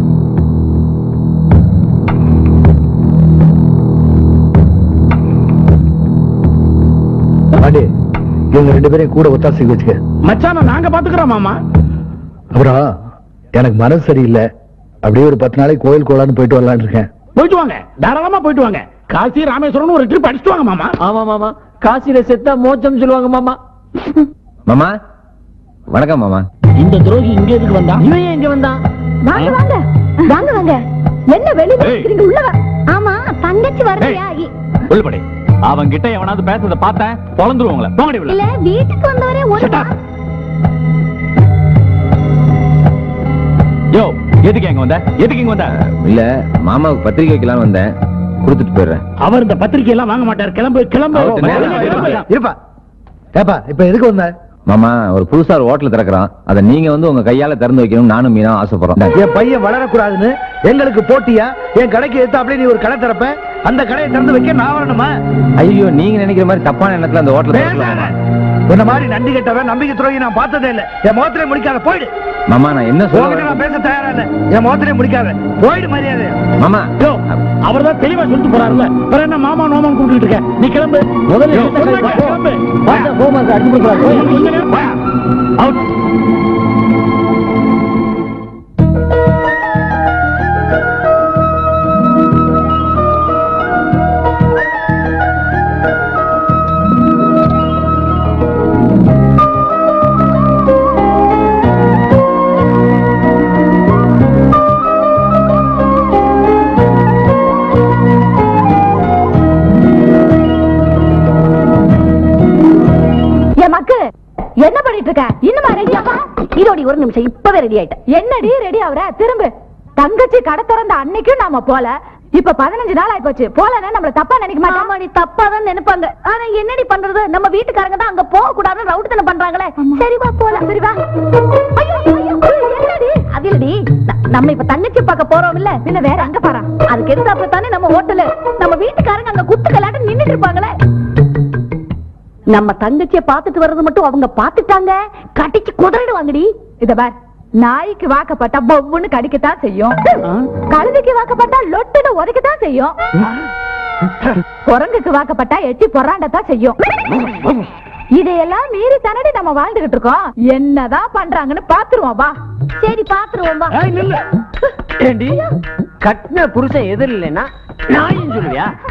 Speaker 2: பாண்டி இவங்க ரெண்டு பேரையும் கூட ஒத்தாசைக்கு வச்சுக்க
Speaker 6: மச்சான நாங்க பாத்துக்கிறோம் மாமா
Speaker 2: அப்புறம் எனக்கு மனசு சரியில்லை அப்படியே ஒரு பத்து நாளைக்கு கோயில் கோலான்னு போயிட்டு வரலான்னு இருக்கேன்
Speaker 6: போயிட்டு வாங்க தாராளமா போயிட்டு வாங்க காசி ராமேஸ்வரம் ஒரு ட்ரிப் அடிச்சுட்டு வாங்க மாமா
Speaker 3: ஆமா மாமா காசியில செத்தா மோச்சம் சொல்லுவாங்க மாமா
Speaker 5: மாமா வணக்கம் மாமா
Speaker 6: இந்த துரோகி இங்க எதுக்கு வந்தா
Speaker 3: இவன் ஏன் இங்க வந்தான்
Speaker 10: வாங்க வாங்க
Speaker 7: வாங்க வாங்க
Speaker 10: என்ன வெளியில
Speaker 11: ஏய்.
Speaker 10: இருக்கிறீங்க உள்ள வா
Speaker 7: ஆமா தங்கச்சி வரலையா
Speaker 11: உள்ளபடி அவன் கிட்ட எவனாவது பேசுறத பார்த்தேன் பொழந்துருவாங்களே போங்கடி உள்ள
Speaker 7: இல்ல வீட்டுக்கு வந்தவரே ஒரு
Speaker 11: Shut up. யோ எதுக்கு எங்க வந்த எதுக்கு இங்க வந்த
Speaker 5: இல்ல மாமாவுக்கு பத்திரிக்கை வைக்கலாம்னு வந்தேன் கொடுத்துட்டு போயிடுறேன்
Speaker 6: அவர் இந்த பத்திரிக்கை எல்லாம் வாங்க மாட்டார் கிளம்பு கிளம்பு
Speaker 11: அவர் நேரா
Speaker 6: கிளம்பு.
Speaker 2: இருப்பா ஏப்பா இப்ப எதுக்கு வந்த
Speaker 5: மாமா ஒரு புதுசா ஒரு ஹோட்டல் திறக்கிறான் அதை நீங்க வந்து உங்க கையால திறந்து வைக்கணும் நானும் மீனா ஆசைப்படுறோம்
Speaker 2: என் பையன் வளரக்கூடாதுன்னு எங்களுக்கு போட்டியா என் கடைக்கு எடுத்து அப்படியே நீ ஒரு கடை திறப்ப அந்த கடையை திறந்து வைக்க நான் வரணுமா
Speaker 5: ஐயோ நீங்க நினைக்கிற மாதிரி தப்பான எண்ணத்துல அந்த ஹோட்டல் திறக்கலாம்
Speaker 2: உன்ன மாதிரி நன்றி கெட்டவன் நம்பிக்கை துரோகி நான் பார்த்ததே இல்ல என் முகத்திலே முடிக்காத போயிடு
Speaker 5: மாமா நான் என்ன
Speaker 2: உன்கிட்ட
Speaker 5: சொல்ல
Speaker 2: நான் பேச தயாரா இல்ல என் முகத்திலே முடிக்காத போயிடு மரியாதை
Speaker 5: மாமா
Speaker 6: யோ, அவர்தான் தெளிவா சொல்லிட்டு போறாருல்ல அப்புறம் என்ன மாமா நோமான்னு கூப்பிட்டு இருக்க நீ கிளம்பு முதல்ல
Speaker 11: யோ,
Speaker 6: கிளம்பு
Speaker 3: அடிச்சு கொடுக்குறாரு
Speaker 6: கொஞ்ச நேரம் வா. Out.
Speaker 10: என் மக்கு என்ன பண்ணிட்டு இருக்க இன்னுமா ரெடியாப்பா
Speaker 7: இதோடி ஒரு நிமிஷம் இப்பவே ரெடி ஆயிட்டேன்
Speaker 10: என்னடி ரெடி ஆகுற திரும்ப தங்கச்சி கடை திறந்த அன்னைக்கும் நாம போல இப்ப பதினஞ்சு நாள் ஆயிப்போச்சு போலன்னா நம்மள தப்பா நினைக்க மாட்டோம்
Speaker 7: ஆமாடி தப்பா தான் நினைப்பாங்க ஆனா என்னடி பண்றது நம்ம வீட்டுக்காரங்க தான் அங்க போக கூடாதுன்னு ரவுட் பண்றாங்களே சரி வா போலாம்
Speaker 10: சரி வா ஐயோ, ஐயோ, என்னடி
Speaker 7: அது இல்லடி ந- நம்ம இப்ப தங்கச்சி பார்க்க போறோம் இல்ல
Speaker 10: பின்ன வேற அங்க பாரா
Speaker 7: அதுக்கு எதிர்த்தாப்புல தானே நம்ம ஹோட்டலு நம்ம வீட்டுக்காரங்க அங்க குத்து கலாட்டம் நின்னுட்டு இருப்பாங்களே நம்ம தங்கச்சிய பாத்துட்டு வர்றது மட்டும் அவங்க பாத்துட்டாங்க கட்டிச்சு குதறிடுவாங்கடி
Speaker 10: இத பார் நாய்க்கு வாக்கப்பட்டா பொவ்வுன்னு கடிக்கத்தான் செய்யும் கழுதைக்கு வாக்கப்பட்டா லொட்டுன்னு உதைக்கத்தான் செய்யும் குரங்குக்கு வாக்கப்பட்டா எச்சி பொறாண்டத்தான் செய்யும் இதையெல்லாம் மீறி தானடி நம்ம வாழ்ந்துகிட்டு இருக்கோம் என்னதான் பண்றாங்கன்னு பாத்துருவோம் வா
Speaker 7: சரி பாத்துருவோம் வா
Speaker 6: ஏய், நில்லு.
Speaker 3: ஏண்டி கட்டின புருஷன் எதிர் இல்லைன்னா நாயும் சொல்லுவியா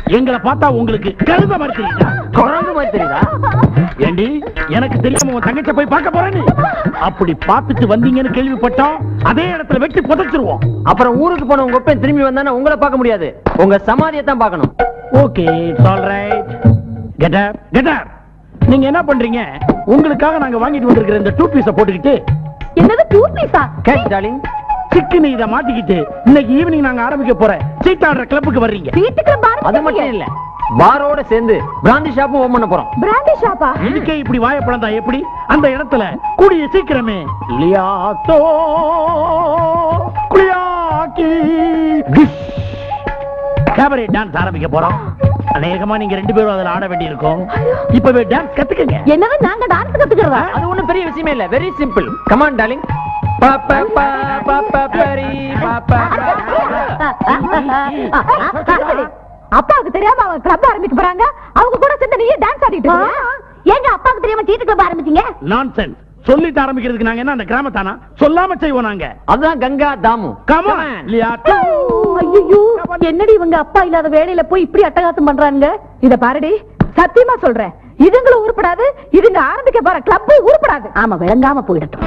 Speaker 6: எங்களை பார்த்தா உங்களுக்கு கழுத மாதிரி தெரியுதா
Speaker 3: குரங்கு மாதிரி தெரியுதா
Speaker 6: ஏண்டி எனக்கு தெரியாம உன் தங்கச்ச போய் பார்க்க போறேன்னு அப்படி பார்த்துட்டு வந்தீங்கன்னு கேள்விப்பட்டோம் அதே இடத்துல வெட்டி புதைச்சிருவோம்
Speaker 3: அப்புறம் ஊருக்கு போன உங்க ஒப்பன் திரும்பி வந்தானே உங்களை பார்க்க முடியாது உங்க சமாதியை தான் பார்க்கணும்
Speaker 6: okay all right get up get up நீங்க என்ன பண்றீங்க உங்களுக்காக நாங்க வாங்கிட்டு வந்திருக்கிற இந்த டூ பீஸ போட்டுக்கிட்டு
Speaker 1: என்னது டூ பீஸா
Speaker 3: கேட்ச் டார்லிங்
Speaker 6: சிக்கன் இத மாட்டிக்கிட்டு இன்னைக்கு ஈவினிங் நாங்க ஆரம்பிக்க போற சீட்டாடுற கிளப்புக்கு வர்றீங்க
Speaker 1: வீட்டுக்கு
Speaker 3: அது மட்டும் இல்ல பாரோட சேர்ந்து பிராந்தி ஷாப்பும் ஓபன் பண்ண போறோம்
Speaker 1: பிராண்டி ஷாப்பா
Speaker 6: இதுக்கே இப்படி வாயப்பழந்தா எப்படி அந்த இடத்துல கூடிய சீக்கிரமே லியாத்தோ குளியாக்கி கேபரே டான்ஸ் ஆரம்பிக்க போறோம் அநேகமா நீங்க ரெண்டு பேரும் அதுல ஆட வேண்டி இருக்கும் இப்பவே டான்ஸ் கத்துக்கங்க
Speaker 1: என்னது நாங்க டான்ஸ் கத்துக்கிறதா
Speaker 3: அது ஒண்ணும் பெரிய விஷயமே இல்ல வெரி சிம்பிள் கமான் டார்லிங் பாப்பா பாப்பா பரி பாப்பா
Speaker 1: அப்பாவுக்கு தெரியாம அவங்க கிளப் ஆரம்பிக்க போறாங்க அவங்க கூட சேர்ந்து நீயே டான்ஸ் ஆடிட்டு இருக்கியா? ஏங்க அப்பாவுக்கு தெரியாம சீட்டு கிளப் ஆரம்பிச்சீங்க
Speaker 6: நான்சென்ஸ் சொல்லிட்டு ஆரம்பிக்கிறதுக்கு நாங்க என்ன அந்த கிராமத்தானா சொல்லாம செய்வோம் நாங்க
Speaker 3: அதுதான் கங்கா தாமு
Speaker 6: கமான் லியாத்தோ
Speaker 1: ஐயோ என்னடி இவங்க அப்பா இல்லாத வேலையில போய் இப்படி அட்டகாசம் பண்றாங்க இத பாருடி சத்தியமா சொல்றேன் இதுங்களும் உருப்படாது இதுங்க ஆரம்பிக்க போற கிளப் உருப்படாது ஆமா விளங்காம போயிடட்டும்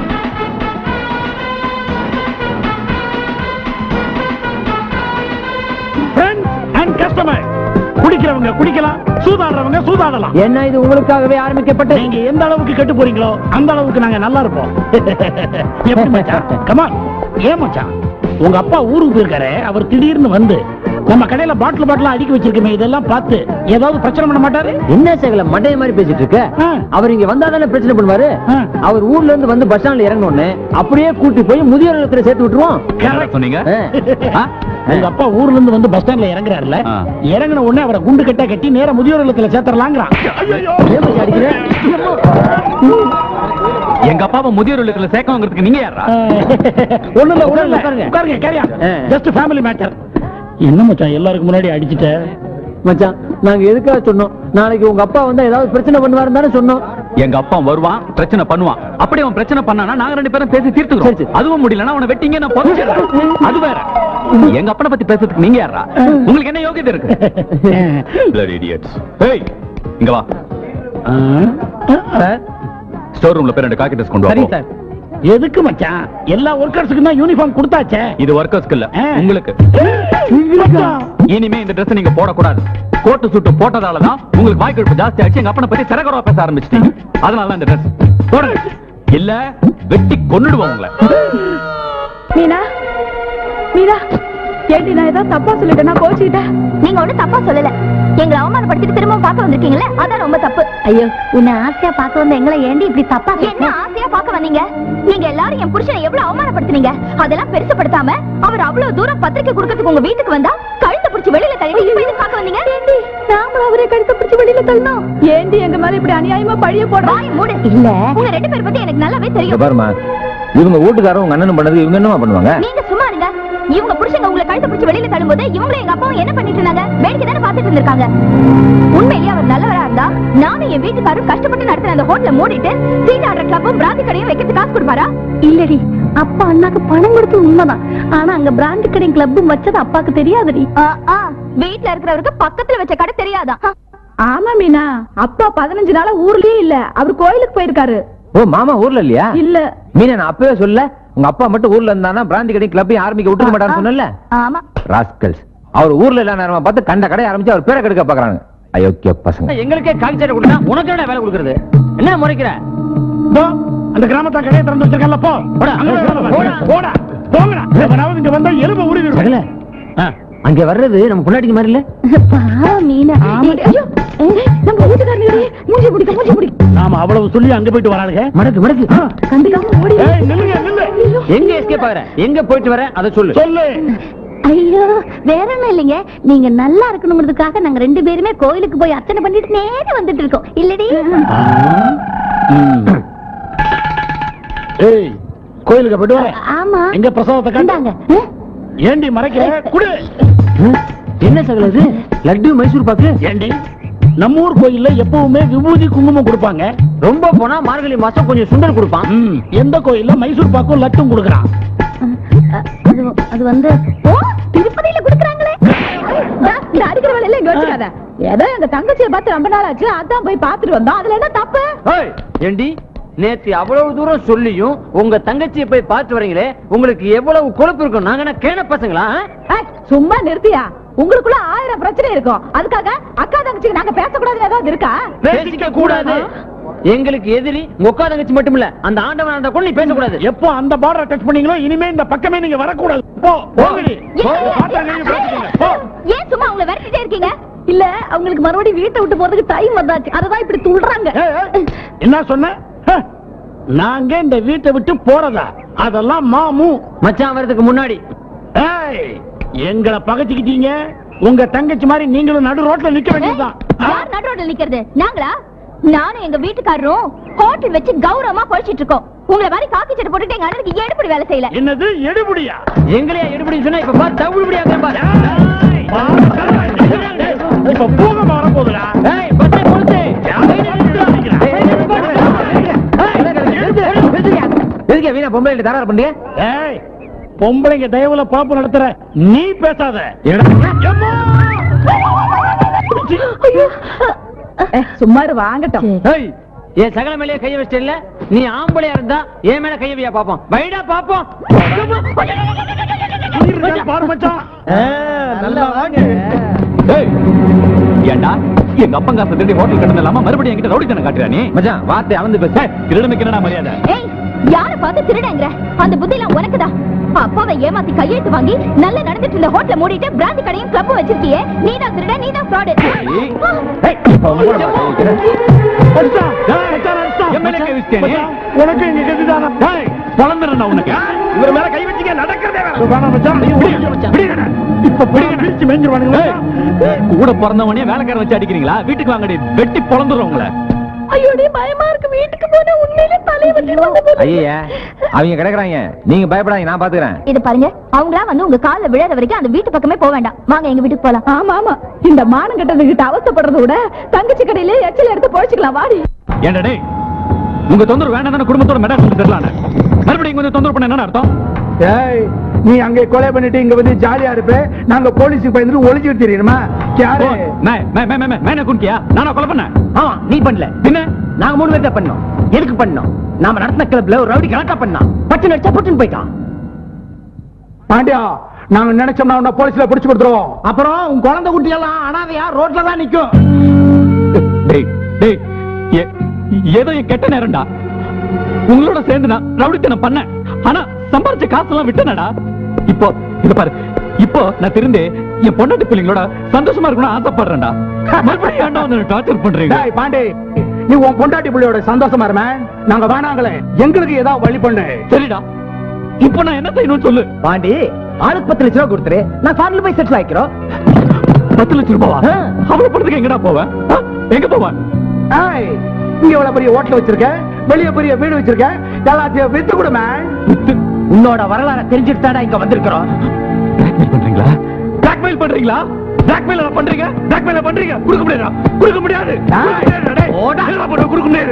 Speaker 6: ஃப்ரெண்ட்ஸ் அண்ட் கஸ்டமர் குடிக்கிறவங்க குடிக்கலாம் சூதாடுறவங்க சூதாடலாம்
Speaker 3: என்ன இது உங்களுக்காகவே ஆரம்பிக்கப்பட்ட
Speaker 6: நீங்க எந்த அளவுக்கு கெட்டு போறீங்களோ அந்த அளவுக்கு நாங்க நல்லா இருப்போம் எப்படி மச்சான் கமான் ஏன் மச்சான் உங்க அப்பா ஊருக்கு போயிருக்காரு அவர் திடீர்னு வந்து நம்ம கடையில பாட்டில் பாட்டிலா அடுக்கி வச்சிருக்கோமே இதெல்லாம் பார்த்து ஏதாவது பிரச்சனை பண்ண மாட்டாரு
Speaker 3: என்ன சேகல மண்டைய மாதிரி பேசிட்டு இருக்க
Speaker 6: ஆ.
Speaker 3: அவர் இங்க வந்தா தானே பிரச்சனை பண்ணுவாரு
Speaker 6: ஆ.
Speaker 3: அவர் ஊர்ல இருந்து வந்து பஸ் ஸ்டாண்ட்ல இறங்கணும்னு அப்படியே கூட்டி போய் முதியோர் இல்லத்துல சேர்த்து விட்டுருவோம்
Speaker 11: என்னடா சொன்னீங்க
Speaker 3: ஆ.
Speaker 11: ஆ?
Speaker 6: உங்க அப்பா ஊர்ல இருந்து வந்து பஸ் ஸ்டாண்ட்ல இறங்குறாருல
Speaker 11: ஆ.
Speaker 6: இறங்கின உடனே அவரை குண்டு கட்டா கட்டி நேரா முதியோர் இல்லத்துல சேர்த்தரலாங்கிறான்
Speaker 3: ஏன் மச்சான் அடிக்கிற?
Speaker 11: எங்க அப்பாவை முதியோர் இல்லத்துல சேர்க்கவங்கிறதுக்கு நீங்க யாரா
Speaker 6: ஒண்ணு இல்ல ஒண்ணு இல்ல
Speaker 3: உட்காருங்க.
Speaker 6: உட்காருங்க கேரியா
Speaker 3: ஆ.
Speaker 6: ஜஸ்ட் ஃபேமிலி மேட்டர் என்ன மச்சான் எல்லாருக்கும் முன்னாடி அடிச்சிட்ட
Speaker 3: மச்சான் நாங்க எதுக்காக சொன்னோம் நாளைக்கு உங்க அப்பா வந்தா ஏதாவது பிரச்சனை பண்ணுவாருன்னு தானே சொன்னோம்
Speaker 11: எங்க அப்பா வருவான் பிரச்சனை பண்ணுவான் அப்படி அவன் பிரச்சனை பண்ணானா நாங்க ரெண்டு பேரும் பேசி
Speaker 3: சரி,
Speaker 11: தீர்த்துக்கிறோம்
Speaker 3: சரி.
Speaker 11: அதுவும் முடியலன்னா அவனை வெட்டிங்க நான் புதைச்சிடுறேன். அது வேற எங்க அப்பனை பத்தி பேசுறதுக்கு நீங்க யாரா உங்களுக்கு என்ன யோகியதை இருக்கு Bloody idiots. Hey, இங்க வா
Speaker 3: சார்
Speaker 11: ஸ்டோர் ரூம்ல போய் ரெண்டு காக்கி ட்ரெஸ் கொண்டு வா
Speaker 3: சரி
Speaker 11: போ.
Speaker 3: சார்
Speaker 6: எதுக்கு மச்சான் எல்லா ஒர்க்கர்ஸுக்கும் தான் யூனிஃபார்ம் கொடுத்தாச்சே
Speaker 11: இது ஒர்க்கர்ஸ்க்கு இல்ல
Speaker 6: ஆ.
Speaker 11: உங்களுக்கு
Speaker 6: மச்சான்,
Speaker 11: இனிமே இந்த Dress நீங்க போடக்கூடாது கோட்டு சூட்டு போட்டதால தான் உங்களுக்கு வாய்க்கெடுப்பு ஜாஸ்தி ஆச்சு எங்க அப்பனை பத்தி சரகரவா பேச ஆரம்பிச்சிட்டீங்க அதனால தான் இந்த Dress போடுங்க இல்ல வெட்டி கொன்னுடுவோம் உங்களை
Speaker 10: மீனா மீனா ஏண்டி நான் ஏதாவது தப்பா சொல்லிட்டேனா கோச்சிக்கிட்டேன்
Speaker 7: நீங்க ஒண்ணும் தப்பா சொல்லல எங்களை அவமானப்படுத்திட்டு திரும்ப பார்க்க வந்திருக்கீங்களே அதான் ரொம்ப தப்பு ஐயோ உன்னை ஆசையா பார்க்க வந்த எங்களை ஏண்டி இப்படி தப்பா என்ன ஆசையா பார்க்க வந்தீங்க நீங்க எல்லாரும் என் புருஷனை எவ்வளவு அவமானப்படுத்துனீங்க அதெல்லாம் பெருசுப்படுத்தாம அவர் அவ்வளவு தூரம் பத்திரிக்கை கொடுக்கறதுக்கு உங்க வீட்டுக்கு வந்தா கழுத்தை பிடிச்சி வெளியில தள்ளி இப்ப எதுக்கு பார்க்க வந்தீங்க
Speaker 10: ஏண்டி நாமளும் அவரே கழுத்தை பிடிச்சு வெளியில தள்ளணும் ஏண்டி எங்க மேல இப்படி அநியாயமா பழிய போடுறோம்
Speaker 7: வாய் மூடு இல்ல உங்க ரெண்டு பேர் பத்தி எனக்கு நல்லாவே
Speaker 5: இங்க
Speaker 7: தெரியும்
Speaker 5: பாருமா இவங்க வீட்டுக்காரரும் உங்க அண்ணனும் பண்ணது இவங்க என்னமா பண்ணுவாங்க
Speaker 7: நீங்க சும்மா இருங்க இவங்க புருஷங்க உங்களை கழுத்தை பிடிச்சு வெளியில தள்ளும்போது இவங்களும் எங்க அப்பாவும் என்ன பண்ணிட்டு இருந்தாங்க வேடிக்கை தானே பாத்துட்டு இருந்திருக்காங்க உண்மையிலேயே அவர் நல்லவரா இருந்தா நானும் என் வீட்டுக்காரும் கஷ்டப்பட்டு நடத்துற அந்த ஹோட்டல மூடிட்டு சீட் ஆடுற கிளப்பும் பிராந்தி கடையும் வைக்கிறதுக்கு காசு கொடுப்பாரா
Speaker 1: இல்லடி அப்பா அண்ணாக்கு பணம் கொடுத்தது உண்மைதான் ஆனா அங்க பிராண்ட் கடை கிளப்பும் வச்சது அப்பாக்கு தெரியாதுடி
Speaker 7: ஆ, ஆ, வீட்ல இருக்கிறவருக்கு பக்கத்துல வச்ச கடை தெரியாதா
Speaker 10: ஆமா மீனா அப்பா பதினஞ்சு நாளா ஊர்லயே இல்ல அவர் கோயிலுக்கு போயிருக்காரு
Speaker 5: ஓ மாமா ஊர்ல இல்லையா
Speaker 10: இல்ல
Speaker 5: மீனா நான் அப்பவே சொல்ல உங்க அப்பா மட்டும் ஊர்ல இருந்தானா பிராந்தி கடை கிளப்பையும் ஆரம்பிக்க விட்டுக்க மாட்டான்னு சொன்னல
Speaker 7: ஆமா
Speaker 5: ராஸ்கல்ஸ் அவர் ஊர்ல இல்ல நேரமா பார்த்து கண்ட கடை ஆரம்பிச்சு அவர் பேரை கெடுக்க பாக்குறாங்க அயோக்கிய பசங்க
Speaker 3: எங்களுக்கே காக்கி சட்டை கொடுத்தா உனக்கு என்ன வேலை கொடுக்கறது என்ன முறைக்கிற
Speaker 6: இதோ, அந்த கிராமத்தா கடையை திறந்து வச்சிருக்கல போ
Speaker 3: போடா.
Speaker 6: அங்க போய் வேலை பாரு.
Speaker 3: போடா.
Speaker 6: போடா போங்கடா எவனாவது இங்க வந்தா எலும்பு
Speaker 3: சகல
Speaker 6: உருவிடும்
Speaker 3: அங்க வர்றது நம்ம பொண்டாட்டிக்கு மாதிரி இல்ல
Speaker 1: பாவம் மீனா
Speaker 10: ஆமாடி. ஐயோ, ஏய், நம்ம வீட்டுக்காரனே மூஞ்சி பிடிக்க மூஞ்சி பிடிக்க
Speaker 6: நாம அவ்வளவு சொல்லி அங்க போயிட்டு வராளுங்க
Speaker 3: மடக்கு மடக்கு
Speaker 10: கண்டுக்காம ஓடி
Speaker 6: ஏய், நில்லுங்க நில்லு
Speaker 3: எங்க எஸ்கேப் ஆகுற எங்க போயிட்டு வர அதை சொல்லு
Speaker 6: சொல்லு
Speaker 1: ஐயோ வேற ஒண்ணும் இல்லைங்க நீங்க நல்லா இருக்கணுங்கிறதுக்காக நாங்க ரெண்டு பேருமே கோயிலுக்கு போய் அர்ச்சனை பண்ணிட்டு நேரா வந்துட்டு இருக்கோம் இல்லடி
Speaker 6: ஏய் கோயிலுக்கு போயிட்டு வரேன்
Speaker 1: ஆமா
Speaker 6: எங்க பிரசாதத்தை கண்டு
Speaker 1: இந்தாங்க
Speaker 6: ஏண்டி மறைக்கிற குடு
Speaker 3: என்ன சகல இது லட்டு மைசூர் பாக்கு
Speaker 6: ஏண்டி நம்ம ஊர் கோயில்ல எப்பவுமே விபூதி குங்குமம் கொடுப்பாங்க
Speaker 3: ரொம்ப போனா மார்கழி மாசம் கொஞ்சம் சுண்டல் கொடுப்பான்
Speaker 6: ம், எந்த கோயில்ல மைசூர் பாக்கும் லட்டும் கொடுக்கறான்
Speaker 1: அது அது வந்து ஓ திருப்பதியில குடுக்குறாங்களே
Speaker 10: இந்த அடிக்கிற வேலையில இங்க கோச்சுக்காத ஏதோ எங்க தங்கச்சியை பார்த்து ரொம்ப நாள் ஆச்சு அதான் போய் பார்த்துட்டு வந்தோம் அதுல என்ன தப்பு
Speaker 3: ஏய், ஏண்டி நேத்து அவ்வளவு தூரம் சொல்லியும் உங்க தங்கச்சியை போய் பார்த்து வரீங்களே உங்களுக்கு எவ்வளவு கொழுப்பு இருக்கும் நாங்க என்ன கேன பசங்களா ஆ?
Speaker 10: ஏய், சும்மா நிறுத்தியா உங்களுக்குள்ள ஆயிரம் பிரச்சனை இருக்கும் அதுக்காக அக்கா தங்கச்சிக்கு நாங்க பேசக்கூடாதுன்னு ஏதாவது இருக்கா
Speaker 3: பேசிக்க கூடாது எங்களுக்கு எதிரி மொக்கா தங்கச்சி மட்டும் இல்ல அந்த ஆண்டவன் அந்த கூட நீ பேசக்கூடாது
Speaker 6: எப்போ அந்த பார்டரை டச் பண்ணீங்களோ இனிமே இந்த பக்கமே நீங்க வரக்கூடாது போ போங்கடி போ, பார்த்தா நீங்க பேசிக்கங்க. போ.
Speaker 7: ஏன் சும்மா அவங்கள விரட்டிட்டே இருக்கீங்க
Speaker 1: இல்ல அவங்களுக்கு மறுபடியும் வீட்டை விட்டு போறதுக்கு டைம் வந்தாச்சு அததான் இப்படி துள்றாங்க
Speaker 6: ஏய், ஏய், என்ன சொன்ன ஹ, நாங்க இந்த வீட்டை விட்டு போறதா அதெல்லாம் மாமு
Speaker 3: மச்சான் வரதுக்கு முன்னாடி
Speaker 6: ஏய் எங்களை பகச்சுக்கிட்டீங்க உங்க தங்கச்சி மாதிரி நீங்களும் நடு ரோட்ல நிக்க வேண்டியதுதான் ஆ?
Speaker 7: யார் நடுரோட்ல நிக்கிறது நாங்களா நானும் எங்க வீட்டுக்காரரும் ஹோட்டல் வச்சு கௌரவமா பொழைச்சிட்டு இருக்கோம் உங்களை மாதிரி காக்கி சட்டை போட்டுட்டு எங்க அண்ணனுக்கு எடுப்படி வேலை செய்யல
Speaker 6: என்னது எடுபடியா
Speaker 3: எங்களையா எடுபடின்னு சொன்னா இப்ப பாரு தவிடுபடியா பாரு
Speaker 6: இப்ப பூகமா வரப்போகுதுடா
Speaker 3: ஏய், பச்சை கொளுத்து. எதுக்கு வீணா பொம்பளை தரார் பண்ணீங்க
Speaker 6: ஏய் பொம்பளைங்க தயவுல பாப்பு நடத்துற நீ பேசாத எம்மா!
Speaker 10: ஏய், சும்மா இரு, வாங்கட்டும்
Speaker 3: ஏய், என் சகல மேலேயே கைய வச்சிட்டல நீ ஆம்பளையா இருந்தா என் மேல கைய வையா பாப்போம் வைடா பாப்போம்
Speaker 6: இருடா, பாரு மச்சான்
Speaker 3: நல்லா வாங்க
Speaker 11: ஏய், ஏண்டா எங்க அப்பன் காசை திருடி ஹோட்டல் கடந்து இல்லாம மறுபடியும் என்கிட்ட ரவுடித்தனம் காட்டுறியா நீ
Speaker 5: மச்சான் வார்த்தை அளந்து பேச
Speaker 11: ஏய், திருடனுக்கு என்னடா மரியாதை
Speaker 7: ஏய் யார பார்த்து திருடங்கிற அந்த புத்தி எல்லாம் உனக்குதான் அப்பாவை ஏமாத்தி கையெழுத்து வாங்கி நல்லா நடந்துட்டு இருந்த ஹோட்டல மூடிட்டு பிராந்தி கடையும் கிளப்பும் வச்சிருக்கியே நீ தான் திருட நீ தான் ஃப்ராடு
Speaker 11: ஏய், இப்ப உன் கூட நான் பேசிக்கிறேன்.
Speaker 6: மச்சான், ஏய், மச்சான், மச்சான்,
Speaker 11: என் மேல கை
Speaker 6: மச்சான்,
Speaker 11: வச்சிட்டியா நீ?
Speaker 6: மச்சான், உனக்கு இங்க கெட்டுதானா? ஏய்,
Speaker 11: பொளந்துடுறேன்டா உனக்கு
Speaker 6: இவர் மேல கை வச்சுக்க நடக்கிறதே வேற. வேணாம் மச்சான், நீ பிடிங்க, பிடிங்கடா. இப்ப பிடிங்க, பிடிச்சு மேய்ஞ்சிருவானுங்க மச்சான்.
Speaker 11: கூட பிறந்தவனே வேலைக்கார வச்சு அடிக்கிறீங்களா வீட்டுக்கு வாங்கடி வெட்டி பொழந்துரும் உங்களை
Speaker 1: ஐயோடி பயமா இருக்கு வீட்டுக்கு போனா உண்மையிலே தலையை வச்சு வந்து போகுது.
Speaker 5: ஐயா அவங்க கிடக்குறாங்க நீங்க பயப்படாதீங்க நான் பாத்துக்கிறேன்
Speaker 7: இது பாருங்க அவங்களா வந்து உங்க கால்ல விழற வரைக்கும் அந்த வீட்டு பக்கமே போக வேண்டாம் வாங்க எங்க வீட்டுக்கு போலாம்
Speaker 10: ஆமா ஆமா இந்த மானம் கட்டதுகிட்ட அவசப்படுறத விட தங்கச்சி கடையில எச்சல் எடுத்து பொழைச்சுக்கலாம் வாடி
Speaker 11: ஏன்டா டேய் உங்க தொந்தரவு வேண்டாம் தானே குடும்பத்தோட மெட்ராஸ் வந்து தெரியலானே மறுபடியும் இங்க வந்து தொந்தரவு பண்ண என்ன அர்த்தம்
Speaker 8: ஏய் நீ அங்கே கொலை பண்ணிட்டு இங்க வந்து ஜாலியா இருப்ப நாங்க போலீஸுக்கு பயந்துட்டு ஒளிஞ்சுட்டு தெரியுமா யாரு
Speaker 11: ஓ, மே மே மே மே மே மேன குன்கியா நானா கொலை பண்ணேன்
Speaker 3: ஆமா நீ பண்ணல
Speaker 11: பின்ன
Speaker 3: நாங்க மூணு பேர் தான் பண்ணோம் எதுக்கு பண்ணோம் நாம நடத்தின கிளப்ல ஒரு ரவுடி கலாட்டா பண்ணான் பட்டு நடிச்சா புட்டுன்னு போயிட்டான்
Speaker 8: பாண்டியா நாங்க நினைச்சோம்னா உன்னை போலீஸ்ல பிடிச்சு கொடுத்துருவோம்
Speaker 6: அப்புறம் உன் குழந்தை குட்டி எல்லாம் அனாதையா ரோட்ல தான் நிக்கும்
Speaker 11: டேய் டேய் ஏ- ஏதோ என் கெட்ட நேரம்டா உங்களோட சேர்ந்து நான் ரவுடித்தனம் பண்ணேன் ஆனா சம்பாரிச்ச காசெல்லாம் விட்டனடா இப்போ இத பாரு இப்போ நான் திருந்து என் பொண்டாட்டி பிள்ளைங்களோட சந்தோஷமா இருக்கணும்னு ஆசைப்படுறேன்டா மறுபடியும் ஏன்டா வந்து டார்ச்சர் பண்றீங்க
Speaker 8: டேய் பாண்டி நீ உன் பொண்டாட்டி பிள்ளையோட சந்தோஷமா இருமே நாங்க வேணாங்களே எங்களுக்கு ஏதாவது வழி பண்ணு
Speaker 11: சரிடா இப்போ நான் என்ன செய்யணும்னு சொல்லு
Speaker 3: பாண்டி ஆளுக்கு பத்து லட்ச ரூபா கொடுத்துரு நான் ஃபாரின்ல போய் செட்டில் ஆயிக்கிறோம்
Speaker 11: பத்து லட்சம் ரூபாவா அவ்வளவு பணத்துக்கு எங்கடா போவேன் ஆ? எங்க போவேன்
Speaker 8: ஏய் இங்க எவ்வளவு பெரிய ஹோட்டல் வச்சிருக்க வெளிய பெரிய வீடு வச்சிருக்க எல்லாத்தையும் வித்து கொடுமே
Speaker 3: உன்னோட வரலாற தெரிஞ்சுட்டு தாடா இங்க வந்திருக்கிறோம்
Speaker 11: பிளாக்மெயில் பண்றீங்களா பிளாக்மெயில் பண்றீங்களா பிளாக்மெயில் பண்றீங்க பிளாக்மெயில் பண்றீங்க கொடுக்க முடியாதா கொடுக்க முடியாது
Speaker 3: ஓடா.
Speaker 11: என்ன பண்ணுவ? கொடுக்க முடியாது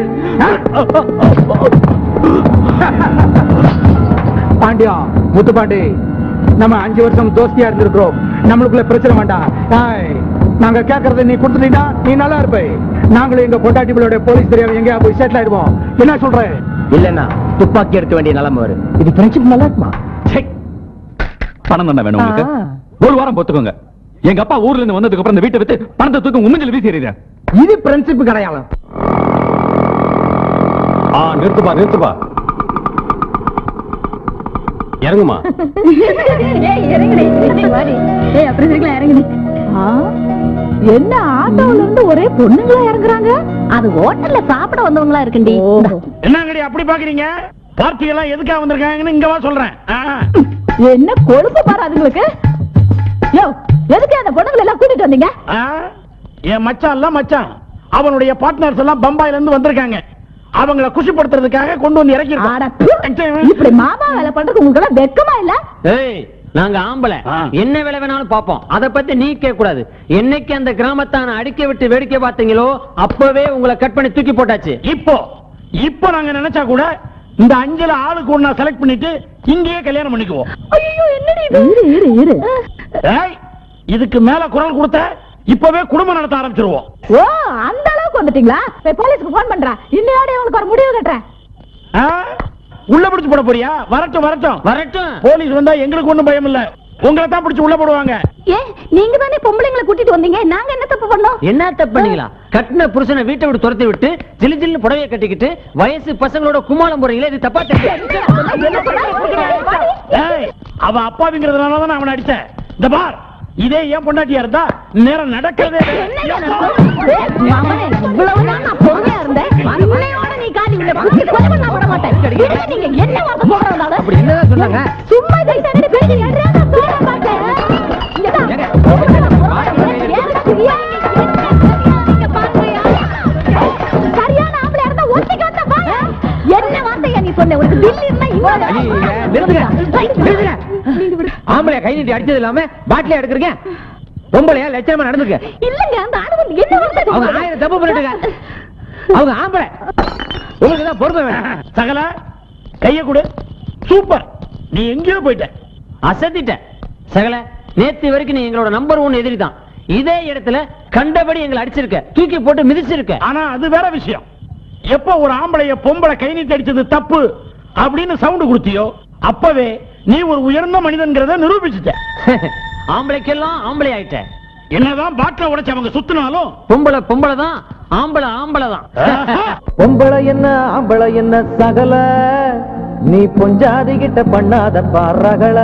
Speaker 8: பாண்டியா முத்துப்பாண்டி நம்ம அஞ்சு வருஷம் தோஸ்தியா இருந்திருக்கிறோம் நம்மளுக்குள்ள பிரச்சனை வேண்டாம் ஏய், நாங்க கேக்குறத நீ கொடுத்துட்டீங்கன்னா நீ நல்லா இருப்ப நாங்களும் எங்க பொண்டாட்டி பிள்ளையோட போலீஸ் தெரியாம எங்கேயா போய் செட்டில் ஆயிடுவோம் என்ன சொல்ற
Speaker 3: இல்லன்னா துப்பாக்கி எடுக்க வேண்டிய நிலைமை வரும் இது ஃப்ரெண்ட்ஷிப் நல்லா இருக்குமா
Speaker 11: ச்சே. பணம் தானே வேணும் உங்களுக்கு ஒரு வாரம் பொத்துக்கோங்க எங்க அப்பா ஊர்ல இருந்து வந்ததுக்கு அப்புறம் இந்த வீட்டை வித்து பணத்தை தூக்கம் உமிஞ்சல் வீசி எறிகிறேன்
Speaker 3: இது ஃப்ரெண்ட்ஷிப் கிடையாது
Speaker 11: ஆ நிறுத்துப்பா நிறுத்துப்பா இறங்குமா
Speaker 1: ஏய், இறங்குடி. வாடி. ஏய், அப்புறம் இருக்கலாம், இறங்குடி.
Speaker 10: ஆ, என்ன ஆட்டோல இருந்து ஒரே பொண்ணுங்களா இறங்குறாங்க
Speaker 1: அது ஹோட்டல்ல சாப்பிட வந்தவங்களா இருக்குண்டி
Speaker 6: என்னங்கடி அப்படி பாக்குறீங்க பார்ட்டி எல்லாம் எதுக்காக வந்திருக்காங்கன்னு இங்க வா சொல்றேன் ஆ.
Speaker 10: என்ன கொழுப்பு பாரு அதுங்களுக்கு யோ எதுக்கு அந்த பொண்ணுங்களை எல்லாம் கூட்டிட்டு வந்தீங்க
Speaker 6: ஆ? என் மச்சான் எல்லாம் மச்சான் அவனுடைய பார்ட்னர்ஸ் எல்லாம் பம்பாயில இருந்து வந்திருக்காங்க அவங்கள குஷிப்படுத்துறதுக்காக கொண்டு வந்து இறக்கி
Speaker 10: ஆட, ப்பு. இப்படி மாமா வேலை பண்றதுக்கு உங்களுக்கு எல்லாம் வெக்கமா இல்ல
Speaker 3: ஏய் நாங்க ஆம்பளை
Speaker 6: ஆ.
Speaker 3: என்ன வேலை வேணாலும் பாப்போம் அத பத்தி நீ கேட்க கூடாது என்னைக்கு அந்த கிராமத்தான அடிக்க விட்டு வேடிக்கை பார்த்தீங்களோ அப்பவே உங்களை கட் பண்ணி தூக்கி போட்டாச்சு
Speaker 6: இப்போ இப்போ நாங்க நினைச்சா கூட இந்த அஞ்சல ஆளுக்கு ஒண்ணா செலக்ட் பண்ணிட்டு இங்கேயே கல்யாணம் பண்ணிக்குவோம்
Speaker 10: ஐயோ என்னடி இது இரு இரு இரு
Speaker 6: ஏய் இதுக்கு மேல குரல் கொடுத்த இப்பவே குடும்பம் நடத்த ஆரம்பிச்சிருவோம்
Speaker 10: ஓ அந்த அளவுக்கு வந்துட்டீங்களா போய் போலீஸ்க்கு போன் பண்றேன் இன்னையோட உங்களுக்கு ஒரு முடிவு கட்டுறேன்
Speaker 6: ஆ? உள்ள பிடிச்சு போட போறியா வரட்டும் வரட்டும்
Speaker 3: வரட்டும்
Speaker 6: போலீஸ் வந்தா எங்களுக்கு ஒண்ணும் பயம் இல்ல உங்களை தான் பிடிச்சு உள்ள போடுவாங்க
Speaker 1: ஏ நீங்க தானே பொம்பளைங்களை கூட்டிட்டு வந்தீங்க நாங்க என்ன தப்பு பண்ணோம்
Speaker 3: என்ன தப்பு பண்ணீங்களா கட்டின புருஷனை வீட்டை விட்டு துரத்தி விட்டு ஜிலு ஜில்னு புடவைய கட்டிக்கிட்டு வயசு பசங்களோட குமாலம் போறீங்களே இது தப்பா
Speaker 6: ஏய், அவ அப்பாவிங்கிறதுனால தான் அவனை அடிச்சேன் இந்த பார் இதே ஏன் பொண்டாட்டியா இருந்தா நேரம் நடக்கிறதே
Speaker 1: மாமனே, இவ்வளவுதான் நான் பொறுமையா இருந்தேன். இன்னையோட நீ காட்டி உன்னை புடிச்சிட்டு கொலை பண்ண விட மாட்டேன். இதுல நீங்க என்ன வார்த்தை சொல்றதுனால?
Speaker 3: அப்படி என்னதான் சொன்னாங்க
Speaker 1: சும்மா இதை தட்டி பேசி எட்ரா, நான் சொல்ல மாட்டேன். இங்கதான்.
Speaker 3: ஏங்க,
Speaker 1: ஏன்டா சரியா? நீங்க பாக்குறியா? சரியான ஆம்பளையா இருந்தா ஒத்திக்காத்த பாரு. என்ன வார்த்தையா நீ சொன்ன உனக்கு தில்லி இருந்தா இன்னொரு
Speaker 3: ஐயே, நிறுத்துங்க, நிறுத்துங்க. ஆம்பளைய கை நீட்டி அடிச்சது இல்லாம பாட்டில எடுக்கிறீங்க பொம்பளையா லட்சணமா நடந்துக்க
Speaker 1: இல்லங்க அந்த ஆணுவன் என்ன வார்த்தை
Speaker 3: அவங்க ஆயிரம் தப்பு பண்ணிட்டு அவங்க ஆம்பளை உங்களுக்கு தான் பொறுமை வேணும்
Speaker 6: சகல கைய கொடு சூப்பர் நீ எங்கேயோ போயிட்ட
Speaker 3: அசத்திட்டேன் சகல நேத்து வரைக்கும் நீ எங்களோட நம்பர் ஒன் எதிரி தான் இதே இடத்துல கண்டபடி எங்களை அடிச்சிருக்க தூக்கி போட்டு மிதிச்சிருக்க
Speaker 6: ஆனா அது வேற விஷயம் எப்ப ஒரு ஆம்பளைய பொம்பளை கை நீட்டி அடிச்சது தப்பு அப்படின்னு சவுண்ட் கொடுத்தியோ அப்பவே நீ ஒரு உயர்ந்த மனிதன்கிறத நிரூபிச்சுட்ட
Speaker 3: ஆம்பளைக்கெல்லாம் ஆம்பளை ஆயிட்ட
Speaker 6: என்னதான் பாட்டில உடைச்சு அவங்க சுத்தினாலும்
Speaker 3: பொம்பளை பொம்பளை தான் ஆம்பளை ஆம்பளை தான்
Speaker 4: பொம்பளை என்ன ஆம்பளை என்ன சகல நீ பொஞ்சாதி கிட்ட பண்ணாத பாரகள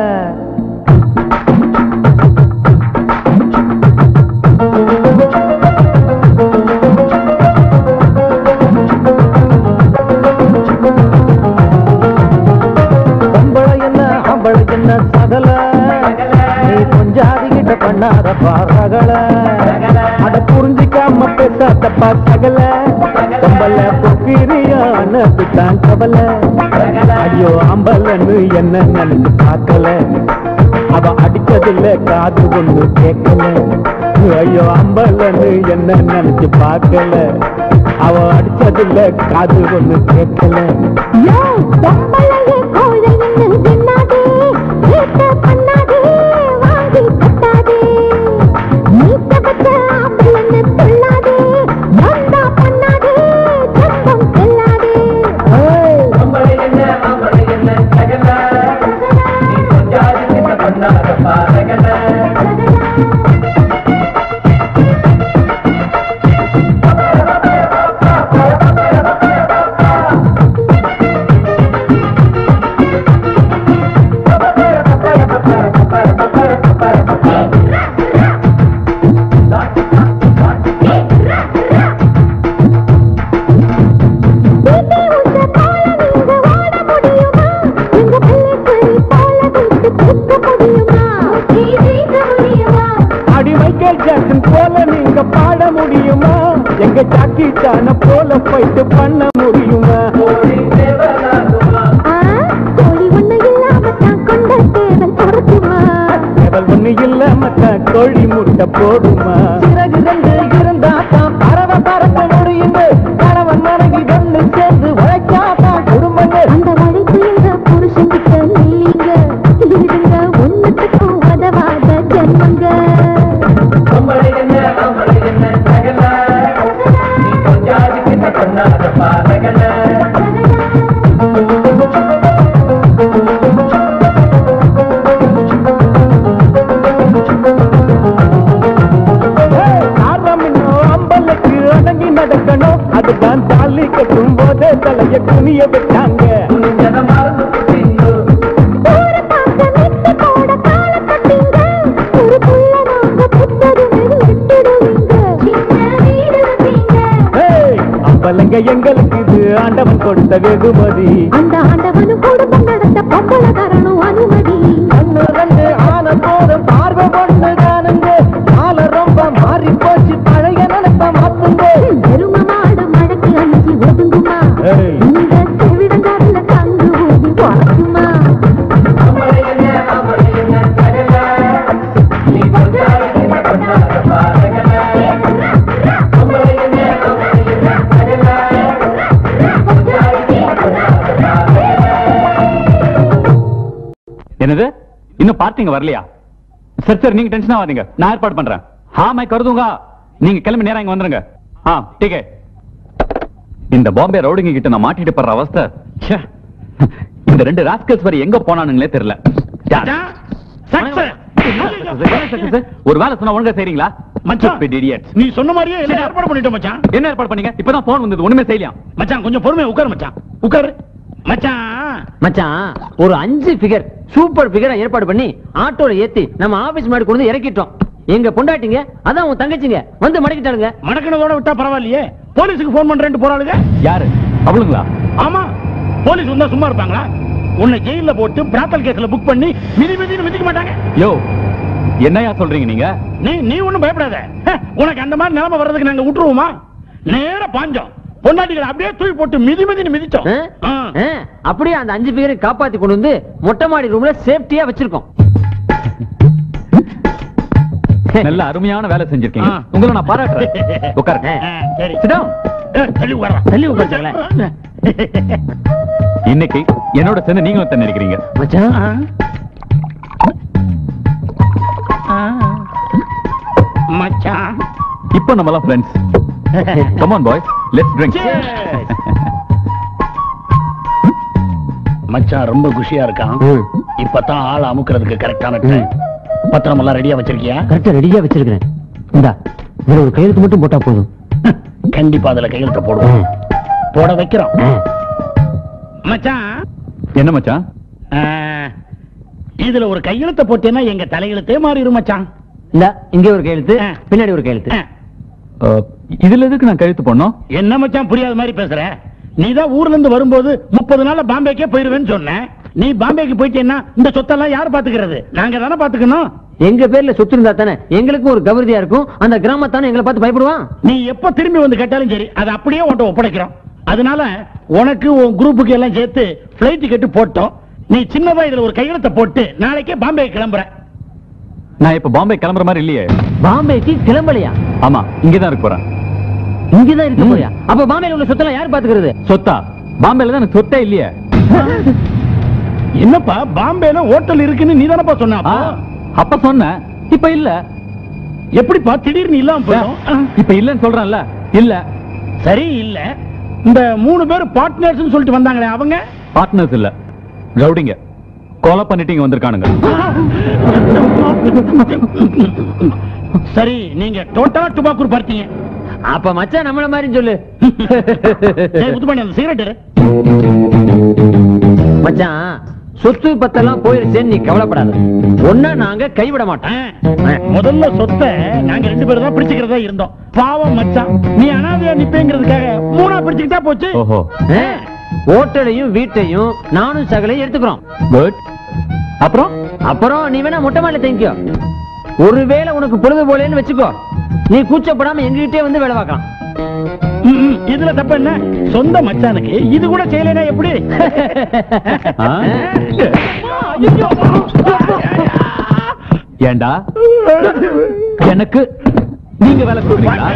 Speaker 4: பொம்பளை என்ன ஆம்பளை என்ன சகல நீ பொஞ்சாதி கிட்ட பண்ணாத பாரகள அட புரிஞ்சிக்காம பேசாதப்பா சகல பொம்பளை பொக்கிரியான பிட்டான் கவலை ஐயோ ஆம்பலன்னு என்ன நினைச்சு பார்க்கல அவ அடிச்சதில்ல காது ஒண்ணு கேட்கல ஐயோ அம்பலன்னு என்ன நினைச்சு பார்க்கல அவ அடிச்சதில்ல காது ஒண்ணு கேட்கல
Speaker 7: யோ பொம்பளைய கோழை நின்னு தின்னாதே கேட்ட பண்ணாதே வாங்கி கட்டாதே நீட்ட பச்ச ஆம்பளைன்னு சொல்லாதே நந்தா பண்ணாதே சந்தம் செல்லாதே பேபி உன்னை போல நீங்க வாழ முடியுமா எங்க பிள்ளைக்கு போல விட்டு தூக்க முடியுமா நீ ஜெயிக்க முடியுமா
Speaker 4: அடி மைக்கேல் ஜாக்சன் போல நீங்க பாட முடியுமா எங்க ஜாக்கி சான போல ஃபைட் பண்ண முடியுமா
Speaker 7: ஆ, கோழி ஒண்ணு இல்லாம தான் கொண்ட சேவல் பொறுக்குமா
Speaker 4: இவள் ஒண்ணு இல்லாம தான் கோழி முட்டை போடுமா சிறகு ரெண்டு இருந்தா தான் பறவை பறக்க முடியுங்க கணவன் மனைவி ஒண்ணு சேர்ந்து உழைச்சா தான் குடும்பங்க
Speaker 7: அந்த வழிக்கு எங்க புருஷங்கிட்ட இல்லீங்க இதுங்க ஒண்ணுத்துக்கும் உதவாத ஜென்மங்க
Speaker 4: ஆறாம் இன்னும் அம்பலுக்கு அடங்கி நடக்கணும் அதுதான் தாலி கட்டும் போதே தலைய குனிய விட்டாங்க
Speaker 7: ஊரை பார்க்க மெட்டி போட கால கட்டிங்க ஒரு புள்ள நாங்க புத்தருமே விட்டுடுவீங்க சின்ன வீடு வைப்பீங்க
Speaker 4: ஏய், அம்பலங்க எங்களுக்கு இது ஆண்டவன் கொடுத்த வெகுமதி
Speaker 7: அந்த ஆண்டவனும் குடும்பம் நடத்த பொம்பளை தரணும் அனுமதி
Speaker 4: கண்ணு ரெண்டு ஆன போதும் பார்வை பொண்ணு தானுங்க கால ரொம்ப மாறி போச்சு பழைய நினைப்ப மாத்துங்க
Speaker 7: எரும மாடு மடக்கு அஞ்சு ஒதுங்குமா
Speaker 4: ஏய்.
Speaker 7: இந்த செவிடங்காரில கங்கு ஊதி பொறக்குமா
Speaker 11: என்னது இன்னும் பார்ட்டிங்க வரலையா சரி சரி நீங்க டென்ஷன் ஆகாதீங்க நான் ஏற்பாடு பண்றேன் हाँ मैं कर दूंगा நீங்க கிளம்பி நேரா இங்க வந்துருங்க ஆ ठीक है இந்த பாம்பே ரவுடிங்க கிட்ட நான் மாட்டிட்டு படுற அவஸ்தை ச்சே. இந்த ரெண்டு ராஸ்கல்ஸ் வரை எங்க போனானுங்களே தெரியல ஒரு வேலை சொன்னா ஒழுங்கா செய்றீங்களா
Speaker 6: மச்சான்.
Speaker 11: Stupid idiots.
Speaker 6: நீ சொன்ன மாதிரியே எல்லாம் ஏற்பாடு பண்ணிட்டோம் மச்சான்
Speaker 11: என்ன ஏற்பாடு பண்ணீங்க இப்பதான் போன் வந்தது ஒண்ணுமே செய்யலாம்
Speaker 6: மச்சான் கொஞ்சம் பொறுமையா உட்காரு மச்சான் உட்காரு மச்சான்
Speaker 3: மச்சான் ஒரு அஞ்சு பிகர் சூப்பர் பிகரா ஏற்பாடு பண்ணி ஆட்டோல ஏத்தி நம்ம ஆபீஸ் மாடி கொண்டு வந்து இறக்கிட்டோம் எங்க பொண்டாட்டிங்க அதான் உன் தங்கச்சிங்க வந்து மடக்கிட்டாளுங்க
Speaker 6: மடக்கினதோட விட்டா பரவாயில்லையே போலீஸுக்கு போன் பண்றேன்னு போறாளுங்க
Speaker 11: யாரு அவளுங்களா
Speaker 6: ஆமா போலீஸ் வந்தா சும்மா இருப்பாங்களா உன்னை ஜெயில்ல போட்டு பிராத்தல் கேஸ்ல புக் பண்ணி மிதி மிதின்னு மிதிக்க மாட்டாங்க
Speaker 11: யோ என்னையா சொல்றீங்க நீங்க
Speaker 6: நீ நீ ஒண்ணும் பயப்படாத ஹ, உனக்கு அந்த மாதிரி நிலைமை வர்றதுக்கு நாங்க விட்டுருவோமா நேரா பாஞ்சோம் பொண்டாட்டிகளை அப்படியே தூக்கி போட்டு மிதி மிதின்னு மிதிச்சோம்
Speaker 3: ஆ?
Speaker 6: ஆ.
Speaker 3: ஆ, அப்படியே அந்த அஞ்சு பிகரை காப்பாத்தி கொண்டு வந்து மொட்டை மாடி ரூம்ல சேஃப்டியா வச்சிருக்கோம்
Speaker 11: நல்ல அருமையான வேலை செஞ்சிருக்கீங்க
Speaker 6: ஆ.
Speaker 11: உங்களை நான் பாராட்டுறேன் உட்காருங்க
Speaker 6: ஆ, சரி
Speaker 11: Sit down.
Speaker 6: ஏ, தள்ளி உட்காரா
Speaker 3: தள்ளி உட்காருங்களேன்.
Speaker 11: இன்னைக்கு என்னோட சேர்ந்து நீங்களும் தண்ணி இருக்கிறீங்க
Speaker 3: மச்சான்
Speaker 6: மச்சான்
Speaker 11: இப்போ நம்ம எல்லாம் friends come on boys let's drink
Speaker 6: மச்சான் ரொம்ப குஷியா இருக்கான் இப்பதான் ஆள் அமுக்குறதுக்கு கரெக்டான டைம் பத்திரம் எல்லாம் ரெடியா வச்சிருக்கியா
Speaker 3: கரெக்டா ரெடியா வச்சிருக்கிறேன் இந்தா இதுல ஒரு கையெழுத்து மட்டும் போட்டா போதும்
Speaker 6: கண்டிப்பா அதுல கையெழுத்த போடுவோம் போட வைக்கிறோம் மச்சான்
Speaker 11: என்ன மச்சான்
Speaker 6: ஆ, இதுல ஒரு கையெழுத்த போட்டேன்னா எங்க தலையெழுத்தே மாறிடும் மச்சான்
Speaker 3: இந்த இங்க ஒரு கையெழுத்து
Speaker 6: ஆ.
Speaker 3: பின்னாடி ஒரு கையெழுத்து
Speaker 6: ஆ,
Speaker 11: அஹ், இதுல எதுக்கு நான் கழுத்து பண்ணோம்
Speaker 6: என்ன மச்சான் புரியாத மாதிரி பேசுற நீ தான் ஊர்ல இருந்து வரும்போது முப்பது நாள்ல பாம்பேக்கே போயிருவேன்னு சொன்ன நீ பாம்பேக்கு போயிட்டேன்னா இந்த சொத்தெல்லாம் யார் பாத்துக்கிறது நாங்க தானே பாத்துக்கணும்
Speaker 3: எங்க பேர்ல சொத்து இருந்தா தானே எங்களுக்கும் ஒரு கௌரதியா இருக்கும் அந்த கிராமத்தானே எங்களை பார்த்து பயப்படுவான்
Speaker 6: நீ எப்ப திரும்பி வந்து கேட்டாலும் சரி அதை அப்படியே உன்ட்ட ஒப்படைக்கிறோம் அதனால உனக்கு உன் குரூப்புக்கு எல்லாம் சேர்த்து பிளைட் டிக்கெட் போட்டோம் நீ சின்னதா இதுல ஒரு கையெழுத்த போட்டு நாளைக்கே பாம்பே கிளம்புற
Speaker 11: நான் இப்ப பாம்பே கிளம்புற மாதிரி இல்லையே
Speaker 3: பாம்பேக்கு கிளம்பலையா
Speaker 11: ஆமா இங்கதான் இருக்க போறேன்
Speaker 3: இங்கதான் இருக்க
Speaker 11: ம்.
Speaker 3: போறியா அப்ப பாம்பேல உள்ள சொத்தெல்லாம் யார் பாத்துக்கிறது
Speaker 11: சொத்தா பாம்பேல தான் எனக்கு சொத்தே இல்லையே
Speaker 6: என்னப்பா பாம்பேல ஹோட்டல் இருக்குன்னு நீ தானப்பா சொன்ன
Speaker 11: ஆ,
Speaker 6: அப்போ?
Speaker 11: அப்ப சொன்னேன் இப்ப இல்ல
Speaker 6: எப்படிப்பா திடீர்னு இல்லாம போயிடும்
Speaker 11: இப்ப இல்லன்னு சொல்றேன்ல இல்ல
Speaker 6: சரி இல்ல இந்த மூணு பேர் பார்ட்னர்ஸ் சொல்லிட்டு வந்தாங்களே அவங்க
Speaker 11: பார்ட்னர்ஸ் இல்ல ரவுடிங்க கொலை பண்ணிட்டீங்க வந்திருக்கானுங்க
Speaker 6: சரி நீங்க டோட்டலா டுபாக்கூர் பார்த்தீங்க
Speaker 3: அப்ப மச்சான் நம்மள மாதிரி சொல்லு
Speaker 6: சரி முத்துப்பாண்டி அந்த சிகரெட்
Speaker 3: மச்சான் சொத்து பத்தெல்லாம் போயிருச்சேன்னு நீ கவலைப்படாத ஒன்னா நாங்க கைவிட மாட்டோம்
Speaker 6: முதல்ல சொத்தை நாங்க ரெண்டு பேரும் தான் பிடிச்சுக்கிறதா இருந்தோம் பாவம் மச்சான் நீ அனாதையா நிப்பேங்கிறதுக்காக மூணா பிடிச்சுக்கிட்டா போச்சு
Speaker 11: ஓஹோ
Speaker 3: ஆ, ஹோட்டலையும் வீட்டையும் நானும் சகலையும் எடுத்துக்கிறோம்
Speaker 11: குட் அப்புறம்
Speaker 3: அப்புறம் நீ வேணா மொட்டை மாலை தேங்கிக்கோ ஒருவேளை உனக்கு பொழுது போலேன்னு வச்சுக்கோ நீ கூச்சப்படாம எங்ககிட்டே வந்து வேலை பார்க்கலாம்
Speaker 6: ம், ம், இதுல தப்பு என்ன சொந்த மச்சானுக்கு இது கூட செய்யலைன்னா எப்படி
Speaker 11: ஆ?
Speaker 6: ஐயோ.
Speaker 11: ஏண்டா எனக்கு நீங்க வேலை கொடுக்குறீங்களா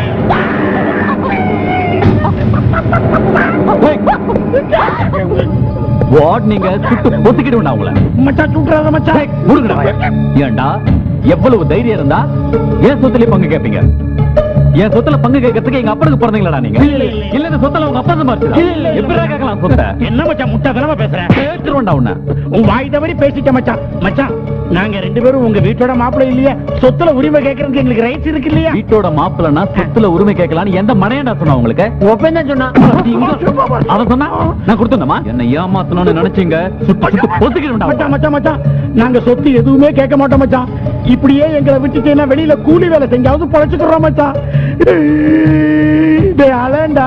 Speaker 11: வாட் நீங்க சுட்டு பொத்துக்கிடுவேன் உங்களை
Speaker 6: மச்சான் சுட்டுறாத மச்சான்
Speaker 11: முடுங்கடா வாயை. ஏன்டா எவ்வளவு தைரியம் இருந்தா ஏன் சொத்துல பங்கு கேட்பீங்க என் சொத்துல பங்கு கேட்கறதுக்கு எங்க அப்பனுக்கு பிறந்தீங்களா நீங்க
Speaker 6: இல்ல, இல்ல, இல்ல.
Speaker 11: இல்ல இந்த சொத்துல உங்க அப்பா சம்பாரிச்சதா
Speaker 6: இல்ல, இல்ல, இல்ல.
Speaker 11: எப்படி கேட்கலாம் சொத்தை
Speaker 6: என்ன மச்சான் முட்டாத்தனமா பேசுற
Speaker 11: கேட்டுருவேன்டா உன்னை
Speaker 6: உன் வாய் தவறி பேசிட்ட மச்சான் மச்சான் நாங்க ரெண்டு பேரும் உங்க வீட்டோட மாப்பிள்ளை இல்லையா சொத்துல உரிமை கேட்கறதுக்கு எங்களுக்கு ரைட்ஸ் இருக்கு இல்லையா
Speaker 11: வீட்டோட மாப்பிள்ளனா சொத்துல உரிமை கேட்கலான்னு எந்த மனையண்டா சொன்னா உங்களுக்கு
Speaker 3: ஒப்பன் தான் சொன்னான்
Speaker 11: அவன் சொன்னா நான் கொடுத்தேன்மா என்ன ஏமாத்தணும்னு நினைச்சீங்க சுட்டு சுட்டு
Speaker 6: மச்சான்
Speaker 11: பொத்துக்கிடுவேன்டா
Speaker 6: மச்சான் மச்சான் நாங்க சொத்து எதுவுமே கேட்க மாட்டோம் மச்சான் இப்படியே எங்களை விட்டுட்டேன்னா வெளியில கூலி வேலை செஞ்சாவது பொழைச்சுக்கிறோம் மச்சான் டேய், அலேண்டா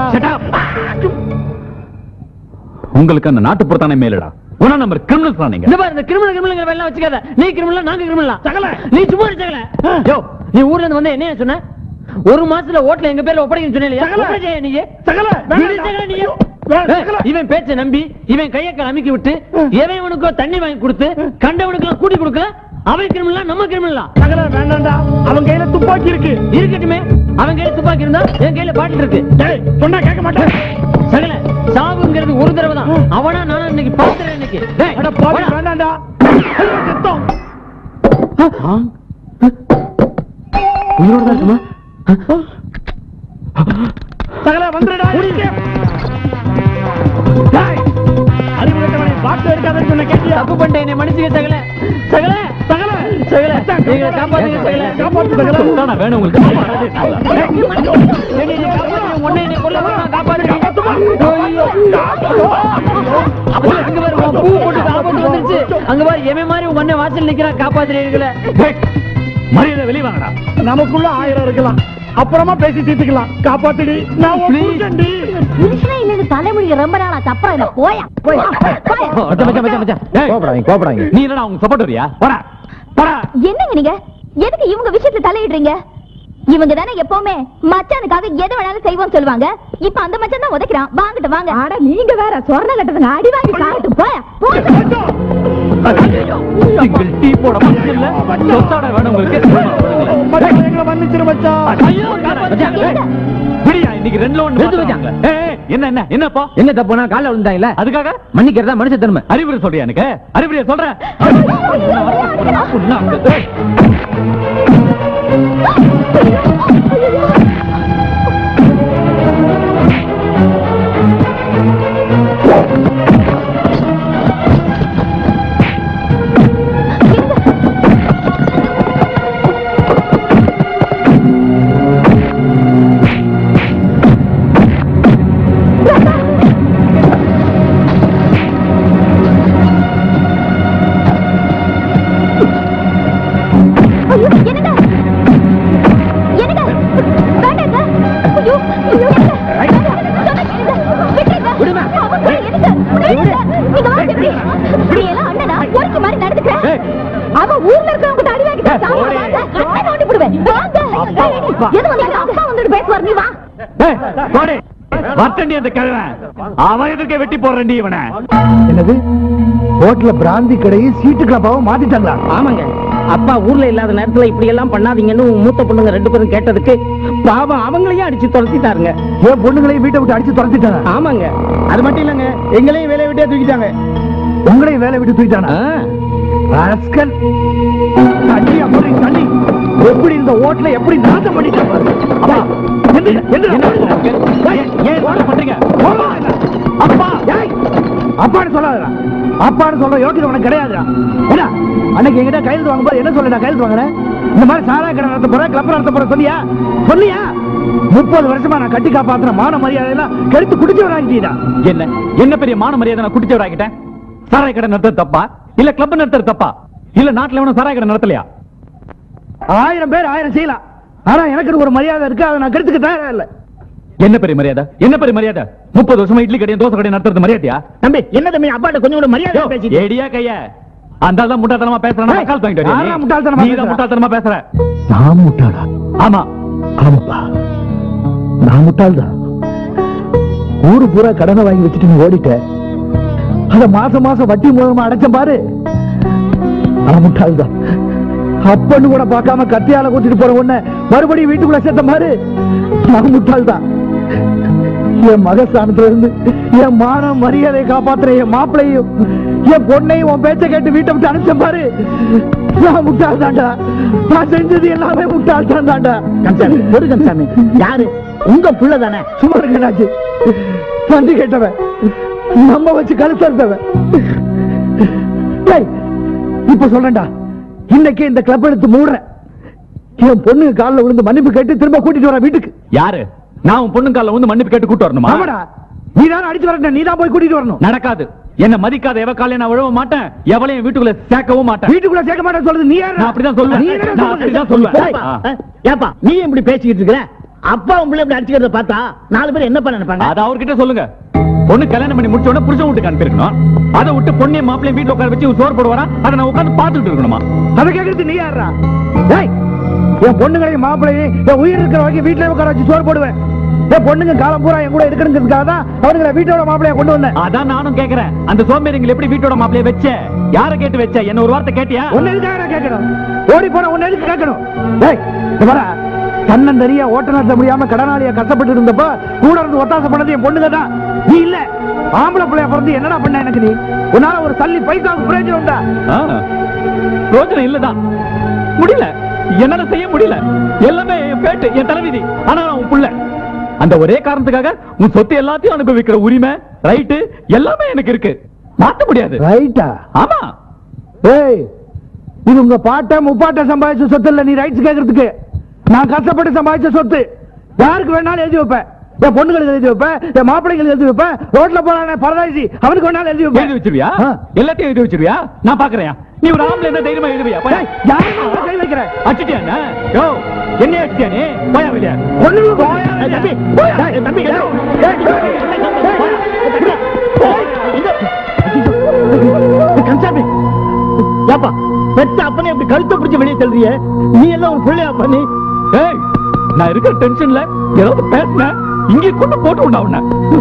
Speaker 11: உங்களுக்கு அந்த நாட்டுப்புறத்தானே மேலடா ஒன்னா நம்பர் கிரிமினல்ஸ் தான் நீங்க
Speaker 3: இந்த பாரு இந்த கிரிமினல் கிரிமினல் வேலை வச்சுக்காத நீ கிரிமினல் நாங்க கிரிமினல்
Speaker 6: சகல.
Speaker 3: நீ சும்மா இரு சகல யோ நீ ஊர்ல இருந்து வந்து என்ன சொன்ன ஒரு மாசத்துல ஓட்டல எங்க பேர்ல ஒப்படைக்கணும் சொன்னே இல்லையா
Speaker 6: சகல.
Speaker 3: ஒப்படைச்சே நீ
Speaker 6: சகல,
Speaker 3: விடு
Speaker 6: வேண்டாம்.
Speaker 3: சகல நீ
Speaker 6: வேண்டாம்,
Speaker 3: ஏய்,
Speaker 6: சகல.
Speaker 3: இவன் பேச்ச நம்பி இவன் கையக்கால் அமைக்கி விட்டு எவன் இவனுக்கோ தண்ணி வாங்கி கொடுத்து கண்டவனுக்கு எல்லாம் கூட்டி கொடுக்கல அவன் கிரிமினலா நம்ம கிரிமினலா
Speaker 6: சகல வேண்டாம்டா அவன் கையில துப்பாக்கி இருக்கு
Speaker 3: இருக்கட்டுமே அவன் கையில துப்பாக்கி இருந்தா என் கையில பாட்டில் இருக்கு
Speaker 6: டேய் சொன்னா கேட்க மாட்டேன்
Speaker 3: சகல சாவுங்கிறது ஒரு தடவை தான் அவனா நானும் இன்னைக்கு பாத்துறேன் இன்னைக்கு டேய்,
Speaker 6: அட பாவி
Speaker 3: போடா.
Speaker 6: வேண்டாம்டா ஐயோ, செத்தோம்
Speaker 5: உயிரோட தான் இருக்குமா
Speaker 6: சகல வந்துடா அறிவு கட்டவனை பாட்டு எடுக்காதன்னு சொன்ன கேட்டியா
Speaker 3: தப்பு பண்ணிட்டேன் என்னை மன்னிச்சுக்க சகல சகல
Speaker 6: சகல
Speaker 3: சகல எங்களை காப்பாத்துங்க சகல
Speaker 6: காப்பாத்து சகல
Speaker 11: தானே வேணும் உங்களுக்கு
Speaker 3: என்னை நீ காப்பாத்துங்க உன்னை என்னை கொல்ல வேணாம் காப்பாத்துங்க ஐயோ. அப்பா, அங்க பாரு உன் பூ போட்டு காப்பாத்து வந்துருச்சு அங்க பாரு எவன் மாதிரி உங்க அண்ணன் வாசல் நிக்கிறான் காப்பாத்துறீங்களே
Speaker 11: ஏய், மரியாதை வெளியே வாங்கடா
Speaker 6: நமக்குள்ள ஆயிரம் இருக்கலாம் அப்புறமா பேசி தீர்த்துக்கலாம் காப்பாத்துடி நான் உன் புருஷன்டி.
Speaker 1: புருஷனே இல்லைன்னு தலைமுடிக்க ரொம்ப நாளா அப்புறம் என்ன போயா போயா போயா.
Speaker 5: மச்சான் மச்சான் மச்சான் மச்சான்
Speaker 11: ஏய்,
Speaker 5: கோபப்படாதீங்க கோபப்படாதீங்க
Speaker 11: நீ என்னடா அவங்க சப்போர்ட் வரியா போடா போடா
Speaker 7: என்னங்க நீங்க எதுக்கு இவங்க விஷயத்துல தலையிடுறீங்க இவங்க தானே எப்பவுமே மச்சானுக்காக எது வேணாலும் செய்வோம் சொல்லுவாங்க இப்ப அந்த மச்சான் தான் உதைக்கிறான் வாங்கிட்டு வாங்க
Speaker 10: அட நீங்க வேற சொர்ண கட்டதுங்க அடி வாங்கி சாப்பிட்டு போயா போயா.
Speaker 11: சிங்கிள் டீ போட மட்டும் இல்ல சொத்தாட வேணும் உங்களுக்கு
Speaker 6: மச்சான், எங்களை மன்னிச்சிரு மச்சான்
Speaker 11: ஐயோ, மச்சான், ஏய், விடியா இன்னைக்கு ரெண்டுல ஒண்ணு
Speaker 5: நிறுத்து
Speaker 11: மாத்துறாங்களே. ஏய், ஏய், என்ன என்ன என்னப்பா
Speaker 5: என்ன தப்புனா காலைல விழுந்தாங்கல்ல
Speaker 11: அதுக்காக
Speaker 5: மன்னிக்கிறதா மனுஷ தன்மை
Speaker 11: அறிவுரை சொல்றியா எனக்கு அறிவுரையா சொல்றேன் ஏய்,
Speaker 7: ஐயோ, என்னங்க என்னங்க வேண்டாங்க ஐயோ ஐயோ, என்னங்க? சொன்னா கேளுங்க. விட்டுருங்க. அவன் கூட என்னங்க? விடுங்க. நீங்க வாங்க இப்படி. இப்படி எல்லாம் அண்ணனா பொறுக்கி மாதிரி நடந்துக்கிறேன்.
Speaker 11: ஏய்,
Speaker 10: அவன் ஊர்ல இருக்கிறவங்க அடி வாங்கி
Speaker 11: ஓடி.
Speaker 10: அண்ணன் நோண்டி போடுவேன் வாங்க
Speaker 7: எது வந்தாலும் அப்பா வந்துட்டு பேசுவார் நீ வா
Speaker 11: ஏய், போடு. வரட்டண்டி அந்த கிழவன் அவன் எதுக்கு வெட்டி போடுறேன்டி இவனை
Speaker 8: என்னது ஹோட்டல்ல பிராந்தி கடையை சீட்டு கிளப்பாவும் மாத்திட்டாங்களா
Speaker 3: ஆமாங்க அப்பா ஊர்ல இல்லாத நேரத்துல இப்படி எல்லாம் பண்ணாதீங்கன்னு உங்க மூத்த பொண்ணுங்க ரெண்டு பேரும் கேட்டதுக்கு பாவம் அவங்களையும் அடிச்சு துரத்திட்டாருங்க
Speaker 8: ஏன் பொண்ணுங்களையும் வீட்டை விட்டு அடிச்சு துரத்திட்டாங்க
Speaker 3: ஆமாங்க
Speaker 6: அது மட்டும் இல்லங்க எங்களையும் வேலையை விட்டே தூக்கிட்டாங்க
Speaker 8: உங்களையும் வேலை விட்டு தூக்கிட்டானா ராஸ்கல். தண்ணி அப்படி தண்ணி எப்படி இந்த ஓட்டுல எப்படி நாசம் பண்ணிட்டாங்க பாரு. அப்பா, என்ன என்ன
Speaker 11: ஏன், ஏன் இப்படி பண்றீங்க
Speaker 8: அப்பா ஏய், அப்பான்னு சொல்லாதடா அப்பான்னு சொல்ற யோகிதை உனக்கு கிடையாதுடா என்ன அன்னைக்கு என்கிட்ட கையெழுத்து வாங்கும்போது என்ன சொல்லி நான் கையெழுத்து வாங்குறேன் இந்த மாதிரி சாரா கடை நடத்த போறேன் கிளப் நடத்த போறேன் சொன்னியா சொன்னியா முப்பது வருஷமா நான் கட்டி காப்பாத்துற மான மரியாதை எல்லாம் கெடுத்து குடிச்சவராங்கிட்டா
Speaker 11: என்ன என்ன பெரிய மான மரியாதை நான் குடிச்சவராகிட்டேன் சாராய கடை நடத்துறது தப்பா இல்ல கிளப் நடத்துறது தப்பா இல்ல நாட்டுல எவனும் சாராய கடை நடத்தலையா
Speaker 8: ஆயிரம் பேர் ஆயிரம் செய்யலாம் ஆனா எனக்கு ஒரு மரியாதை இருக்கு அதை நான் கெடுத்துக்க தயாரா இல்ல
Speaker 11: என்ன பெரிய மரியாதை என்ன பெரிய மரியாதை முப்பது வருஷமா இட்லி கடையும் தோசை கடையும் நடத்துறது மரியாதையா
Speaker 6: தம்பி என்ன தம்பி அப்பாட்ட கொஞ்சம் கூட மரியாதை பேசி
Speaker 11: ஏடியா கைய அந்த ஆள் தான் முட்டாள்தனமா பேசுறான்
Speaker 8: ஏய்,
Speaker 11: கால் வாங்கிட்டு வரியா நீ?
Speaker 8: யாரா முட்டாள்தனமா
Speaker 11: நீ தான்
Speaker 8: பேசுறா?
Speaker 11: முட்டாள்தனமா பேசுற
Speaker 2: நான் முட்டாளா
Speaker 11: ஆமா
Speaker 2: ஆமாப்பா நான் முட்டாள்தான் ஊரு பூரா கடனை வாங்கி வச்சுட்டு நீ ஓடிட்ட அத மாசம் மாசம் வட்டி மூலமா அடைச்சேன் பாரு நான் முட்டாள்தான் அப்பன்னு கூட பார்க்காம கத்தியால கூட்டிட்டு போற உடனே மறுபடியும் வீட்டுக்குள்ள சேர்த்த பாரு நான் முட்டாள்தான் என் மகஸ்தானத்துல இருந்து என் மான மரியாதையை காப்பாத்துற என் மாப்பிளையும் என் பொண்ணையும் உன் பேச்ச கேட்டு வீட்டை விட்டு அனுப்பிச்சேன் பாரு நான் முட்டாள் தாண்டா நான் செஞ்சது எல்லாமே முட்டாள் தான் தாண்டா
Speaker 6: கன்சாமி ஒரு கன்சாமி யாரு உங்க புள்ள தானே
Speaker 2: சும்மா இருக்கடாச்சு நன்றி கேட்டவன் நம்ம வச்சு கழுத்தறுத்தவன் டேய், இப்ப சொல்றேன்டா இன்னைக்கு இந்த கிளப் எடுத்து மூடுறேன் என் பொண்ணு கால்ல விழுந்து மன்னிப்பு கேட்டு திரும்ப கூட்டிட்டு வர வீட்டுக்கு
Speaker 11: யாரு நான் உன் பொண்ணு கால வந்து மன்னிப்பு கேட்டு கூட்டு வரணுமா
Speaker 2: ஆமாடா நீ தான் அடிச்சு வரட்ட நீ தான் போய் கூட்டிட்டு வரணும்
Speaker 11: நடக்காது என்ன மதிக்காத எவ காலையும் நான் விழவும் மாட்டேன் எவளையும் வீட்டுக்குள்ள சேர்க்கவும் மாட்டேன்
Speaker 2: வீட்டுக்குள்ள சேர்க்க மாட்டேன்னு சொல்றது நீ யாரு
Speaker 11: நான் அப்படிதான் சொல்லுவேன்.
Speaker 2: நீ என்னடா
Speaker 11: நான்
Speaker 2: சொல்றது?
Speaker 11: அப்படிதான் சொல்லுவேன்.
Speaker 2: டேய்,
Speaker 11: ஆ.
Speaker 6: ஏப்பா நீ இப்படி பேசிக்கிட்டு இருக்கிற அப்பா உங்களை இப்படி அடிச்சுக்கிறத பார்த்தா நாலு பேர் என்ன பண்ண நினைப்பாங்க
Speaker 11: அத அவர்கிட்ட சொல்லுங்க பொண்ணு கல்யாணம் பண்ணி முடிச்ச உடனே புருஷன் வீட்டுக்கு அனுப்பியிருக்கணும் அதை விட்டு பொண்ணையும் மாப்பிளையும் வீட்டுல உட்கார வச்சு சோறு போடுவாரா அதை நான் உட்கார்ந்து பார்த்துட்டு இருக்கணுமா
Speaker 2: அதை கேக்குறது நீ யாரா டேய் என் பொண்ணுங்களையும் மாப்பிள்ளையும் என் உயிர் இருக்கிற வரைக்கும் வீட்டுல உட்கார வச்சு சோறு போடுவேன் என் பொண்ணுங்க காலம் பூரா என் கூட இருக்கணுங்கிறதுக்காக தான் அவனுங்களை வீட்டோட மாப்பிளைய கொண்டு வந்தேன்
Speaker 11: அதான் நானும் கேக்குறேன் அந்த சோம்பேறிங்களை எப்படி வீட்டோட மாப்பிளைய வச்ச யார கேட்டு வச்ச என்ன ஒரு வார்த்தை கேட்டியா
Speaker 2: உன்னை எதுக்காக நான் கேட்கணும் ஓடி போன உன்னை எதுக்கு கேட்கணும் டேய் இங்க பாரா தன்னந்தனியா ஓட்ட நடத்த முடியாம கடனாளியா கஷ்டப்பட்டு இருந்தப்ப கூட இருந்து ஒத்தாசை பண்ணது என் பொண்ணுங்க தான் நீ இல்ல ஆம்பளை பிள்ளைய பிறந்து என்னடா பண்ண எனக்கு நீ உன்னால ஒரு சல்லி பைசாவுக்கு பிரயோஜனம் உண்டா
Speaker 11: ஆ, பிரயோஜனம் இல்லதான் முடியல என்னால செய்ய முடியல எல்லாமே என் பேட்டு என் தலைவிதி ஆனா நான் உன் புள்ள அந்த ஒரே காரணத்துக்காக உன் சொத்து எல்லாத்தையும் அனுபவிக்கிற உரிமை ரைட்டு எல்லாமே எனக்கு இருக்கு மாத்த முடியாது
Speaker 8: ரைட்டா
Speaker 11: ஆமா
Speaker 8: ஏய் இது உங்க பாட்ட முப்பாட்ட சம்பாதிச்ச சொத்து இல்ல நீ ரைட்ஸ் கேக்குறதுக்கு நான் கஷ்டப்பட்டு சம்பாதிச்ச சொத்து யாருக்கு வேணாலும் எழுதி வைப்பேன் என் பொண்ணுங்களுக்கு எழுதி வைப்பேன் என் மாப்பிள்ளைங்களுக்கு எழுதி வைப்பேன் ரோட்ல போறானே பரதாசி அவனுக்கு வேணாலும் எழுதி வைப்பேன்
Speaker 11: எழுதி வச்சிருவியா
Speaker 8: ஆ.
Speaker 11: எல்லாத்தையும் எழுதி வச்சிருவியா நான் பாக்குறேன் நீ ஒரு ஆம்பளை என்ன தைரியமா எழுதுவியா போயா.
Speaker 8: ஏய், யாருக்கு நான் கை வைக்கிறேன்
Speaker 11: அடிச்சிட்டியா என்ன? யோ என்ன அடிச்சிட்டியா நீ போயா வெளிய
Speaker 8: ஒண்ணுமே போயா
Speaker 11: ஏய்,
Speaker 8: வெளிய.
Speaker 11: தம்பி,
Speaker 8: போயா.
Speaker 11: ஏய், தம்பி,
Speaker 8: ஏய்,
Speaker 11: ஏய்,
Speaker 6: கன்சாமி ஏப்பா பெத்த அப்பனே அப்படி கழுத்தை பிடிச்சு வெளியே தள்ளுறிய நீ எல்லாம் ஒரு பிள்ளையா பண்ணி
Speaker 11: ஏய் நான் இருக்கிற டென்ஷன்ல ஏதாவது பேசினேன் இங்கே கொண்டு போட்டு விடா உன்னை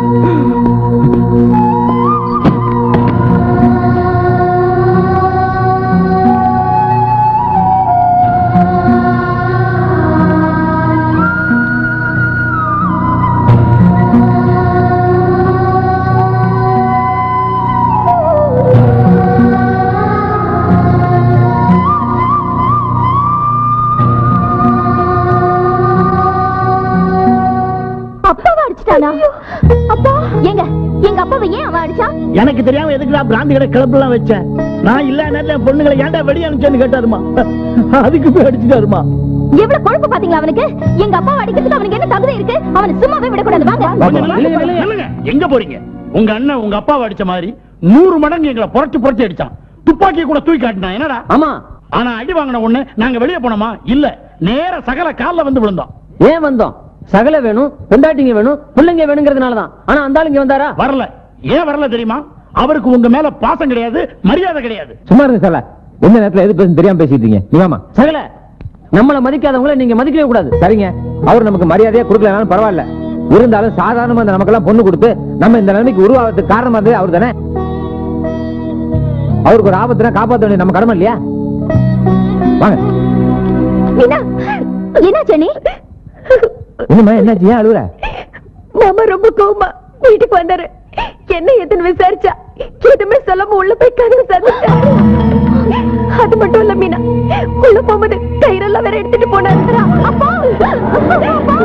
Speaker 7: அப்பாவை அடிச்சிட்டானா அப்பா எங்க எங்க அப்பாவை ஏன் அவன் அடிச்சான்
Speaker 6: எனக்கு தெரியாம எதுக்குடா பிராந்தி கடை கிளப்பெல்லாம் வச்சேன் நான் இல்ல நேரத்துல என் பொண்ணுங்களை ஏன்டா வெடி அனுப்பிச்சேன்னு கேட்டாருமா அதுக்கு போய் அடிச்சுட்டாருமா
Speaker 7: எவ்வளவு கொழுப்பு பாத்தீங்களா அவனுக்கு எங்க அப்பாவை அடிக்கிறதுக்கு அவனுக்கு என்ன தகுதி இருக்கு அவனை சும்மாவே விடக்கூடாது வாங்க
Speaker 6: நில்லுங்க, நில்லுங்க, நில்லுங்க. எங்க போறீங்க உங்க அண்ணன் உங்க அப்பாவை அடிச்ச மாதிரி நூறு மடங்கு எங்களை புரட்டி புரட்டி அடிச்சான் துப்பாக்கி கூட தூக்கி காட்டினான் என்னடா
Speaker 3: ஆமா
Speaker 6: ஆனா அடி வாங்கின உடனே நாங்க வெளியே போனோமா இல்ல நேர சகல கால்ல வந்து விழுந்தோம்
Speaker 3: ஏன் வந்தோம் சகல வேணும் பொண்டாட்டிங்க வேணும் பிள்ளைங்க வேணுங்கிறதுனாலதான் ஆனா அந்த ஆளு இங்க வந்தாரா
Speaker 6: வரல ஏன் வரல தெரியுமா அவருக்கு உங்க மேல பாசம் கிடையாது மரியாதை கிடையாது
Speaker 5: சும்மா இருங்க சார் எந்த நேரத்துல எது பேச தெரியாம பேசிட்டு இருக்கீங்க நீ வாமா
Speaker 3: சகல நம்மள மதிக்காதவங்கள நீங்க மதிக்கவே கூடாது
Speaker 5: சரிங்க அவர் நமக்கு மரியாதையா கொடுக்கலனாலும் பரவாயில்ல இருந்தாலும் சாதாரணமா அந்த நமக்கெல்லாம் பொண்ணு கொடுத்து நம்ம இந்த நிலைமைக்கு உருவாகிறதுக்கு காரணமா இருந்தது அவர் தானே அவருக்கு ஒரு ஆபத்துனா காப்பாற்ற வேண்டிய நம்ம கடமை இல்லையா வாங்க
Speaker 7: மீனா என்ன செனி
Speaker 5: என்னம்மா என்னாச்சு ஏன் அழுகுற
Speaker 7: மாமா ரொம்ப கோவமா வீட்டுக்கு வந்தாரு என்ன எதுன்னு விசாரிச்சா எதுவுமே சொல்லாம உள்ள போய் கதவு சாத்திட்டாரு அது மட்டும் இல்ல மீனா உள்ள போகும்போது கயிறெல்லாம் வேற எடுத்துட்டு போனாரு அப்பா அப்பா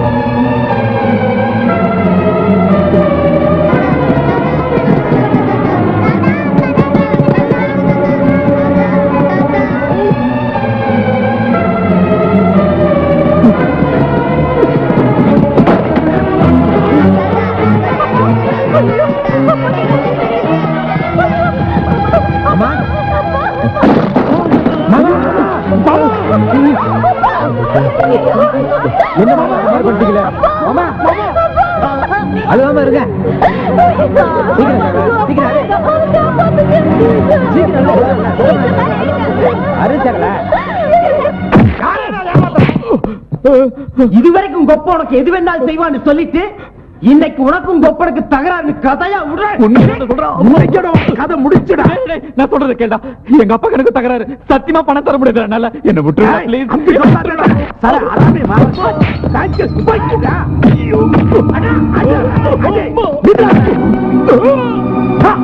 Speaker 5: அம்மா என்ன மாமா அந்த மாதிரி பண்ணிட்டீங்களே மாமா அழுகாம இருங்க சீக்கிரம் சீக்கிரம் அரிச்சல
Speaker 3: இதுவரைக்கும் கொப்ப உனக்கு எது வேணாலும் செய்வான்னு சொல்லிட்டு இன்னைக்கு உனக்கும் கொப்பனுக்கு தகராறு கதையா விடுற
Speaker 6: கதை முடிச்சுடா
Speaker 11: டேய், டேய், நான் சொல்றதை கேட்டா எங்க அப்பா கணக்கு தகராறு சத்தியமா பணம் தர முடியாது என்னால என்ன விட்டுருடா
Speaker 6: ஏய்,
Speaker 11: ப்ளீஸ்
Speaker 6: அப்படி சொல்லாதடா. சார், அதானே வா. தாய்க்கு துப்பாக்கிடா. ஐயோ. அடா, அடா, அடே. விடுடா. ஆ.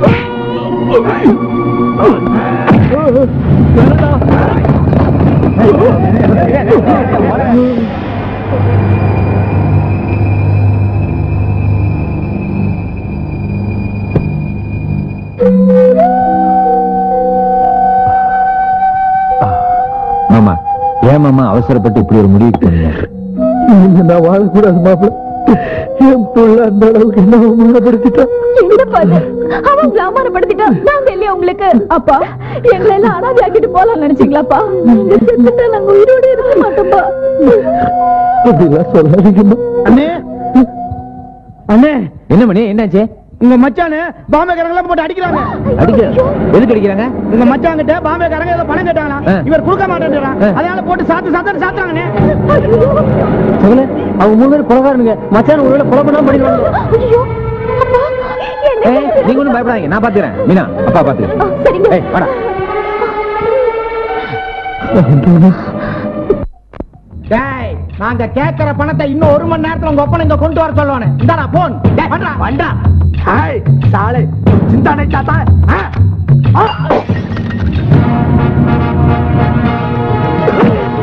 Speaker 5: மாமா ஏன் மாமா அவசரப்பட்டு இப்படி ஒரு முடிவுக்கு போனீங்க
Speaker 2: இனிமே நான் வாழக்கூடாது மாப்பிள்ள என் புள்ள அந்த அளவுக்கு என்ன அவமானப்படுத்திட்டான்
Speaker 10: என்ன பண்ணு அவங்களை அவமானப்படுத்திட்டா நாங்க இல்லையா உங்களுக்கு அப்பா எங்களை எல்லாம் அனாதை ஆக்கிட்டு போலாம் நினைச்சீங்களாப்பா நீங்க செத்துட்டா நாங்க உயிரோட இருக்க மாட்டோம்ப்பா
Speaker 2: அப்படிலாம் சொல்லாதீங்கம்மா
Speaker 6: அண்ணே அண்ணே
Speaker 5: என்ன மணி என்னாச்சு
Speaker 6: உங்க மச்சானு பாம்பே காரங்க போட்டு அடிக்கிறாங்க
Speaker 5: அடிக்க எதுக்கு அடிக்கிறாங்க
Speaker 6: உங்க மச்சான் கிட்ட பாம்பே காரங்க ஏதோ பணம் கேட்டாங்களா
Speaker 5: ஆ.
Speaker 6: இவர் கொடுக்க மாட்டேன்றான்
Speaker 5: ஆ.
Speaker 6: அதனால போட்டு சாத்து சாத்து சாத்துறாங்கண்ணே
Speaker 3: சகல அவங்க மூணு பேரும் கொலகாரனுங்க மச்சான் ஒருவேளை கொலை பண்ணாம பண்ணிடுவாங்க
Speaker 10: ஐயோ அப்பா என்ன
Speaker 5: ஏய், நீங்க ஒண்ணும் பயப்படாதீங்க நான் பாத்துக்கிறேன் மீனா அப்பா பாத்துக்கிறேன்
Speaker 10: ஆ, சரிங்க
Speaker 5: ஏய் வாடா
Speaker 6: டேய் நாங்க கேக்குற பணத்தை இன்னும் ஒரு மணி நேரத்துல உங்க ஒப்பனை இங்க கொண்டு வர சொல்லுவானே இந்தாடா போன் வண்டா வண்டா ஹாய் சாலே சிந்தா नहीं चाहता है हाँ? हाँ?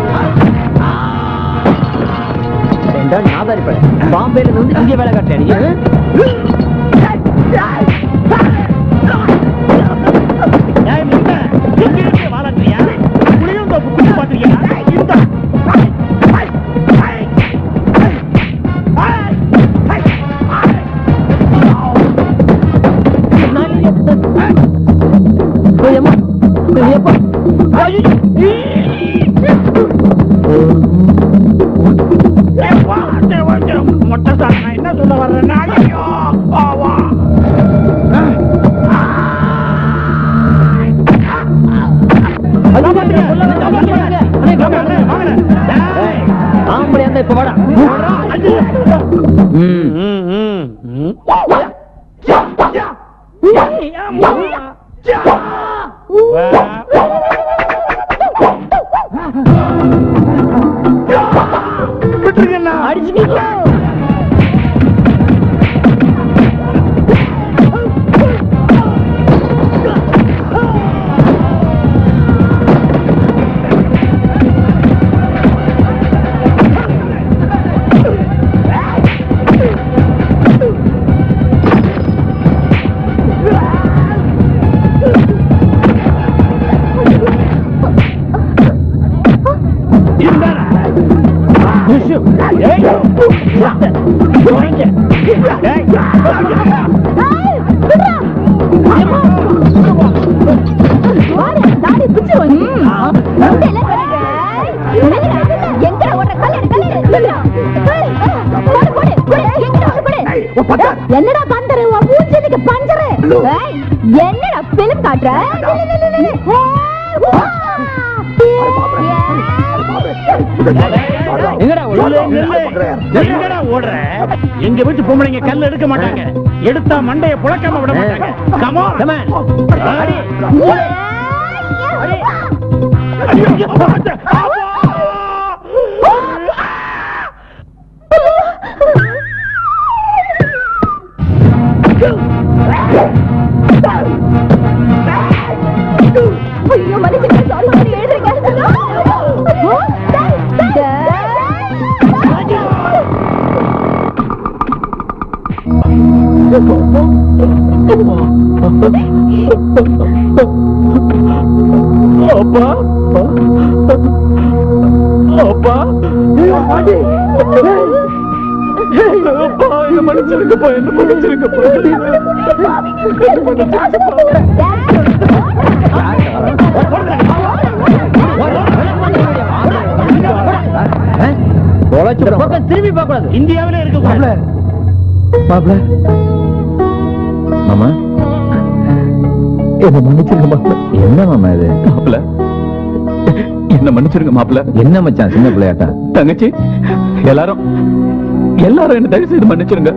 Speaker 3: ஏண்டா நாதாரி பையன் பாம்பேல இருந்து வந்து இங்க வேலை காட்டாடி
Speaker 6: ஏய், முட்டை, எங்க இருக்கு வாழாட்டியா? புளியும் தோப்பு குத்தி பார்த்திருக்கியா? இந்தா. ஏய், வா, டேய், வா, டேய், மொட்டை சார், நான் என்ன சொல்ல வர்றேன்னா, ஐயோ, வா, வா.
Speaker 3: ஆம்பளை அந்த இப்ப வாடா
Speaker 10: என்னடா பந்தரு உன் மூஞ்சிக்கு பஞ்சரு ஏய், என்னடா பிலிம் காட்டுற
Speaker 3: எங்கடா
Speaker 6: நில்லு, நில்லு. எங்கடா ஓடுற எங்க வீட்டு பொம்பளைங்க கல் எடுக்க மாட்டாங்க எடுத்தா மண்டைய புழக்காம விட மாட்டாங்க கமான்
Speaker 3: Come on.
Speaker 6: அடி.
Speaker 10: ஏய்,
Speaker 6: ஐயோ, அப்பா.
Speaker 10: ஐயோ மனுஷங்க சாரி சாரி எழுதுறீங்க ஐயோ, டேய், டேய்.
Speaker 6: அப்பா அப்பா அப்பா என்ன மன்னிச்சிருங்கப்பா என்ன மன்னிச்சிருங்கப்பா
Speaker 3: இந்த பக்கம் திரும்பி பார்க்க கூடாது
Speaker 6: இந்தியாவிலே இருக்க கூடாது
Speaker 2: மாப்பிள
Speaker 5: மாமா
Speaker 2: என்ன மன்னிச்சிருங்க மாப்பிள
Speaker 5: என்ன மாமா இது
Speaker 11: மாப்பிள என்ன மன்னிச்சிருங்க மாப்பிள
Speaker 5: என்ன மச்சான் சின்ன பிள்ளையாட்டா
Speaker 11: தங்கச்சி எல்லாரும் எல்லாரும் என்ன தயவு செய்து மன்னிச்சிருங்க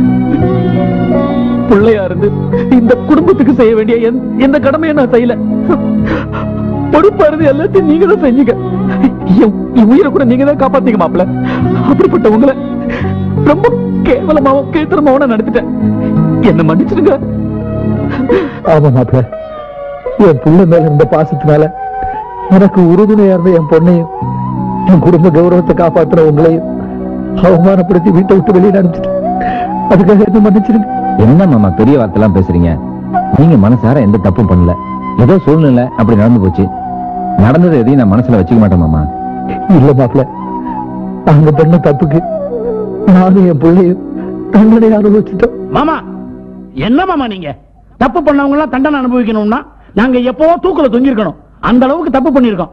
Speaker 11: பிள்ளையா இருந்து இந்த குடும்பத்துக்கு செய்ய வேண்டிய எந்த- எந்த கடமையை நான் செய்யல பொறுப்பா இருந்து எல்லாத்தையும் நீங்க தான் செஞ்சீங்க என் என் உயிரை கூட நீங்க தான் காப்பாத்தீங்க மாப்பிள அப்படிப்பட்ட உங்களை ரொம்ப கேவலமாவும் கேத்திரமாவும் நடத்திட்டேன் என்ன மன்னிச்சிருங்க
Speaker 2: ஆமா மாப்பிள என் புள்ள மேல இருந்த பாசத்தினால எனக்கு உறுதுணையா இருந்த என் பொண்ணையும் என் குடும்ப கௌரவத்தை காப்பாத்துற உங்களையும் அவமானப்படுத்தி வீட்டை விட்டு வெளியில அனுப்பிச்சிட்டேன் அதுக்காக என்ன மன்னிச்சிருங்க
Speaker 5: என்ன மாமா பெரிய வார்த்தைலாம் பேசுறீங்க நீங்க மனசார எந்த தப்பும் பண்ணல ஏதோ சூழ்நிலை அப்படி நடந்து போச்சு நடந்தது எதையும் நான் மனசுல வச்சுக்க மாட்டேன் மாமா
Speaker 2: இல்ல மாப்பிள நாங்க பண்ண தப்புக்கு நானும் என் பிள்ளையும் தண்டனை அனுபவிச்சுட்டோம்
Speaker 6: மாமா என்ன மாமா நீங்க தப்பு பண்ணவங்க எல்லாம் தண்டனை அனுபவிக்கணும்னா நாங்க எப்பவோ தூக்குல தொங்கிருக்கணும் அந்த அளவுக்கு தப்பு பண்ணிருக்கோம்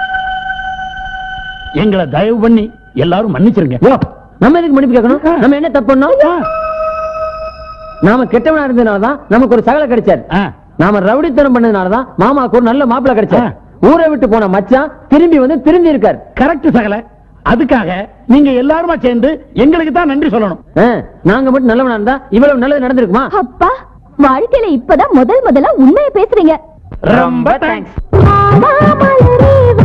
Speaker 6: எங்களை தயவு பண்ணி எல்லாரும் மன்னிச்சிருங்க
Speaker 3: நம்ம எதுக்கு மன்னிப்பு கேட்கணும் நம்ம என்ன தப்பு பண்ணோம்
Speaker 6: ஆ,
Speaker 3: நாம கெட்டவனா இருந்ததுனாலதான் நமக்கு ஒரு சகல கிடைச்சாரு
Speaker 6: ஆ,
Speaker 3: நாம ரவுடித்தனம் பண்ணதுனாலதான் மாமாக்கு ஒரு நல்ல மாப்பிள்ளை கிடைச்சாரு ஊரை விட்டு போன மச்சான் திரும்பி வந்து திரும்பி இருக்காரு
Speaker 6: கரெக்ட் சகல அதுக்காக நீங்க எல்லாருமா சேர்ந்து எங்களுக்கு தான் நன்றி சொல்லணும்
Speaker 3: ஆ, நாங்க மட்டும் நல்லவனா இருந்தா இவ்வளவு நல்லது நடந்திருக்குமா
Speaker 10: அப்பா வாழ்க்கையில இப்பதான் முதல் முதல்ல உண்மையை பேசுறீங்க
Speaker 6: ரொம்ப தேங்க்ஸ்
Speaker 10: மாமலரே